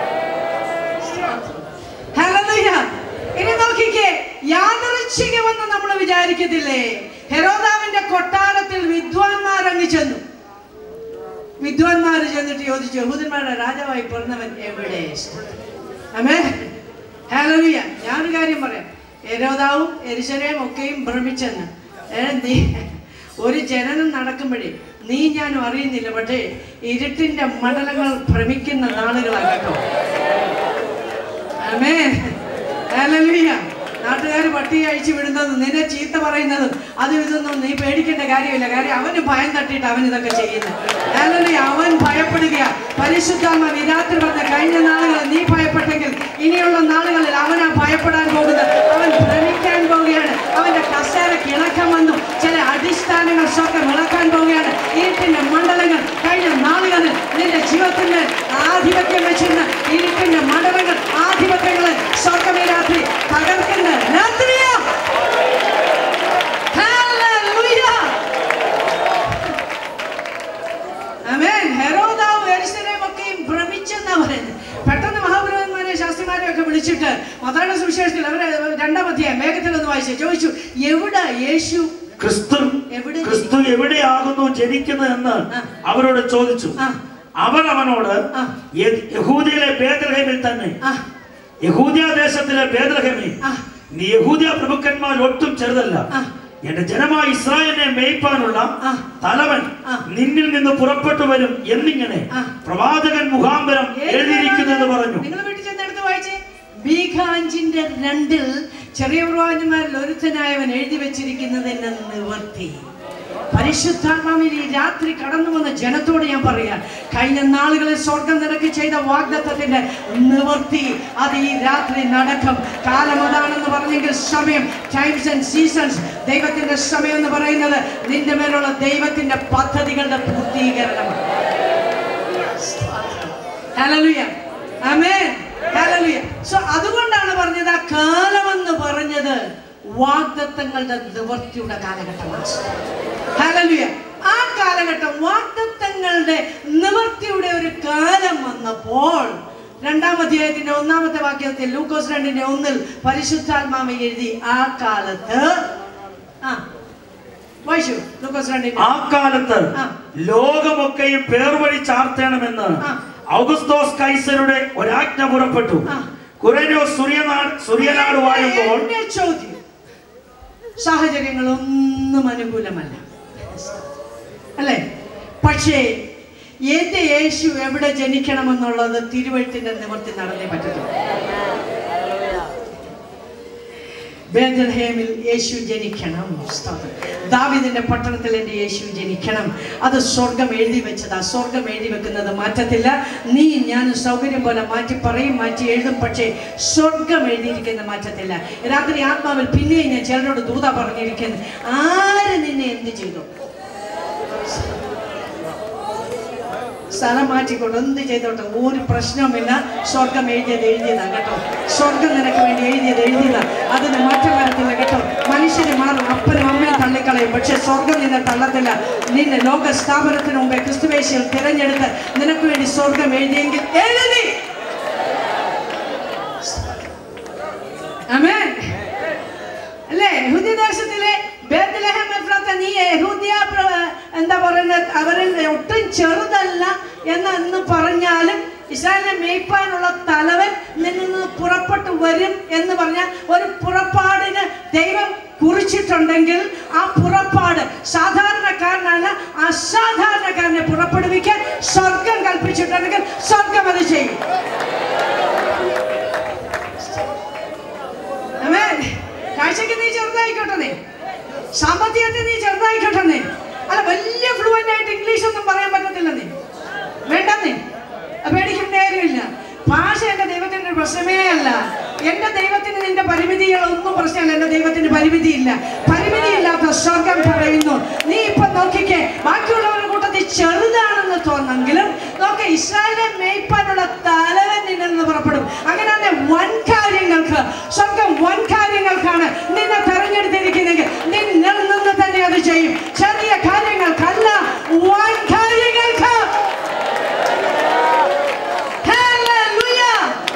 ഹല്ലേലൂയ. ഇനി നോക്കിക്കേ യാദൃച്ഛികമെന്ന് നമ്മൾ വിചാരിക്കത്തില്ലേ ഹെരോദാവിന്റെ കൊട്ടാരത്തിൽ വിദ്വാൻമാരങ്ങ് ചെന്നു വിദ്വാൻമാര് ചെന്നിട്ട് ചോദിച്ചു യഹൂദന്മാരുടെ രാജാവായി പിറന്നവൻ എവിടെ അമേ ഹല്ലേലൂയ ഞാനൊരു കാര്യം പറയാം ഹെരോദാവും എരിശലേം ഒക്കെയും ഭ്രമിച്ചെന്ന് ഏ, നീ ഒരു ജനനം നടക്കുമ്പോഴേ നീ ഞാനും അറിയുന്നില്ല പക്ഷേ ഇരുട്ടിന്റെ മണ്ഡലങ്ങൾ ഭ്രമിക്കുന്ന നാളുകളാണ് കേട്ടോ ആമേ ഹല്ലേലൂയ നാട്ടുകാർ പട്ടി അഴിച്ചു വിടുന്നതും നിന്നെ ചീത്ത പറയുന്നതും അതും ഇതൊന്നും നീ പേടിക്കേണ്ട കാര്യമില്ല കാര്യം അവന് ഭയം തട്ടിയിട്ട് അവൻ ഇതൊക്കെ ചെയ്യുന്നത് ഹല്ലേലൂയ അവൻ ഭയപ്പെടുക പരിശുദ്ധാത്മ ഈ രാത്രി പറഞ്ഞ കഴിഞ്ഞ നാളുകളിൽ നീ ഭയപ്പെട്ടെങ്കിൽ ഇനിയുള്ള നാളുകളിൽ അവനാ ഭയപ്പെടാൻ പോകുന്നത് അവൻ ഭ്രമിക്കാൻ പോവുകയാണ് അവന്റെ കസേര കിണക്കം വന്നു ചില അടിസ്ഥാനങ്ങൾ സ്വന്തം ഇളക്കാൻ പോവുകയാണ് ഇരുട്ടിന്റെ മണ്ഡലങ്ങൾ കഴിഞ്ഞ നാളുകളിൽ നിന്റെ ജീവിതത്തിന്റെ ആധിപത്യം വെച്ചിരുന്ന ഇരുട്ടിന്റെ മണ്ഡലങ്ങൾ ആധിപത്യങ്ങളെ സ്വർഗമേ രാത്രി തകർക്കുന്ന രാത്രിയാ Hallelujah. Amen. ഹെരോദാവും യെരൂശലേമും ഒക്കെയും ഭ്രമിച്ചെന്നാ പറയുന്നത്. പെട്ടെന്ന് മഹാപുരോഹിതന്മാരെ ശാസ്ത്രിമാരെ ഒക്കെ വിളിച്ചിട്ട് മത്തായിയുടെ സുവിശേഷത്തിൽ അവരെ രണ്ടാം അധ്യായം വേഗത്തിൽ ഒന്ന് വായിച്ചു ചോദിച്ചു എവിടെ യേശു ക്രിസ്തു എവിടെ ക്രിസ്തു എവിടെയാകുന്നു ജനിക്കുന്നതെന്ന് ആ. അവരോട് ചോദിച്ചു ആ. അവർ അവനോട് ആ. "യ- യഹൂദയിലെ ബേദലഹേമിൽ തന്നെ ആ യഹൂദിയ ദേശത്തിലെ ബേദലഹേമി ആ. നീ യഹൂദിയ പ്രഭുക്കന്മാർ ഒട്ടും ചെറുതല്ല ആ. എന്റെ ജനമായ ഇസ്രായേലിനെ മേയ്പ്പാനുള്ള ആ. തലവൻ ആ. നിന്നിൽ നിന്ന് പുറപ്പെട്ടു വരും എന്നിങ്ങനെ ആ. പ്രവാചകൻ മുഖാന്തരം എഴുതിയിരിക്കുന്നെന്ന് പറഞ്ഞു നിങ്ങൾ വീട്ടിൽ ചെന്നെടുത്ത് വായിച്ചേ ബീഖ അഞ്ചിന്റെ രണ്ടിൽ ചെറിയ പ്രവാചന്മാരിൽ ഒരുത്തനായവൻ എഴുതി വെച്ചിരിക്കുന്നതിന് നിവർത്തി പരിശുദ്ധാത്മാവിൽ ഈ രാത്രി കടന്നു വന്ന ജനത്തോട് ഞാൻ പറയാം കഴിഞ്ഞ നാളുകളിൽ സ്വർഗം നിനക്ക് ചെയ്ത വാഗ്ദത്തത്തിന്റെ നിവർത്തി അത് ഈ രാത്രി നടക്കും കാലം അതാണെന്ന് പറഞ്ഞെങ്കിൽ സമയം ടൈംസ് ആൻഡ് സീസൺസ് ദൈവത്തിന്റെ സമയം എന്ന് പറയുന്നത് നിന്റെ മേലുള്ള ദൈവത്തിന്റെ പദ്ധതികളുടെ പൂർത്തീകരണമാണ് ഹല്ലേലൂയ ആമേൻ ഹല്ലേലൂയ സോ അതുകൊണ്ടാണ് പറഞ്ഞത് ആ കാലമെന്ന് പറഞ്ഞത് വാഗ്ദത്തങ്ങളുടെ നിവർത്തിയുടെ കാലഘട്ടമാണ് ഹല്ലേലൂയ ആ കാലഘട്ടം വാഗ്ദത്തങ്ങളുടെ നിവർത്തിയുടെ ഒരു കാലം വന്നപ്പോൾ രണ്ടാം അധ്യായത്തിന്റെ ഒന്നാമത്തെ വാക്യത്തിൽ ലൂക്കോസ് രണ്ടിന്റെ ഒന്നിൽ പരിശുദ്ധാത്മാവ് എഴുതി ആ കാലത്ത് ആ വായിച്ചു ലൂക്കോസ് രണ്ടിന്റെ ആ കാലത്ത് ആ. ലോകമൊക്കെയും പേർവഴി ചാർത്തണമെന്ന് ആ. ഔഗസ്തോസ് കൈസരുടെ ഒരാജ്ഞ പുറപ്പെട്ടു ആ. കുറേനോ സൂര്യനാട് സൂര്യനാട് വാഴുമ്പോൾ എന്റെ ചോദ്യം സാഹചര്യങ്ങളൊന്നും അനുകൂലമല്ല അല്ലേ പക്ഷേ എന്റെ യേശു എവിടെ ജനിക്കണമെന്നുള്ളത് തിരുവഴുത്തിന്റെ നിവർത്തി നടന്നേ പറ്റത്തുള്ളൂ ബേദൽഹേമിൽ യേശു ജനിക്കണം സ്തോത്രം. ദാവീദിന്റെ പട്ടണത്തിൽ എൻ്റെ യേശു ജനിക്കണം അത് സ്വർഗം എഴുതി വെച്ചതാ സ്വർഗം എഴുതി വെക്കുന്നത് മാറ്റത്തില്ല നീ ഞാൻ സൗകര്യം പോലെ മാറ്റി പറയും മാറ്റി എഴുതും പക്ഷേ സ്വർഗം എഴുതിയിരിക്കുന്ന മാറ്റത്തില്ല രാത്രി ആത്മാവിൽ പിന്നെയും ഞാൻ ചിലരോട് ദൂത പറഞ്ഞിരിക്കുന്നു ആര് നിന്നെ എന്ത് ചെയ്തു സ്ഥലം മാറ്റിക്കൊണ്ട് എന്ത് ചെയ്തോട്ടെ ഒരു പ്രശ്നവുമില്ല സ്വർഗം എഴുതിയത് എഴുതിയതാ കേട്ടോ സ്വർഗം നിനക്ക് വേണ്ടി എഴുതിയത് എഴുതിയതാ അതിന് മാറ്റം വരത്തില്ല കേട്ടോ മനുഷ്യന് മാറും അപ്പനും അമ്മയും തള്ളിക്കളയും പക്ഷെ സ്വർഗം നിന്നെ തള്ളത്തില്ല നിന്നെ ലോക സ്ഥാപനത്തിന് മുമ്പേ ക്രിസ്തുവേശിയിൽ തിരഞ്ഞെടുത്ത് നിനക്ക് വേണ്ടി സ്വർഗം എഴുതിയെങ്കിൽ എഴുതി ആമേൻ അല്ലേ യഹൂദ്യദേശത്തിലെ ബേത്ലഹേം എഫ്രാത്ത നീ യഹൂദ്യ പ്ര- എന്താ പറയുന്നത് അവരിൽ ഒട്ടും ചെറുതല്ല എന്ന് എന്ന് പറഞ്ഞാലും ഇസ്രായേലിനെ മേയ്പ്പാനുള്ള തലവൻ നിന്നിൽ നിന്ന് പുറപ്പെട്ടു വരും എന്ന് പറഞ്ഞ ഒരു പുറപ്പാടിന് ദൈവം കുറിച്ചിട്ടുണ്ടെങ്കിൽ ആ പുറപ്പാട് സാധാരണക്കാരനല്ല അസാധാരണക്കാരനെ പുറപ്പെടുവിക്കാൻ സ്വർഗം കൽപ്പിച്ചിട്ടുണ്ടെങ്കിൽ സ്വർഗം അത് ചെയ്യും ആമേൻ. കാഴ്ചക്ക് നീ ചെറുതായിക്കോട്ടെ നീ സാമ്പത്തികത്തിൽ നീ ചെറുതായിക്കോട്ടെ നീ അല്ല വലിയ ഫ്ലുവൻ്റ് ആയിട്ട് ഇംഗ്ലീഷ് ഒന്നും പറയാൻ പറ്റത്തില്ല നീ വേണ്ട നീ പേടിക്കേണ്ട കാര്യമില്ല ഭാഷ എന്റെ ദൈവത്തിന്റെ ഒരു പ്രശ്നമേ അല്ല എന്റെ ദൈവത്തിന് നിന്റെ പരിമിതികളൊന്നും പ്രശ്നമല്ല എന്റെ ദൈവത്തിന് പരിമിതിയില്ല പരിമിതിയില്ലാത്ത സ്വർഗം പറയുന്നു നീ ഇപ്പൊ നോക്കിക്കേ ബാക്കിയുള്ളവരുടെ കൂട്ടത്തിൽ ചെറുതാണെന്ന് തോന്നെങ്കിലും നോക്ക് ഇസ്രായേലിനെ മേയ്പ്പാനുള്ള തലവൻ നിന്നിൽ നിന്ന് പുറപ്പെടും അങ്ങനെ തന്നെ വൻ കാര്യങ്ങൾക്ക് സ്വർഗം വൻ കാര്യങ്ങൾക്കാണ് നിന്നെ തെരഞ്ഞെടുത്തിരിക്കുന്നെങ്കിൽ നിന്നിൽ നിന്ന് തന്നെ അത് ചെയ്യും ചെറിയ കാര്യങ്ങൾക്കല്ല വൻ കാര്യങ്ങൾക്ക് Hallelujah.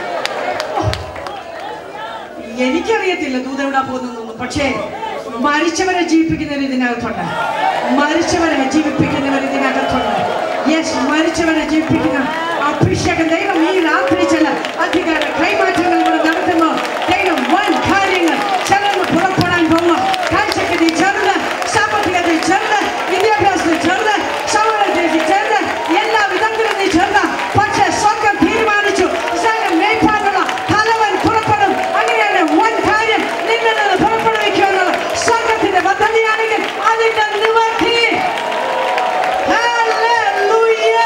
എനിക്കറിയത്തില്ല ദൂത എവിടെ പോകുന്നൊന്നും പക്ഷേ മരിച്ചവരെ ജീവിപ്പിക്കുന്നവർ ഇതിനകത്തുണ്ട് മരിച്ചവരെ ജീവിപ്പിക്കുന്നവർ ഇതിനകത്തുണ്ട് യെസ് മരിച്ചവരെ ജീവിപ്പിക്കുന്ന അഭിഷേകം ദൈവം ഈ രാത്രി ചില അധികാര കൈമാറ്റങ്ങൾ ഇവിടെ നടത്തുന്നു ദൈവം വൻ കാര്യങ്ങൾ ചിലന്ന് പുറപ്പെടാൻ പോകുന്നു കാഴ്ചക്ക് നീ ചെറുത് സാമ്പത്തികത്തിൽ ചെറുത് വിദ്യാഭ്യാസത്തിൽ ചെറുത് സൗകര്യത്തിൽ ചെറുത് എല്ലാ വിധത്തിലും നീ ചെറുത് പക്ഷേ സ്വർഗം തീരുമാനിച്ചു ഇസ്രായേൽ മേയ്പ്പാനുള്ള തലവൻ പുറപ്പെടും അങ്ങനെയാണ് വൻ കാര്യം നിന്നിൽ നിന്ന് പുറപ്പെടുവിക്കുമെന്നുള്ള സ്വർഗത്തിന്റെ പദ്ധതിയാണെങ്കിൽ അതിന്റെ നിവർത്തി Hallelujah.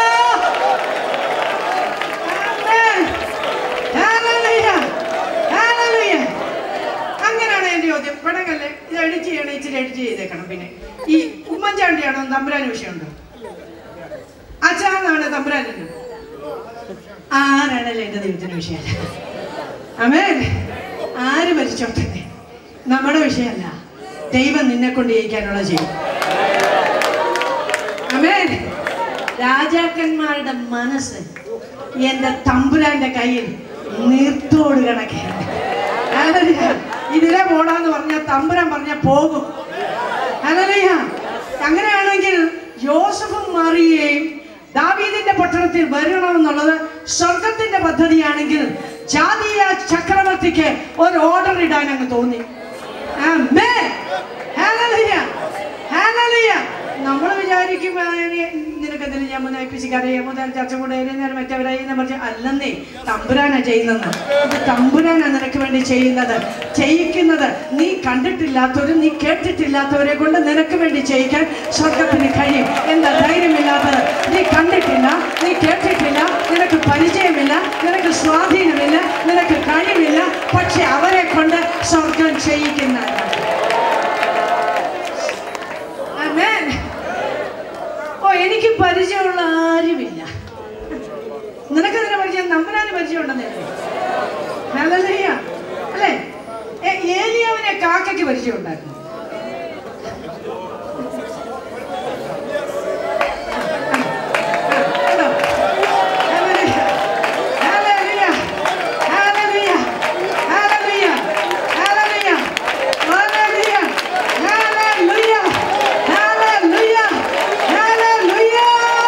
Amen. Hallelujah. Hallelujah. അങ്ങനെയാണ് എൻ്റെ ചോദ്യം പെടങ്ങല്ലേ ഇത് എഡിറ്റ് ചെയ്യണം ഇച്ചിരി എഡിറ്റ് ചെയ്തേക്കണം പിന്നെ ഈ ഉമ്മൻചാണ്ടിയാണോ തമ്പുരാൻ വിഷയമുണ്ടോ അച്ഛനാണ് തമ്പുരാനുണ്ട് ആരാണല്ലേ എൻ്റെ ദൈവത്തിന് വിഷയമല്ല അമേൻ ആര് മരിച്ചോട്ടെ നമ്മുടെ വിഷയമല്ല ദൈവം നിന്നെ കൊണ്ട് ജയിക്കാനുള്ള ചെയ്യും അമേൻ രാജാക്കന്മാരുടെ മനസ്സ് എന്റെ തമ്പുരാന്റെ കയ്യിൽ നീർത്തോട് കണക്കാണ് ഹല്ലേലൂയ. ഇതിലെ പോടാന്ന് പറഞ്ഞാൽ തമ്പുരാൻ പറഞ്ഞ പോകും ഹല്ലേലൂയ. അങ്ങനെയാണെങ്കിൽ യോസഫും മറിയയും ദാവീദിന്റെ പട്ടണത്തിൽ വരണമെന്നുള്ളത് സ്വർഗത്തിന്റെ പദ്ധതിയാണെങ്കിൽ ജാതീയ ചക്രവർത്തിക്ക് ഒരു ഓർഡർ ഇടാൻ അങ്ങ് തോന്നി ആമേൻ. ഹല്ലേലൂയ. ഹല്ലേലൂയ. നമ്മൾ വിചാരിക്കും ആ, ഇനി നിനക്ക് എന്തെങ്കിലും യമുന ഏൽപ്പിച്ചിക്കാരെ യമുന ചർച്ച കൂടെ നേരം മറ്റവരായി എന്ന് പറഞ്ഞ അല്ലെന്നേ തമ്പുരാനാ ചെയ്യുന്നത് ഇത് തമ്പുരാനാ നിനക്ക് വേണ്ടി ചെയ്യുന്നത് ചെയ്യിക്കുന്നത് നീ കണ്ടിട്ടില്ലാത്തവരും നീ കേട്ടിട്ടില്ലാത്തവരെ കൊണ്ട് നിനക്ക് വേണ്ടി ചെയ്യിക്കാൻ സ്വർഗത്തിന് കഴിയും എന്താ ധൈര്യമില്ലാത്തത് നീ കണ്ടിട്ടില്ല നീ കേട്ടിട്ടില്ല നിനക്ക് പരിചയമില്ല നിനക്ക് സ്വാധീനമില്ല നിനക്ക് കഴിവില്ല പക്ഷെ അവരെ കൊണ്ട് സ്വർഗം ചെയ്യിക്കുന്നതാണ് Amen. ഓ എനിക്ക് പരിചയമുള്ള ആരുമില്ല നിനക്ക് ഇതിനെ പരിചയം നമ്പരാന് പരിചയം ഉണ്ടെന്നേ ഹല്ലേലൂയ. അല്ലേ ഏ- ഏലിയാവിനെ കാക്കയ്ക്ക് പരിചയം ഉണ്ടായിരുന്നു കേട്ടോ? ഹല്ലേലൂയ. Hallelujah. Hallelujah. Hallelujah. Hallelujah. Hallelujah. Hallelujah. Hallelujah. ഹല്ലേലൂയ.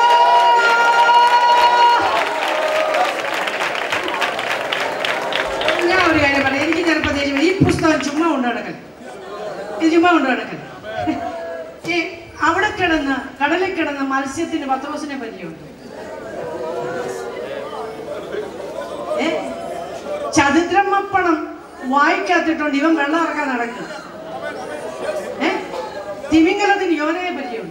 ഞാൻ ഒരു കാര്യം പറയാം എനിക്ക് ചിലപ്പോൾ ദേഷ്യം വരും. ഈ പുസ്തകം ചുമ്മാ കൊണ്ട് നടക്കൽ ഇത് ചുമ്മാ കൊണ്ട് നടക്കൽ ഈ അവിടെ കിടന്ന് കടലിൽ കിടന്ന മത്സ്യത്തിന് പത്രോസിനെ പരിചയമുണ്ട് ഏ ചതുദ്രമപ്പണം വായിക്കാത്തിട്ടുണ്ട് ഇവൻ വെള്ളം ഇറക്കാൻ നടക്കുക ഏ തിമിംഗലത്തിന് യോനയെ പരിചയമുണ്ട്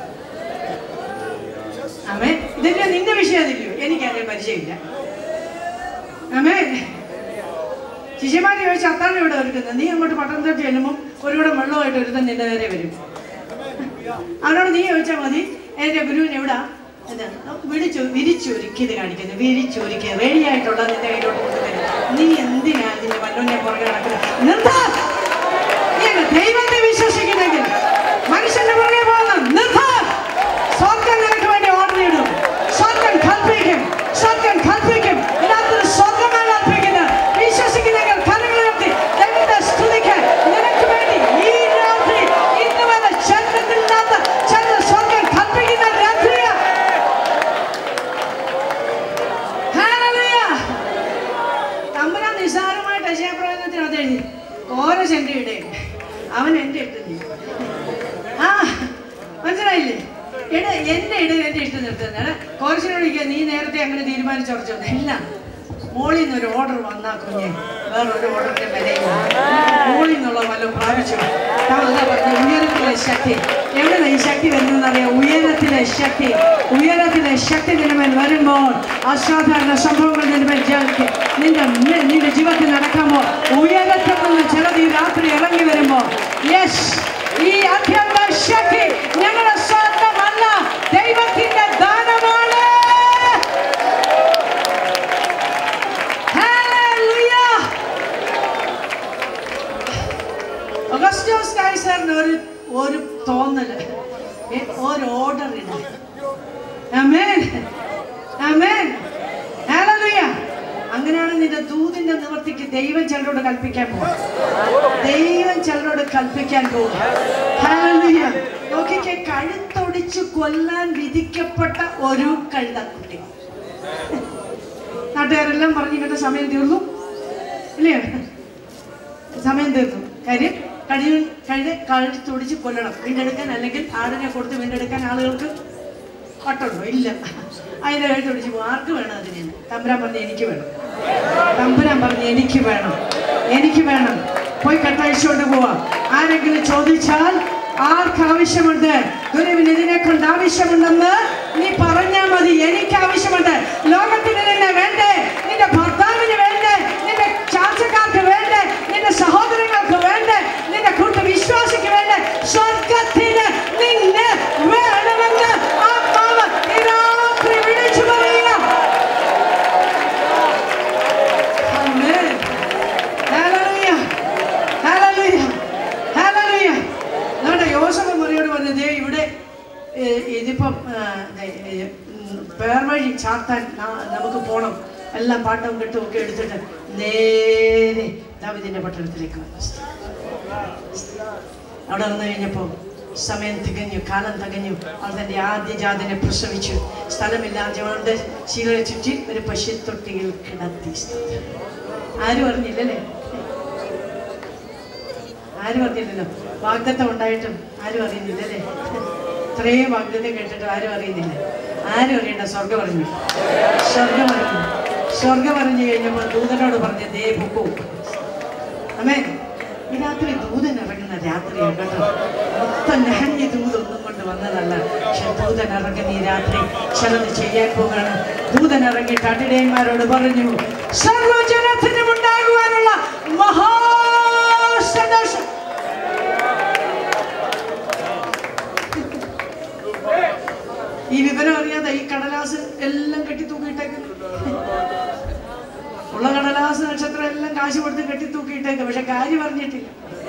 അമേ ഇതിന്റെ നിന്റെ വിഷയം അതില്ലയോ എനിക്കതിനെ പരിചയമില്ല അമേ ശിഷ്യന്മാരെ ചോദിച്ചാൽ അത്താണ് ഇവിടെ ഒരുക്കുന്നത് നീ അങ്ങോട്ട് പട്ടണത്തോട്ട് ചെല്ലുമ്പോൾ ഒരുകൂടെ വെള്ളമായിട്ട് ഒരുത്തൻ നിന്റെ നേരെ വരും അവനോട് നീ ചോദിച്ചാൽ മതി എൻ്റെ ഗുരുവിന് എവിടാ ഇത് വിളിച്ചു വിരിച്ചൊരുക്കിയത് കാണിക്കുന്നത് വിരിച്ചൊരുക്കിയത് റെഡിയായിട്ടുള്ള നിന്റെ കയ്യിലോട്ട് കൊണ്ടുതരും നീ എന്തിനാ അതിന്റെ വല്ലോനെ പുറകെ നടക്കുന്നത് നിർത്താ നീ അങ്ങ് ദൈവത്തെ വിശ്വസിക്കുന്നെങ്കിൽ മനുഷ്യന്റെ പുറകെ പോകുന്ന നിർത്താ സ്വർഗം നിനക്ക് വേണ്ടി ഓർഡർ ഇടും സ്വർഗം കൽപ്പിക്കും സ്വർഗം കൽപ്പിക്കും ഇതിനകത്ത് സ്വർഗമാണ് കൽപ്പിക്കുന്നത് വിശ്വസിക്കുന്നെങ്കിൽ കരങ്ങളുയർത്തി ദൈവത്തെ സ്തുതിക്കാൻ നിനക്ക് വേണ്ടി ഈ രാത്രി ഇന്ന് വരെ ചരിത്രത്തിലില്ലാത്ത ചില സ്വർഗം കൽപ്പിക്കുന്ന രാത്രിയാ എന്റെ ഇടയിൽ എന്റെ ഇഷ്ടം നിർത്തുന്നതാണ് കോർച്ചിനോട് ചോദിക്കുക നീ നേരത്തെ അങ്ങനെ തീരുമാനിച്ചുറച്ചോ ഇല്ല മോളിൽ നിന്ന് ഒരു ഓർഡർ വന്നാ കുഞ്ഞെ വേറൊരു ഓർഡറിന്റെ വിലയില്ല മോളിൽ നിന്നുള്ള വല്ലതും പ്രാപിച്ചു താൻ എന്താ പറഞ്ഞ ഉയരത്തിലെ ശക്തി എവിടെ ഈ ശക്തി വരുന്നതെന്ന് അറിയാം ഉയരത്തിലെ ശക്തി ഉയരത്തിലെ ശക്തി നിലമേൽ വരുമ്പോൾ അസാധാരണ സംഭവങ്ങൾ നിലമേൽ ജാതിക്ക് നിന്റെ മേ- നിന്റെ ജീവിതത്തിൽ നടക്കുമ്പോൾ ഉയരത്തിൽ നിന്ന് ചിലത് ഈ രാത്രി ഇറങ്ങി വരുമ്പോൾ യെസ് ഈ അത്യന്ത ശക്തി ഞങ്ങളുടെ സ്വന്തമല്ല ദൈവത്തിന്റെ ദാനമാണ് Hallelujah. അഗസ്റ്റോസ് കൈസറിന് ഒരു ഒരു തോന്നല് ഏ, ഒരു ഓർഡർ ഇട ആമേൻ ആമേൻ ഹല്ലേലൂയ അങ്ങനെയാണ് നിന്റെ ദൂതിന്റെ നിവർത്തിക്ക് ദൈവം ചിലരോട് കൽപ്പിക്കാൻ പോകും ദൈവം ചിലരോട് കൽപ്പിക്കാൻ പോകും ഹല്ലേലൂയ നോക്കിക്കേ കഴുത്തൊടിച്ച് കൊല്ലാൻ വിധിക്കപ്പെട്ട ഒരു കഴുതക്കുട്ടി നാട്ടുകാരെല്ലാം പറഞ്ഞു ഇങ്ങനത്തെ സമയം തീർന്നു ഇല്ലേ സമയം തീർന്നു കാര്യം കഴിവ് കഴിവ് കഴുത്തൊടിച്ച് കൊല്ലണം വീണ്ടെടുക്കാൻ അല്ലെങ്കിൽ ആടിനെ കൊടുത്ത് വീണ്ടെടുക്കാൻ ആളുകൾക്ക് പട്ടുണ്ടോ ഇല്ല അതിന്റെ കഴുത്തൊടിച്ച് പോകും ആർക്ക് വേണം അതിന് തമ്പുരാൻ പറഞ്ഞ് എനിക്ക് വേണം തമ്പുരാൻ പറഞ്ഞ് എനിക്ക് വേണം എനിക്ക് വേണം പോയി കട്ടയച്ചുകൊണ്ട് പോവാം ആരെങ്കിലും ചോദിച്ചാൽ ആർക്ക് ആവശ്യമുണ്ട് ഗുരുവിന് ഇതിനെ കൊണ്ട് ആവശ്യമുണ്ടെന്ന് നീ പറഞ്ഞാൽ മതി എനിക്ക് ആവശ്യമുണ്ട് ലോകത്തിന് നിന്നെ വേണ്ടേ നിന്റെ ഭർത്താവിന് വേണ്ടേ നിന്റെ ചാച്ചക്കാർക്ക് വേണ്ടേ നിന്റെ സഹോദരങ്ങൾക്ക് വേണ്ടേ നിന്റെ കൂട്ടു വിശ്വാസിക്ക് വേണ്ടേ സ്വർഗത്തിന് നിന്നെ വേണമെന്ന് ആത്മാവ് ഈ രാത്രി വിളിച്ചു പറയുക Amen. Hallelujah. Hallelujah. Hallelujah. നമ്മുടെ യോസഫ് മറിയോട് പറഞ്ഞു ദേ ഇവിടെ ഏ, ഇതിപ്പം ആ, ദേ, ഏ, ഉം, പേർവഴി ചാത്താൻ ന- നമുക്ക് പോണം എല്ലാം പാട്ടവും കെട്ടും ഒക്കെ എടുത്തിട്ട് നേരെ ദാവിദിന്റെ പട്ടണത്തിലേക്ക് വന്നു അവിടെ വന്നു കഴിഞ്ഞപ്പോൾ സമയം തികഞ്ഞു കാലം തികഞ്ഞു അവൾ തന്റെ ആദ്യ ജാതിനെ പ്രസവിച്ചു സ്ഥലമില്ലാത്തതുകൊണ്ട് ശീലയെ ചുറ്റി ഒരു പശുത്തൊട്ടിയിൽ കിടത്തി ആരും അറിഞ്ഞില്ലല്ലേ ആരും അറിഞ്ഞില്ലല്ലോ വാഗ്ദത്തം ഉണ്ടായിട്ടും ആരും അറിയുന്നില്ലല്ലേ ഇത്രയും വാഗ്ദത്തം കേട്ടിട്ടും ആരും അറിയുന്നില്ല ആരും അറിയണ്ട സ്വർഗം അറിഞ്ഞു സ്വർഗം അറിഞ്ഞു സ്വർഗം അറിഞ്ഞു കഴിഞ്ഞപ്പോൾ ദൂതനോട് പറഞ്ഞു ദേ പൊക്കോ അമ്മേ ഈ രാത്രി ദൂതൻ ഇറങ്ങുന്ന രാത്രിയാണ് കേട്ടോ മൊത്തം ലഹഞ്ഞ ദൂതൊന്നും കൊണ്ട് വന്നതല്ല പക്ഷെ ദൂതൻ ഇറങ്ങുന്ന ഈ രാത്രി ചിലത് ചെയ്യാൻ പോവുകയാണ് ദൂതൻ ഇറങ്ങി തട്ടിടയന്മാരോട് പറഞ്ഞു സർവജനത്തിനും ഉണ്ടാകുവാനുള്ള മഹാസന്തോഷം ഈ വിവരം അറിയാതെ ഈ കടലാസ് എല്ലാം കെട്ടി തൂക്കിയിട്ടേക്കുന്നു ഉള്ള കടലാസ് നക്ഷത്രം എല്ലാം കാശ് കൊടുത്ത് കെട്ടി തൂക്കിയിട്ടേക്ക് പക്ഷെ കാര്യം പറഞ്ഞിട്ടില്ല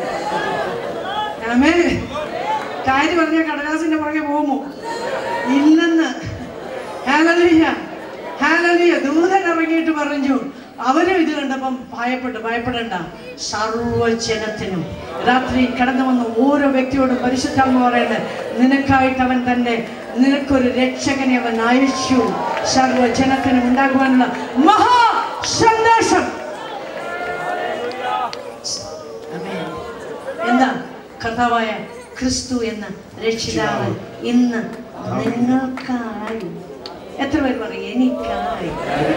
ആമേ കാര്യം പറഞ്ഞ കടലാസിന്റെ പുറകെ പോകുമോ ഇല്ലെന്ന് ഹാലലിയ ഹാലലിയ ദൂതൻ ഇറങ്ങിയിട്ട് പറഞ്ഞു അവരും ഇത് കണ്ടപ്പം ഭയപ്പെട്ടു ഭയപ്പെടണ്ട സർവജനത്തിനും രാത്രി കടന്നു വന്ന ഓരോ വ്യക്തിയോടും പരിശുദ്ധാത്മ പറയണ്ടേ നിനക്കായിട്ട് അവൻ തന്നെ നിനക്കൊരു രക്ഷകനെ അവൻ അയച്ചു സർവജനത്തിനും ഉണ്ടാകുവാനുള്ള മഹാ സന്തോഷം ആമേൻ. എന്താ കർത്താവായ ക്രിസ്തു എന്ന രക്ഷിതാവ് ഇന്ന് നിങ്ങൾക്കായി എത്ര പേര് പറയും എനിക്കായി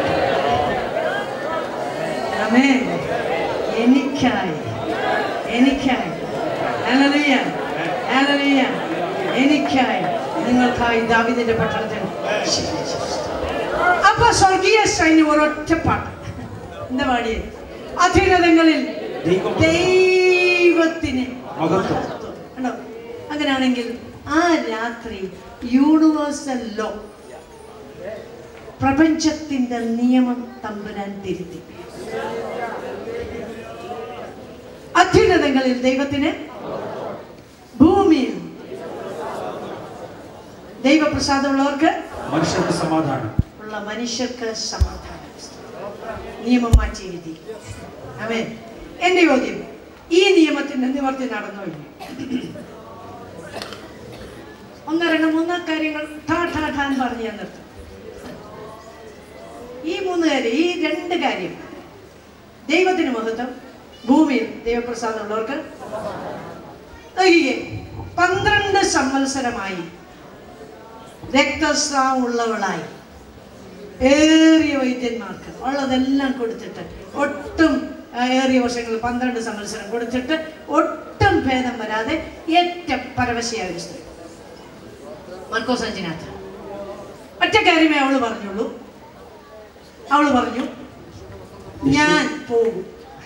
ആമേൻ എനിക്കായി എനിക്കായി ഹല്ലേലൂയ ഹല്ലേലൂയ എനിക്കായി നിങ്ങൾക്കായി ദാവീദിന്റെ പട്ടണത്തിൽ ശിക്ഷിച്ചു. അപ്പൊ സ്വർഗീയ സൈന്യം ഒരൊറ്റ പാട്ട് എന്താ പാടിയത് അധീനതകളിൽ ദൈവം- ദൈവത്തിന് മഹത്വം. കണ്ടോ അങ്ങനെയാണെങ്കിൽ ആ രാത്രി യൂണിവേഴ്സൽ ലോ പ്രപഞ്ചത്തിന്റെ നിയമം തമ്പുരാൻ തിരുത്തി അത്യുന്നതങ്ങളിൽ ദൈവത്തിന് ഭൂമിയിൽ ദൈവപ്രസാദമുള്ളവർക്ക് മനുഷ്യർക്ക് സമാധാനം ഉള്ള മനുഷ്യർക്ക് സമാധാനം നിയമം മാറ്റി എഴുതി അവൻ എന്റെ ചോദ്യം ഈ നിയമത്തിന്റെ നിവർത്തി നടന്നു കഴിഞ്ഞു ഒന്നരണ്ട് മൂന്ന് കാര്യങ്ങൾ ഠാ ഠാ ഠാൻ പറഞ്ഞു ഞാൻ നിർത്തും ഈ മൂന്ന് കാര്യം ഈ രണ്ട് കാര്യം ദൈവത്തിന് മഹത്വം ഭൂമിയിൽ ദൈവപ്രസാദമുള്ളവർക്ക് നോക്കിക്കേ, പന്ത്രണ്ട് സംവത്സരമായി രക്തസ്രാവം ഉള്ളവളായി ഏറിയ വൈദ്യന്മാർക്ക് ഉള്ളതെല്ലാം കൊടുത്തിട്ട് ഒട്ടും ആ, ഏറിയ വർഷങ്ങൾ പന്ത്രണ്ട് സംവത്സരം കൊടുത്തിട്ട് ഒട്ടും ഭേദം വരാതെ ഏറ്റവും പരവശയായ ഒരു സ്ത്രീ മർക്കോസ് അഞ്ചിനകത്ത് ഒറ്റ കാര്യമേ അവള് പറഞ്ഞുള്ളൂ അവള് പറഞ്ഞു ഞാൻ പോകും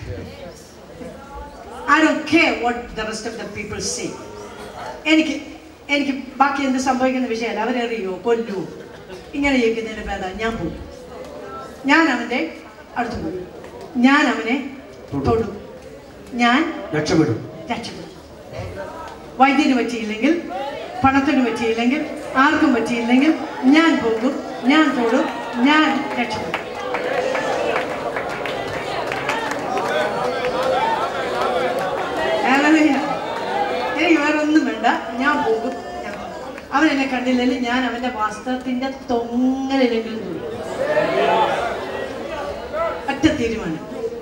I don't care what the rest of the people say എനിക്ക് എനിക്ക് ബാക്കി എന്ത് സംഭവിക്കുന്ന വിഷയമല്ല അവരെറിയോ കൊല്ലുവോ ഇങ്ങനെ ചോദിക്കുന്നതിന് ഭേദം ഞാൻ പോകും ഞാൻ അവൻ്റെ അടുത്ത് പോകും ഞാൻ അവനെ തൊടും ഞാൻ രക്ഷപ്പെടും രക്ഷപ്പെടും വൈദ്യന് പറ്റിയില്ലെങ്കിൽ പണത്തിന് പറ്റിയില്ലെങ്കിൽ ആർക്കും പറ്റിയില്ലെങ്കിൽ ഞാൻ പോകും ഞാൻ തൊടും ഞാൻ രക്ഷപ്പെടും Hallelujah. എനിക്ക് വേറെ ഒന്നും വേണ്ട ഞാൻ പോകും ഞാൻ പോകും. അവൻ എന്നെ കണ്ടില്ലെങ്കിൽ ഞാൻ അവന്റെ വസ്ത്രത്തിന്റെ തൊങ്ങലിലെങ്കിലും തൊടും ഒറ്റ തീരുമാനം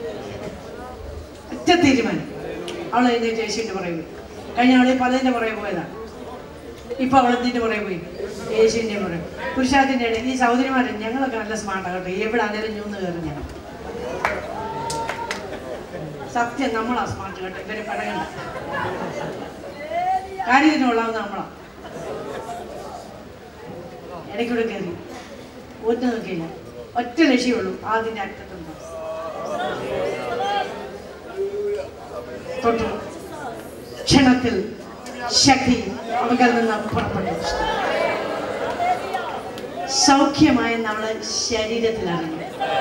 ഒറ്റ തീരുമാനം അവൾ എഴുന്നേറ്റ് യേശുവിന്റെ പുറകെ പോയി കഴിഞ്ഞ ആളെ പലതിന്റെ പുറകെ പോയതാണ് ഇപ്പൊ അവൾ എന്തിന്റെ പുറകെ പോയി യേശുവിന്റെ പുറകെ പുരുഷാത്തിന്റെ ഇടയിൽ ഈ സഹോദരിമാരെ ഞങ്ങളൊക്കെ നല്ല സ്മാർട്ടാണ് കേട്ടോ എവിടെ ആണെങ്കിലും ഞൂന്ന് കയറി ഞങ്ങൾ സത്യം നമ്മളാ സ്മാർട്ട് കേട്ടോ ഇവരെ പടകണ്ട കാര്യത്തിന് കൊള്ളാവുന്ന നമ്മളാ ഇടയ്ക്കൂടെ കയറി ഒറ്റ നോക്കിയില്ല ഒറ്റ ലക്ഷ്യമുള്ളൂ അതിന്റെ അറ്റത്തുണ്ടോ തൊട്ടു ക്ഷണത്തിൽ ശക്തി അവകൾ നിന്ന് പുറപ്പെട്ടു സൗഖ്യമായ നമ്മളെ ശരീരത്തിൽ അറിഞ്ഞു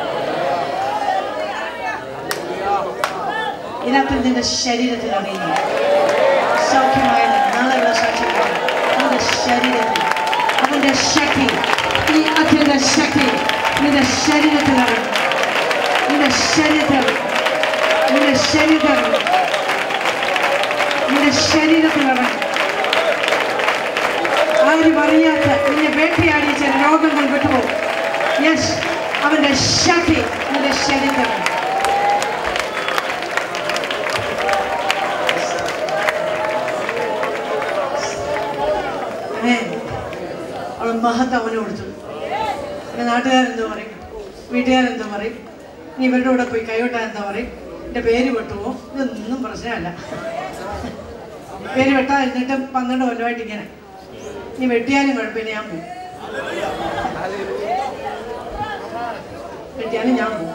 ഇതിനകത്ത് നിന്റെ ശരീരത്തിൽ അറിയുന്നു സൗഖ്യമായ നാളെയുള്ള സാക്ഷ്യങ്ങൾ അവന്റെ ശരീരത്തിൽ അവന്റെ ശക്തി ഈ അത്യന്ത ശക്തി നിന്റെ ശരീരത്തിൽ അറിയുന്നു നിന്റെ ശരീരത്തിൽ അറിയുന്നു. നിന്റെ ശരീരത്തിൽ അറിയുന്നു. നിന്റെ ശരീരത്തിൽ ഇറങ്ങും ആരും അറിയാത്ത നിന്നെ വേട്ടയാടിയ ചില രോഗങ്ങൾ വിട്ടുപോകും യെസ് അവന്റെ ശക്തി നിന്റെ ശരീരത്തിൽ ഇറങ്ങും. Amen. അവൾ മഹത്വം അവന് കൊടുത്തു പിന്നെ നാട്ടുകാരെന്തോ പറയും വീട്ടുകാരെന്തോ പറയും നീ ഇവരുടെ കൂടെ പോയി കൈവിട്ടാൻ എന്താ പറയും എൻ്റെ പേര് വെട്ടുമോ ഇതൊന്നും പ്രശ്നമല്ല പേര് വെട്ടാതിരുന്നിട്ട് പന്ത്രണ്ട് കൊല്ലമായിട്ട് ഇങ്ങനെ നീ വെട്ടിയാലും കുഴപ്പമില്ല ഞാൻ പോകും വെട്ടിയാലും ഞാൻ പോകും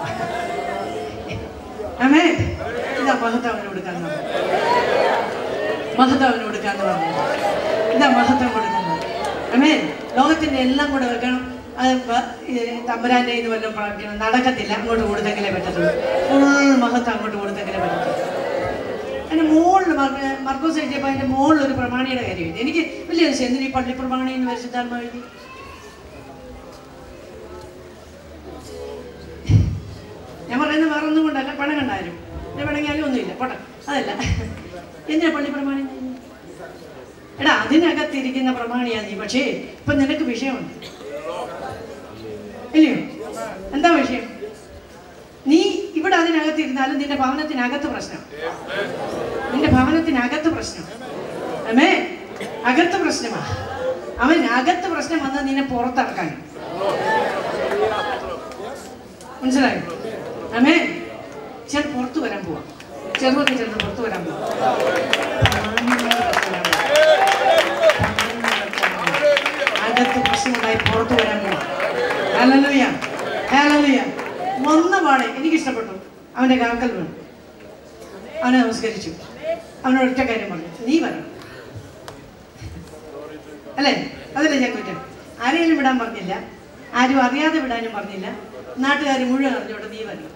അമേ ഇതാ മഹത്വം അവന് കൊടുക്കാന്ന് പറഞ്ഞു മഹത്വം അവന് കൊടുക്കാന്ന് പറഞ്ഞു ഇതാ മഹത്വം കൊടുക്കുന്നത് അമേ ലോകത്തിന്റെ എല്ലാം കൂടെ വെക്കണം അത് പ- ഈ തമ്പുരാന്റെ ഇത് വല്ലതും പ്രാപിക്കണം നടക്കത്തില്ല അങ്ങോട്ട് കൊടുത്തെങ്കിലേ പറ്റത്തുള്ളൂ ഫുൾ മഹത്വം അങ്ങോട്ട് കൊടുത്തെങ്കിലേ പറ്റത്തുള്ളൂ അതിന്റെ മുകളിൽ മർക്കോസ് എഴുതിയപ്പോൾ അതിന്റെ മുകളിൽ ഒരു പ്രമാണിയുടെ കാര്യം എഴുതി എനിക്ക് വലിയ അതിശയം. എന്തിനാ ഈ പള്ളി പ്രമാണി എന്ന് പരിശുദ്ധാത്മ എഴുതി ഞാൻ പറയുന്നത് വേറെ ഒന്നും കൊണ്ടല്ല പണം കണ്ടാലും എന്നെ പണങ്ങിയാലും ഒന്നുമില്ല പോട്ടെ അതല്ല എന്തിനാ പള്ളി പ്രമാണി എന്ന് എഴുതിയത്? എടാ അതിനകത്തിരിക്കുന്ന പ്രമാണിയാ നീ പക്ഷേ ഇപ്പൊ നിനക്ക് വിഷയമുണ്ട് ഇല്ലയോ എന്താ വിഷയം നീ ഇവിടെ അതിനകത്തിരുന്നാലും നിന്റെ ഭവനത്തിനകത്ത് പ്രശ്നം നിന്റെ ഭവനത്തിനകത്ത് പ്രശ്നം അമ്മേ അകത്ത് പ്രശ്നമാ അവൻ അകത്ത് പ്രശ്നം വന്നാൽ നിന്നെ പുറത്തിറക്കാൻ മനസ്സിലായോ അമ്മേ ചില പുറത്തു വരാൻ പോവാ ചെറുതൊക്കെ ചെറുത് പുറത്തു വരാൻ പോവാ അകത്ത് പ്രശ്നമുണ്ടായി പുറത്തു വരാൻ പോവാ ഹല്ലേലൂയ ഹല്ലേലൂയ വന്ന പാടെ എനിക്ക് ഇഷ്ടപ്പെട്ടു അവന്റെ കാക്കൽ വേണം അവനെ നമസ്കരിച്ചു അവനോട് ഒറ്റ കാര്യം പറഞ്ഞു നീ വരണം അല്ലേ അതല്ലേ ഞാൻ കുറ്റം ആരെയും വിടാൻ പറഞ്ഞില്ല ആരും അറിയാതെ വിടാനും പറഞ്ഞില്ല നാട്ടുകാർ മുഴുവൻ അറിഞ്ഞോട്ടെ നീ വരണം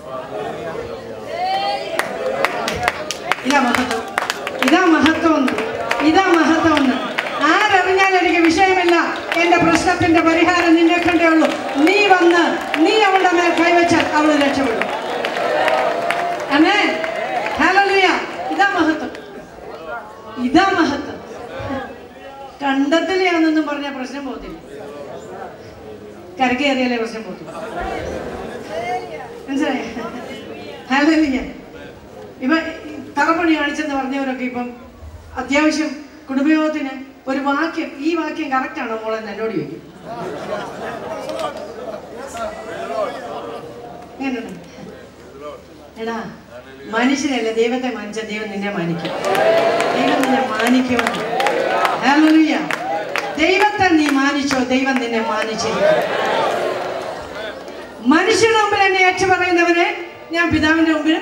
ഇതാ മഹത്വം ഇതാ മഹത്വം ഒന്ന് ഇതാ മഹത്വം ഒന്ന് ആരറിഞ്ഞാൽ എനിക്ക് വിഷയമില്ല എന്റെ പ്രശ്നത്തിന്റെ പരിഹാരം നിന്നെ കണ്ടേ ഉള്ളൂ നീ വന്ന് നീ അവളുടെ മേൽ കൈവച്ചാൽ അവൾ രക്ഷപ്പെടും അമ്മേ ഹല്ലേലൂയ ഇതാ മഹത്വം ഇതാ മഹത്വം കണ്ടത്തിലെയാണെന്നൊന്നും പറഞ്ഞ പ്രശ്നം പോകത്തില്ല കരക്കേറിയാലേ പ്രശ്നം പോകത്തില്ല മനസ്സിലായ ഹല്ലേലൂയ ഇപ്പൊ ഈ തറപ്പണി കാണിച്ചെന്ന് പറഞ്ഞവരൊക്കെ ഇപ്പം അത്യാവശ്യം കുടുംബയോഗത്തിന് ഒരു വാക്യം ഈ വാക്യം കറക്റ്റ് ആണോ മോളെ എന്ന് എന്നോട് ചോദിക്കും എങ്ങനെയുണ്ട് എടാ മനുഷ്യനല്ല ദൈവത്തെ മാനിച്ച ദൈവം നിന്നെ മാനിക്കും ദൈവം നിന്നെ മാനിക്കുമെന്ന് ഹല്ലേലൂയ. ദൈവത്തെ നീ മാനിച്ചോ ദൈവം നിന്നെ മാനിച്ചിരിക്കും മനുഷ്യരുടെ മുമ്പിൽ എന്നെ ഏറ്റു പറയുന്നവരെ ഞാൻ പിതാവിന്റെ മുമ്പിൽ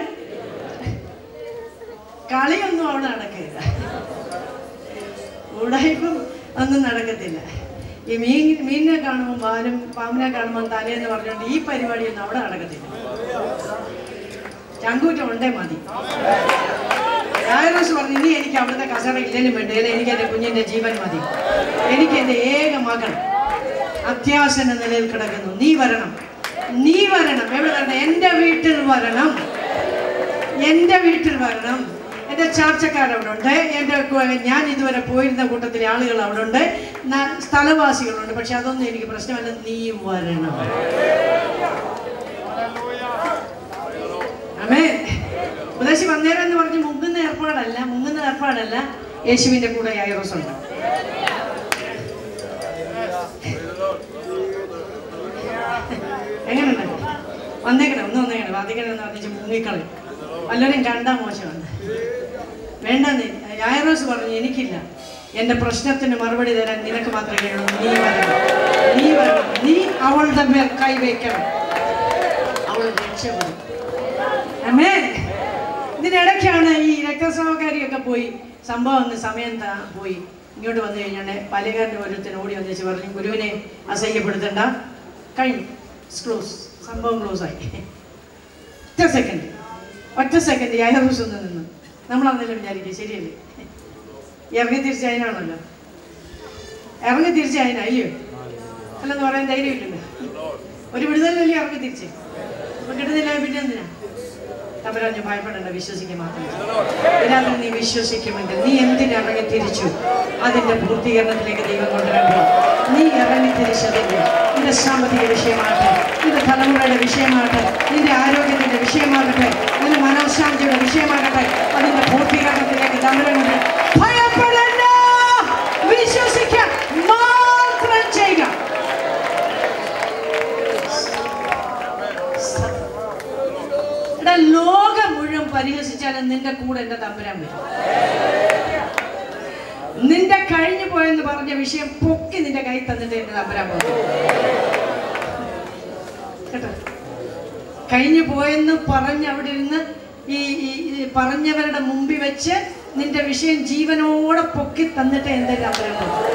കളിയൊന്നും അവിടെ നടക്കില്ല ഉടായ്പും ഒന്നും നടക്കത്തില്ല ഈ മീൻ മീനിനെ കാണുമ്പോൾ പാലും പാമ്പിനെ കാണുമ്പോൾ തലേന്ന് പറഞ്ഞുകൊണ്ട് ഈ പരിപാടിയൊന്നും അവിടെ നടക്കത്തില്ല ചങ്കൂറ്റം ഉണ്ടേ മതി രായറോസ് പറഞ്ഞു ഇനി എനിക്ക് അവിടുത്തെ കസറ ഇല്ലെങ്കിലും വേണ്ടില്ല എനിക്ക് എൻ്റെ കുഞ്ഞിൻ്റെ ജീവൻ മതി എനിക്ക് എൻ്റെ ഏക മകൻ അത്യാവശ്യ നിലയിൽ കിടക്കുന്നു നീ വരണം നീ വരണം എവിടെ വരണം എൻ്റെ വീട്ടിൽ വരണം എൻ്റെ വീട്ടിൽ വരണം എൻ്റെ ചാർച്ചക്കാരവിടെ ഉണ്ട് എൻ്റെ കു- ഞാൻ ഇതുവരെ പോയിരുന്ന കൂട്ടത്തിലെ ആളുകൾ അവിടെ ഉണ്ട് ന- സ്ഥലവാസികളുണ്ട് പക്ഷെ അതൊന്നും എനിക്ക് പ്രശ്നമല്ല നീ വരണം അമേ ഉപദേശി വന്നേരം എന്ന് പറഞ്ഞ് മുങ്ങുന്ന ഏർപ്പാടല്ല മുങ്ങുന്ന ഏർപ്പാടല്ല യേശുവിന്റെ കൂടെ ഐറോസ് ഉണ്ട് എങ്ങനെയുണ്ട് വന്നേക്കണേ ഒന്ന് വന്നേക്കണേ വാദിക്കണേ എന്ന് പറഞ്ഞ് മുങ്ങിക്കളയും വല്ലവരും കണ്ടാ മോശമാണ് വേണ്ടെന്ന് യായറോസ് പറഞ്ഞു എനിക്കില്ല എന്റെ പ്രശ്നത്തിന് മറുപടി തരാൻ നിനക്ക് മാത്രമേ ഉള്ളൂ നീ വരണം നീ വരണം നീ അവളുടെ മേൽ കൈവയ്ക്കണം അവൾ രക്ഷപ്പെടും അമ്മേ ഇതിനിടയ്ക്കാണ് ഈ രക്തസ്രാവക്കാരിയൊക്കെ പോയി സംഭവം അങ്ങ് സമയം താ പോയി ഇങ്ങോട്ട് വന്നു കഴിഞ്ഞാൽ പാലക്കാരൻ്റെ ഓരോരുത്തരും ഓടി വന്നിച്ച് പറഞ്ഞു ഗുരുവിനെ അസഹ്യപ്പെടുത്തണ്ട കഴിഞ്ഞു ക്ലോസ് സംഭവം ക്ലോസ് ആയി ഒറ്റ സെക്കൻഡ് ഒറ്റ സെക്കൻഡ് യാഹൂസ് ഒന്ന് നിന്ന് നമ്മളാണെന്നല്ലോ വിചാരിക്കുക ശരിയല്ലേ ഇറങ്ങി തിരിച്ച് അതിനാണല്ലോ ഇറങ്ങി തിരിച്ച് അതിനാ അയ്യോ അല്ലെന്ന് പറയാൻ ധൈര്യമില്ലല്ലോ ഒരു വിടുതലല്ലേ ഇറങ്ങി തിരിച്ച് അപ്പൊ കിട്ടുന്നില്ല പിന്നെ എന്തിനാ തമ്പരാജ് ഭയപ്പെടേണ്ട വിശ്വസിക്കുക മാത്രം ഇതിനകത്ത് നീ വിശ്വസിക്കുമെങ്കിൽ നീ എന്തിനിറങ്ങി തിരിച്ചു അതിന്റെ പൂർത്തീകരണത്തിലേക്ക് ദൈവം കൊണ്ടുവരുമ്പോൾ നീ ഇറങ്ങി തിരിച്ചതിന്റെ നിന്റെ സാമ്പത്തിക വിഷയമാകട്ടെ നിന്റെ തലമുറയുടെ വിഷയമാകട്ടെ നിന്റെ ആരോഗ്യത്തിന്റെ വിഷയമാകട്ടെ നിന്റെ മനോശാന്തിയുടെ വിഷയമാകട്ടെ അതിന്റെ പൂർത്തീകരണത്തിലേക്ക് തമ്പരം കൊണ്ട് ഭയപ്പെടേണ്ട വിശ്വസിക്കുക മാത്രം ചെയ്യുക എടാ ലോകം മുഴുവൻ പരിഹസിച്ചാലും നിന്റെ കൂടെ എന്റെ തമ്പുരാൻ വരും നിന്റെ കഴിഞ്ഞു പോയെന്ന് പറഞ്ഞ വിഷയം പൊക്കി നിന്റെ കൈ തന്നിട്ട് എന്റെ തമ്പുരാൻ പോകും കേട്ടോ കഴിഞ്ഞു പോയെന്ന് പറഞ്ഞ് അവിടെ ഇരുന്ന് ഈ ഈ- ഈ പറഞ്ഞവരുടെ മുമ്പിൽ വെച്ച് നിന്റെ വിഷയം ജീവനോടെ പൊക്കി തന്നിട്ട് എന്റെ തമ്പുരാൻ പോകും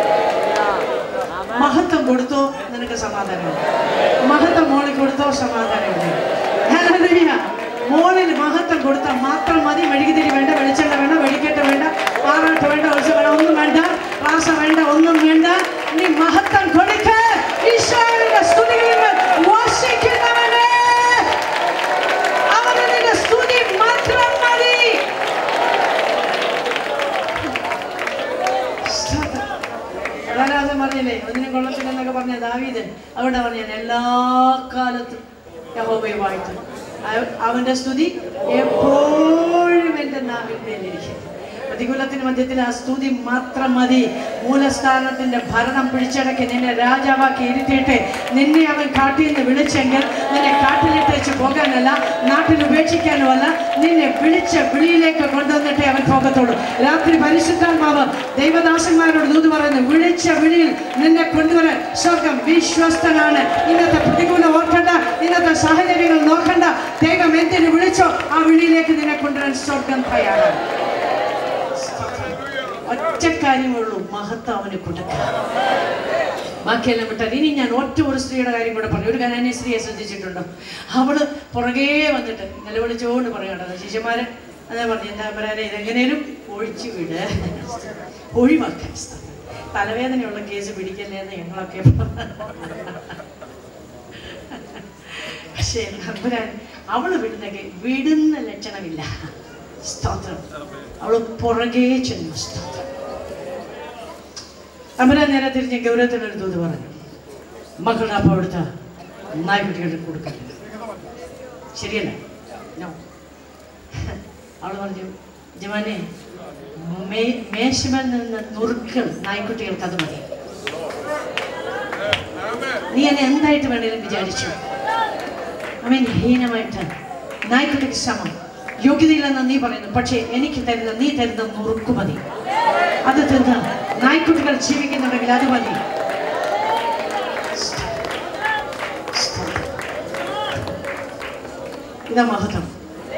മഹത്വം കൊടുത്തോ നിനക്ക് സമാധാനമുണ്ട് മഹത്വം മോളിൽ കൊടുത്തോ സമാധാനമുണ്ട് ഹല്ലേലൂയ. മോളിൽ മഹത്വം കൊടുത്താൽ മാത്രം മതി മെഴുകുതിരി വേണ്ട വെളിച്ചെണ്ണ വേണ്ട വെടിക്കെട്ട് വേണ്ട പാറാട്ട് വേണ്ട ഉത്സവം വേണ്ട ഒന്നും വേണ്ട പ്രാസ വേണ്ട ഒന്നും വേണ്ട നീ മഹത്വം കൊടുക്ക ഈശോയുടെ സ്തുതികൾ വസിക്കുന്നവനെ അവന് നിന്റെ സ്തുതി മാത്രം മതി സ്തോത്രം. ധാരാളം പറഞ്ഞില്ലേ ഒന്നിനും കൊള്ളത്തില്ലെന്നൊക്കെ പറഞ്ഞ ദാവീദ് അവിടെ പറഞ്ഞ എല്ലാ കാലത്തും യഹോബയുമായിട്ട് അവ- അവന്റെ സ്തുതി എപ്പോഴും എൻ്റെ നാവിൽ മേലിരിക്കും പ്രതികൂലത്തിന് മധ്യത്തിൽ ആ സ്തുതി മാത്രം മതി മൂലസ്ഥാനത്തിന്റെ ഭരണം പിടിച്ചടക്കി നിന്നെ രാജാവാക്കി ഇരുത്തിയിട്ട് നിന്നെ അവൻ കാട്ടിൽ നിന്ന് വിളിച്ചെങ്കിൽ നിന്നെ കാട്ടിലിട്ടേച്ച് പോകാനല്ല നാട്ടിൽ ഉപേക്ഷിക്കാനുമല്ല നിന്നെ വിളിച്ച വിളിയിലേക്ക് കൊണ്ടുവന്നിട്ടേ അവൻ പോകത്തുള്ളൂ രാത്രി പരിശുദ്ധാത്മാവ് ദൈവദാസന്മാരോട് ദൂത് പറയുന്നു വിളിച്ച വിളിയിൽ നിന്നെ കൊണ്ടുവരാൻ സ്വർഗം വിശ്വസ്തനാണ് ഇന്നത്തെ പ്രതികൂലം ഓർക്കണ്ട ഇന്നത്തെ സാഹചര്യങ്ങൾ നോക്കണ്ട ദൈവം എന്തിനു വിളിച്ചോ ആ വിളിയിലേക്ക് നിന്നെ കൊണ്ടുവരാൻ സ്വർഗം തയ്യാറാണ് ഒറ്റ കാര്യമുള്ളൂ മഹത്വം അവന് കൊടുക്കുക ബാക്കിയെല്ലാം വിട്ടാൽ ഇനി ഞാൻ ഒറ്റ ഒരു സ്ത്രീയുടെ കാര്യം കൂടെ പറഞ്ഞു ഒരു കനാന്യ സ്ത്രീയെ ശ്രദ്ധിച്ചിട്ടുണ്ടോ അവള് പുറകേ വന്നിട്ട് നിലവിളിച്ചുകൊണ്ട് പറയണത് ശിഷ്യന്മാരെ അതേ പറഞ്ഞു എന്താ പറയാ ഇതെങ്ങനെയും ഒഴിച്ചു വിട് ഒഴിവാക്കാൻ തലവേദനയുള്ള കേസ് പിടിക്കല്ലേ എന്ന് ഞങ്ങളൊക്കെ പക്ഷേ അമ്പരാൻ അവള് വിടുന്ന കേ- വിടുന്ന ലക്ഷണമില്ല സ്തോത്രം അവള് പുറകെ ചെന്നു സ്തോത്രം അമ്പരാൻ നേരെ തിരിഞ്ഞ് ഗൗരവത്തിനൊരു ദൂത് പറഞ്ഞു മക്കളുടെ അപ്പം എടുത്ത നായ്ക്കുട്ടികൾക്ക് കൊടുക്കരുത് ശരിയല്ല No. അവള് പറഞ്ഞു ജമാനെ മേ- മേശമേൽ നിന്ന് നുറുക്കൾ നായ്ക്കുട്ടികൾക്ക് അത് മതി നീ എന്നെ എന്തായിട്ട് വേണേലും വിചാരിച്ചു അവൻ ഹീനമായിട്ട് നായ്ക്കുട്ടിക്ക് സമം യോഗ്യതയില്ലെന്ന് നീ പറയുന്നു പക്ഷേ എനിക്ക് തരുന്ന നീ തരുന്ന നുറുക്കു മതി അത് തിന്ന് നായ്ക്കുട്ടികൾ ജീവിക്കുന്നുണ്ടെങ്കിൽ അത് മതി ഇതാ മഹത്വം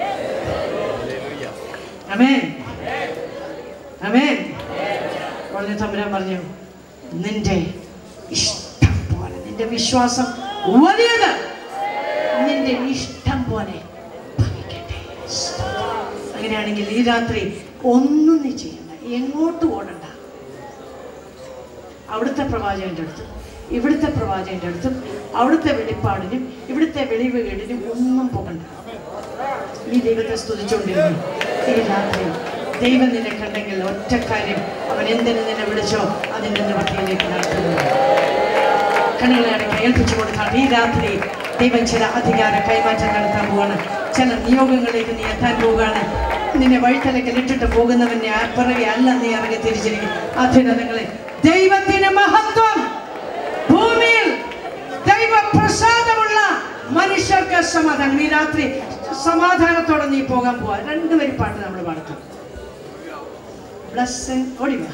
അമേൻ അമേൻ ഉടനെ തമ്പുരാൻ പറഞ്ഞു നിന്റെ ഇഷ്ടം പോലെ നിന്റെ വിശ്വാസം വലിയത് നിന്റെ ഇഷ്ടം പോലെ ഭവിക്കട്ടെ അങ്ങനെയാണെങ്കിൽ ഈ രാത്രി ഒന്നും നീ ചെയ്യണ്ട എങ്ങോട്ടും ഓടണ്ട അവിടുത്തെ പ്രവാചകന്റെ അടുത്തും ഇവിടുത്തെ പ്രവാചകന്റെ അടുത്തും അവിടുത്തെ വെളിപ്പാടിനും ഇവിടുത്തെ വെളിവ് കേടിനും ഒന്നും പോകണ്ട ഈ ദൈവത്തെ സ്തുതിച്ചുകൊണ്ടിരുന്നു ഈ രാത്രി ദൈവം നിന്നെ കണ്ടെങ്കിൽ ഒറ്റ കാര്യം അവൻ എന്തിനു നിന്നെ വിളിച്ചോ അതിന്റെ നിവൃത്തിയിലേക്ക് നടത്തുന്നു കണ്ണുകളെ അടക്കി ഏൽപ്പിച്ചു കൊടുത്താണ് ഈ രാത്രി ദൈവം ചില അധികാര കൈമാറ്റം നടത്താൻ പോവാണ് ചില നിയോഗങ്ങളിലേക്ക് നീ എത്താൻ പോവുകയാണ് നിന്നെ വഴിത്തലക്കൽ ഇട്ടിട്ട് പോകുന്നവനെ ആ പിറകെ അല്ല നീ ഇറങ്ങി തിരിച്ചിരിക്കും അത്യുന്നതങ്ങളെ ദൈവത്തിന് മഹത്വം ഭൂമിയിൽ ദൈവപ്രസാദമുള്ള മനുഷ്യർക്ക് സമാധാനം ഈ രാത്രി സമാധാനത്തോടെ നീ പോകാൻ പോവാ രണ്ടുപേരും പാട്ട് നമ്മൾ പാടത്തും ബ്ലസ് ഓടിവാ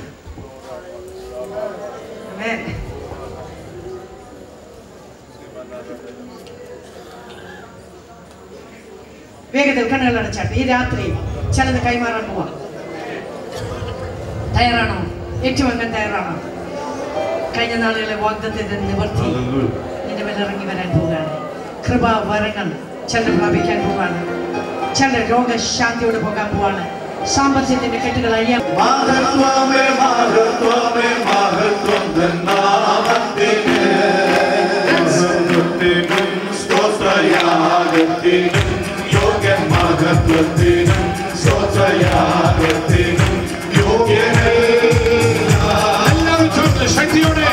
Amen. വേഗത്തിൽ കണ്ണുകൾ അടച്ചാട്ടെ ഈ രാത്രി ചിലത് കൈമാറാൻ പോവാ തയ്യാറാണോ ഏറ്റുവാങ്ങാൻ തയ്യാറാണോ കഴിഞ്ഞ നാളുകളിലെ വാഗ്ദത്തിന്റെ നിവർത്തി നിന്റെ മേൽ ഇറങ്ങി വരാൻ പോവുകയാണ് കൃപാ വരങ്ങൾ ചിലർ പ്രാപിക്കാൻ പോവാണ് ചിലർ രോഗശാന്തിയോട് പോകാൻ പോവാണ് സാമ്പത്തികത്തിന്റെ കെട്ടുകൾ അഴിയാൻ മഹത്വമേ മഹത്വമേ മഹത്വം നാമത്തിന് മഹത്വത്തിനും സ്തോത്രയാഗത്തിനും യോഗ്യൻ മഹത്വത്തിനും സ്തോത്രയാഗത്തിനും യോഗ്യനേ എല്ലാവരും ചേർന്ന് ശക്തിയോടെ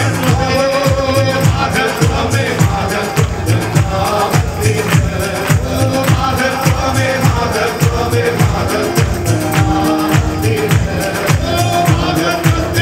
മഹത്വമേ മഹത്വം നാമത്തിന് മഹത്വമേ മഹത്വമേ മഹത്വം നാമത്തിന്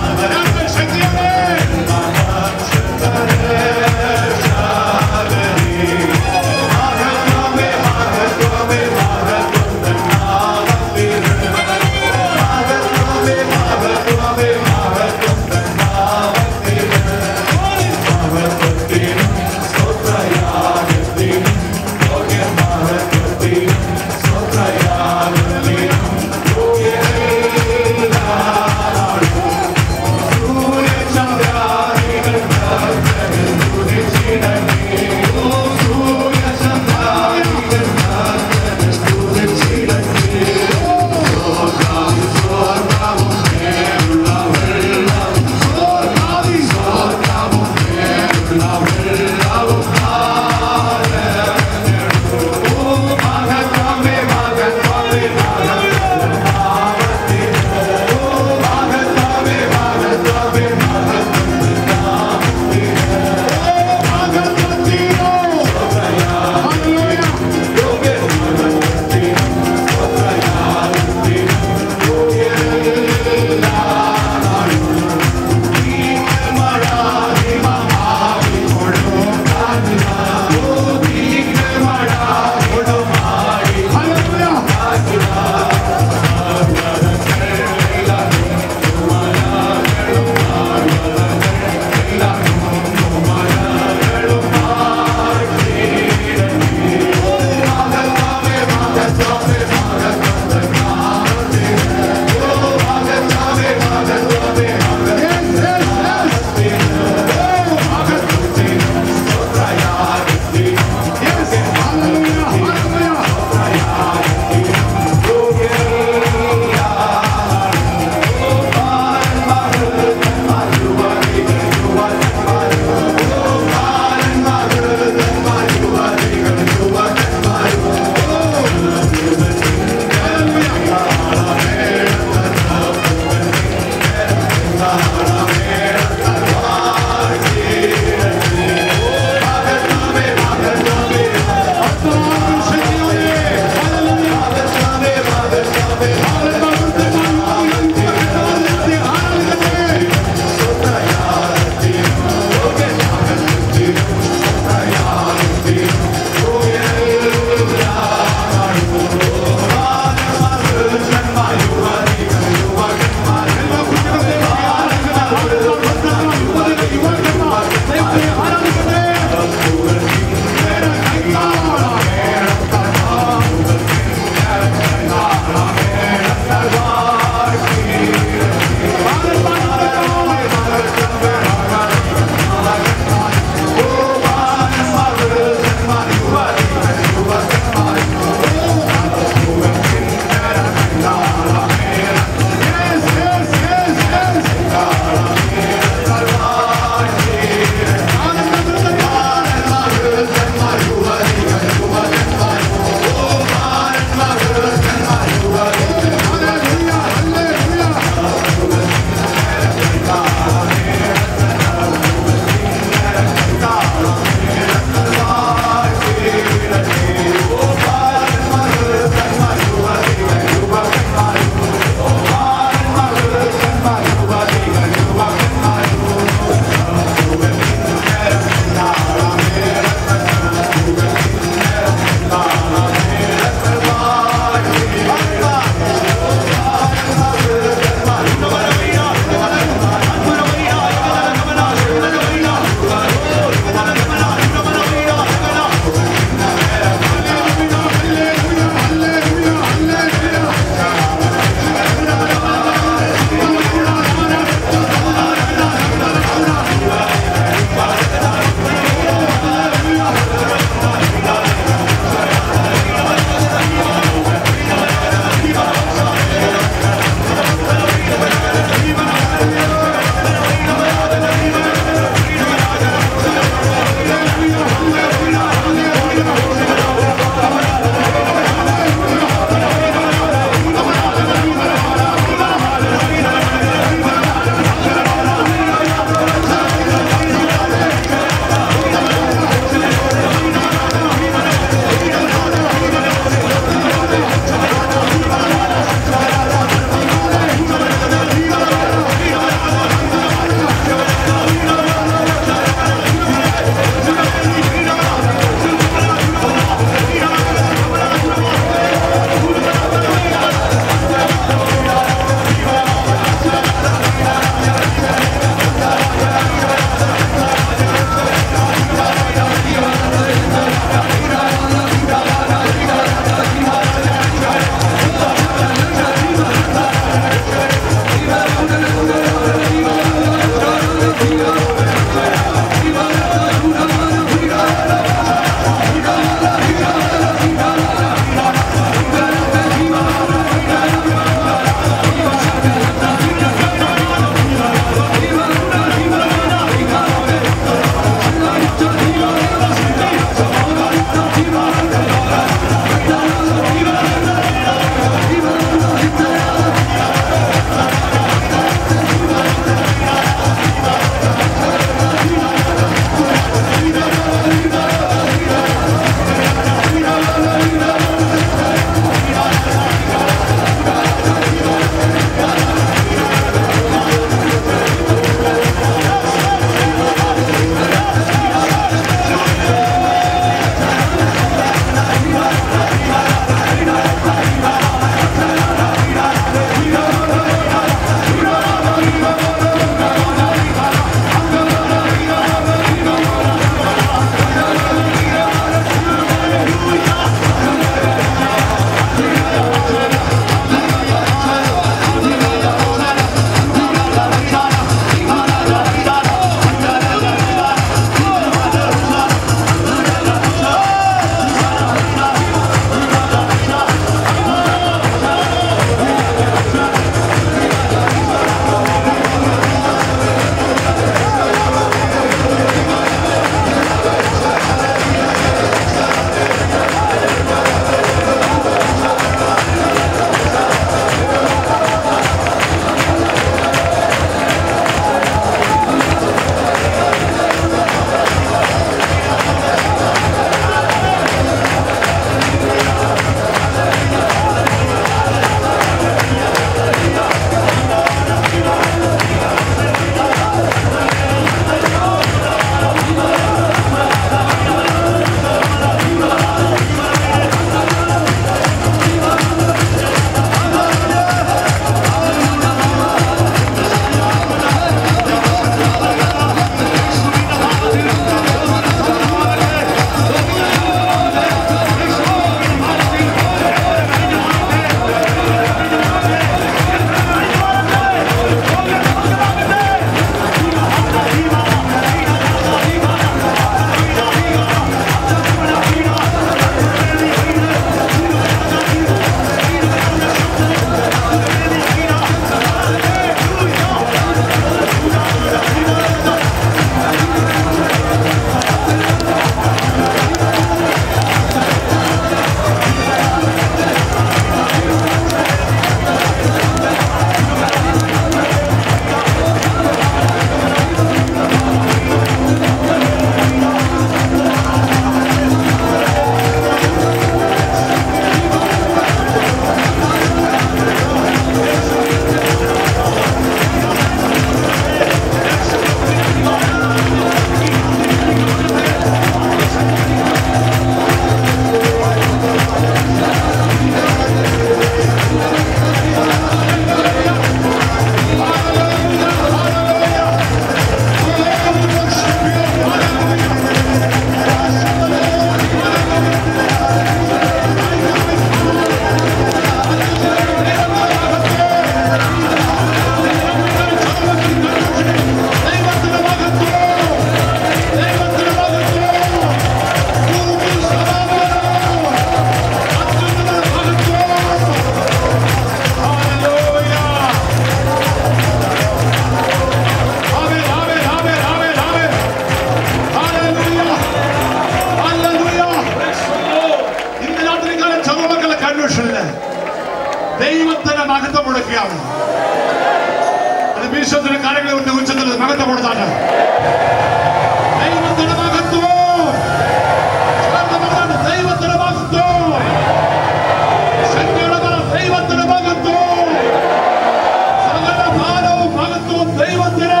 കൊടുത്താട്ടെ ദൈവത്തിന്റെ മഹത്വം ചേർന്ന് പറഞ്ഞാട്ടെ, ദൈവത്തിന്റെ മഹത്വം ശക്തിയുടെ പറ ദൈവത്തിന്റെ മഹത്വം സകല ഭാരവും മഹത്വവും ദൈവത്തിന്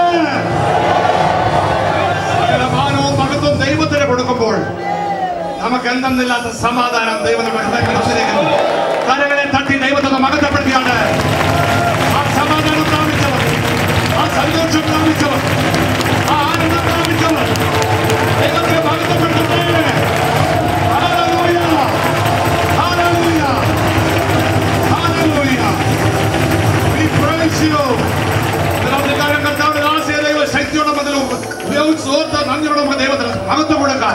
സകല ഭാരവും മഹത്വവും ദൈവത്തിന് കൊടുക്കുമ്പോൾ നമുക്ക് എന്തെന്നില്ലാത്ത സമാധാനം ദൈവത്തിന്റെ മഹത്വം വച്ചിരിക്കുന്നു കരകളെ തട്ടി ദൈവത്തെ മഹത്വപ്പെടുത്തിയാണ് ആ സമാധാനം പ്രാപിച്ചവർ ആ സന്തോഷം പ്രാപിച്ചവർ ആ ആനന്ദം പ്രാപിച്ചവർ ദൈവത്തെ മഹത്വപ്പെടുത്തട്ടെ ഹല്ലേലൂയ ഹല്ലേലൂയ ഹല്ലേലൂയ We praise you. ഇതിനകത്ത് കാര്യം കർത്താവിന്റെ ദാസിയെ ദൈവ ശക്തിയോടെ മുതൽ ഉപയോഗിച്ച് ഓർത്ത നന്ദിയോടെ നമുക്ക് ദൈവത്തിന് മഹത്വം കൊടുക്കാൻ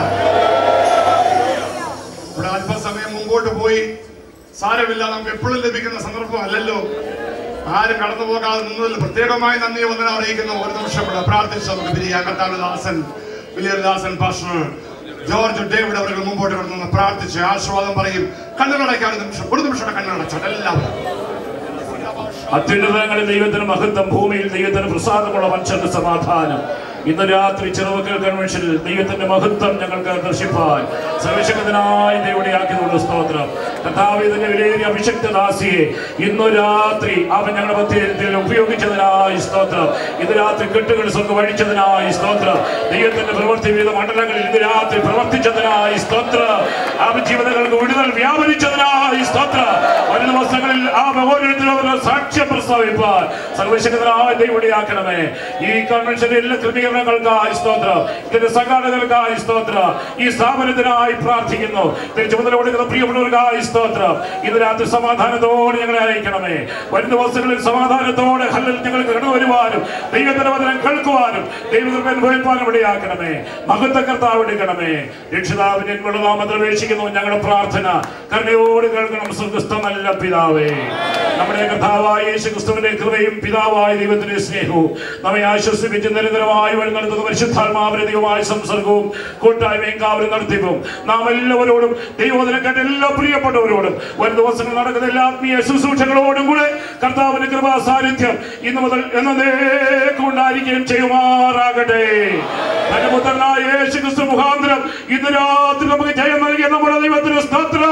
ഇവിടെ അല്പസമയം മുമ്പോട്ട് പോയി സാരമില്ല നമുക്ക് എപ്പോഴും ലഭിക്കുന്ന സന്ദർഭം അല്ലല്ലോ ആരും കടന്നു പോകാതെ നിന്നതിൽ പ്രത്യേകമായി നന്ദി വന്ദന അറിയിക്കുന്നു ഒരു നിമിഷം ഇവിടെ പ്രാർത്ഥിച്ച് നമുക്ക് പിരിയാം കർത്താവിന്റെ ദാസൻ വിലിയർദാസൻ പാസ്റ്റർ ജോർജ് ഡേവിഡ് അവർ മുമ്പോട്ട് കടന്നു പ്രാർത്ഥിച്ച് ആശീർവാദം പറയും കണ്ണുകളടയ്ക്കാൻ ഒരു നിമിഷം ഒരു നിമിഷം കണ്ണുകളടച്ചോട്ടെ എല്ലാവരും അത്യുന്നതങ്ങളിൽ ദൈവത്തിന് മഹത്വം ഭൂമിയിൽ ദൈവത്തിന് പ്രസാദമുള്ള മനുഷ്യന്റെ സമാധാനം ഇന്ന് രാത്രി ചെറുവക്കൽ കൺവെൻഷനിൽ ദൈവത്തിന്റെ മഹത്വം ഞങ്ങൾക്ക് ദർശിപ്പാൻ സർവശക്തനായ ദൈവയുടെ ആക്കിയതുകൊണ്ട് സ്തോത്രം കർത്താവ് ഇതിന്റെ വിലയേറിയ അഭിഷക്ത ദാസിയെ ഇന്ന് രാത്രി അവൻ ഞങ്ങളുടെ മധ്യത്തിൽ ഉപയോഗിച്ചതിനായി സ്തോത്രം ഇന്ന് രാത്രി കെട്ടുകൾ സ്വർഗം വഴിച്ചതിനായി സ്തോത്രം ദൈവത്തിന്റെ പ്രവൃത്തി വിവിധ മണ്ഡലങ്ങളിൽ ഇന്ന് രാത്രി പ്രവർത്തിച്ചതിനായി സ്തോത്രം അവൻ ജീവിതങ്ങൾക്ക് വിടുതൽ വ്യാപരിച്ചതിനായി സ്തോത്രം വരും ദിവസങ്ങളിൽ ആ ഓരോരുത്തരും സാക്ഷ്യം പ്രസ്താവിപ്പാൻ സർവശക്തനായ ദൈവടിയാക്കണമേ ഈ കൺവെൻഷന്റെ എല്ലാ ക്രമീകരണങ്ങൾക്കായി സ്തോത്രം ഇതിന്റെ സംഘാടകർക്കായി സ്തോത്രം ഈ സ്ഥാപനത്തിനായി പ്രാർത്ഥിക്കുന്നു ഇതിന് ചുമതല കൊടുക്കുന്ന പ്രിയപ്പെട്ടവർക്കായി സ്തോത്രം ഇത് രാത്രി സമാധാനത്തോടെ ഞങ്ങളെ അയക്കണമേ വരും ദിവസങ്ങളിൽ സമാധാനത്തോടെ ഹല്ലിൽ ഞങ്ങൾക്ക് കടന്നു വരുവാനും ദൈവത്തിന്റെ വചനം കേൾക്കുവാനും ദൈവത്തിന്റെ അനുഭവിപ്പാനും ഇടയാക്കണമേ മഹത്വ കർത്താവ് എടുക്കണമേ രക്ഷിതാവിനെ എന്നുള്ള നാമത്തിൽ അപേക്ഷിക്കുന്നു ഞങ്ങളുടെ പ്രാർത്ഥന കരുണയോട് കേൾക്കണം സ്വർഗസ്ഥ നല്ല പിതാവേ നമ്മുടെ കർത്താവായ യേശു ക്രിസ്തുവിന്റെ കൃപയും പിതാവായ ദൈവത്തിന്റെ സ്നേഹവും നമ്മെ ആശ്വസിപ്പിച്ച് നിരന്തരമായി വഴി നടത്തുന്ന പരിശുദ്ധാത്മാവിന്റെ ദൈവമായ സംസർഗവും കൂട്ടായ്മയും കാവലും നടത്തിപ്പും നാം എല്ലാവരോടും ദൈവത്തിനെ കണ്ട എല്ലാ പ്രിയപ്പെട്ടവരോടും വരും ദിവസങ്ങൾ നടക്കുന്ന എല്ലാ ആത്മീയ ശുശ്രൂഷകളോടും കൂടെ കർത്താവിന്റെ കൃപാ സാന്നിധ്യം ഇന്ന് മുതൽ എന്നേക്കും ഉണ്ടായിരിക്കുകയും ചെയ്യുമാറാകട്ടെ തന്റെ പുത്രനായ യേശു ക്രിസ്തു മുഖാന്തരം ഇന്ന് രാത്രി നമുക്ക് ജയം നൽകിയ നമ്മുടെ ദൈവത്തിന് സ്തോത്രം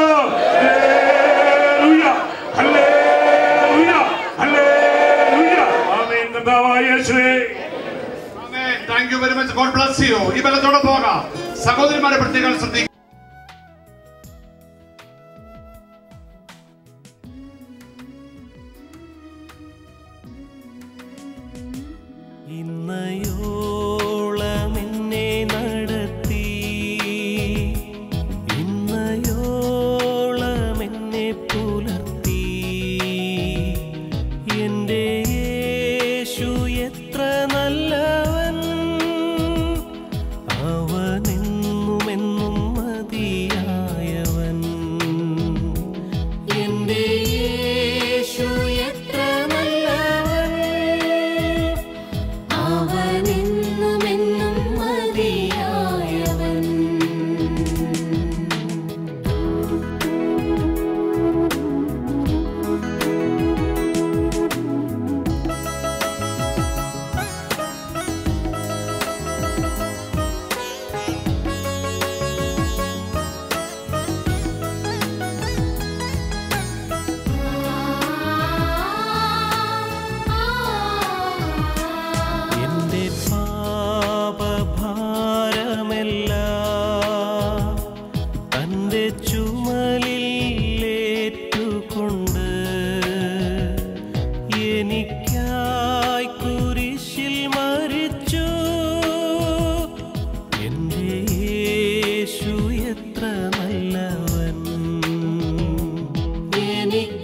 ഹല്ലേലൂയ. ഹല്ലേലൂയ. ഹല്ലേലൂയ. ആമേൻ കർത്താവായ യേശുവേ thank you very much God bless you ഈ ബലത്തോടെ പോകാം സഹോദരിമാരെ പ്രത്യേകം ശ്രദ്ധിക്കുക ഇന്നയോളം എന്നെ നടത്തി ഇന്നയോളം എന്നെ പുലർത്തി എൻ്റെ യേശു എത്ര നല്ലവൻ അവനെന്നും എന്നും മതിയായവൻ എൻ്റെ യേശു എത്ര നല്ലവൻ അവനെന്നുമെന്നും മതിയായവൻ എന്റെ പാപഭാരമെല്ലാം തന്റെ ചുമലിൽ ഏറ്റുകൊണ്ട് എനിക്കായി കുരിശിൽ മരിച്ചു എന്റെ യേശു എത്ര നല്ലവൻ എനിക്ക്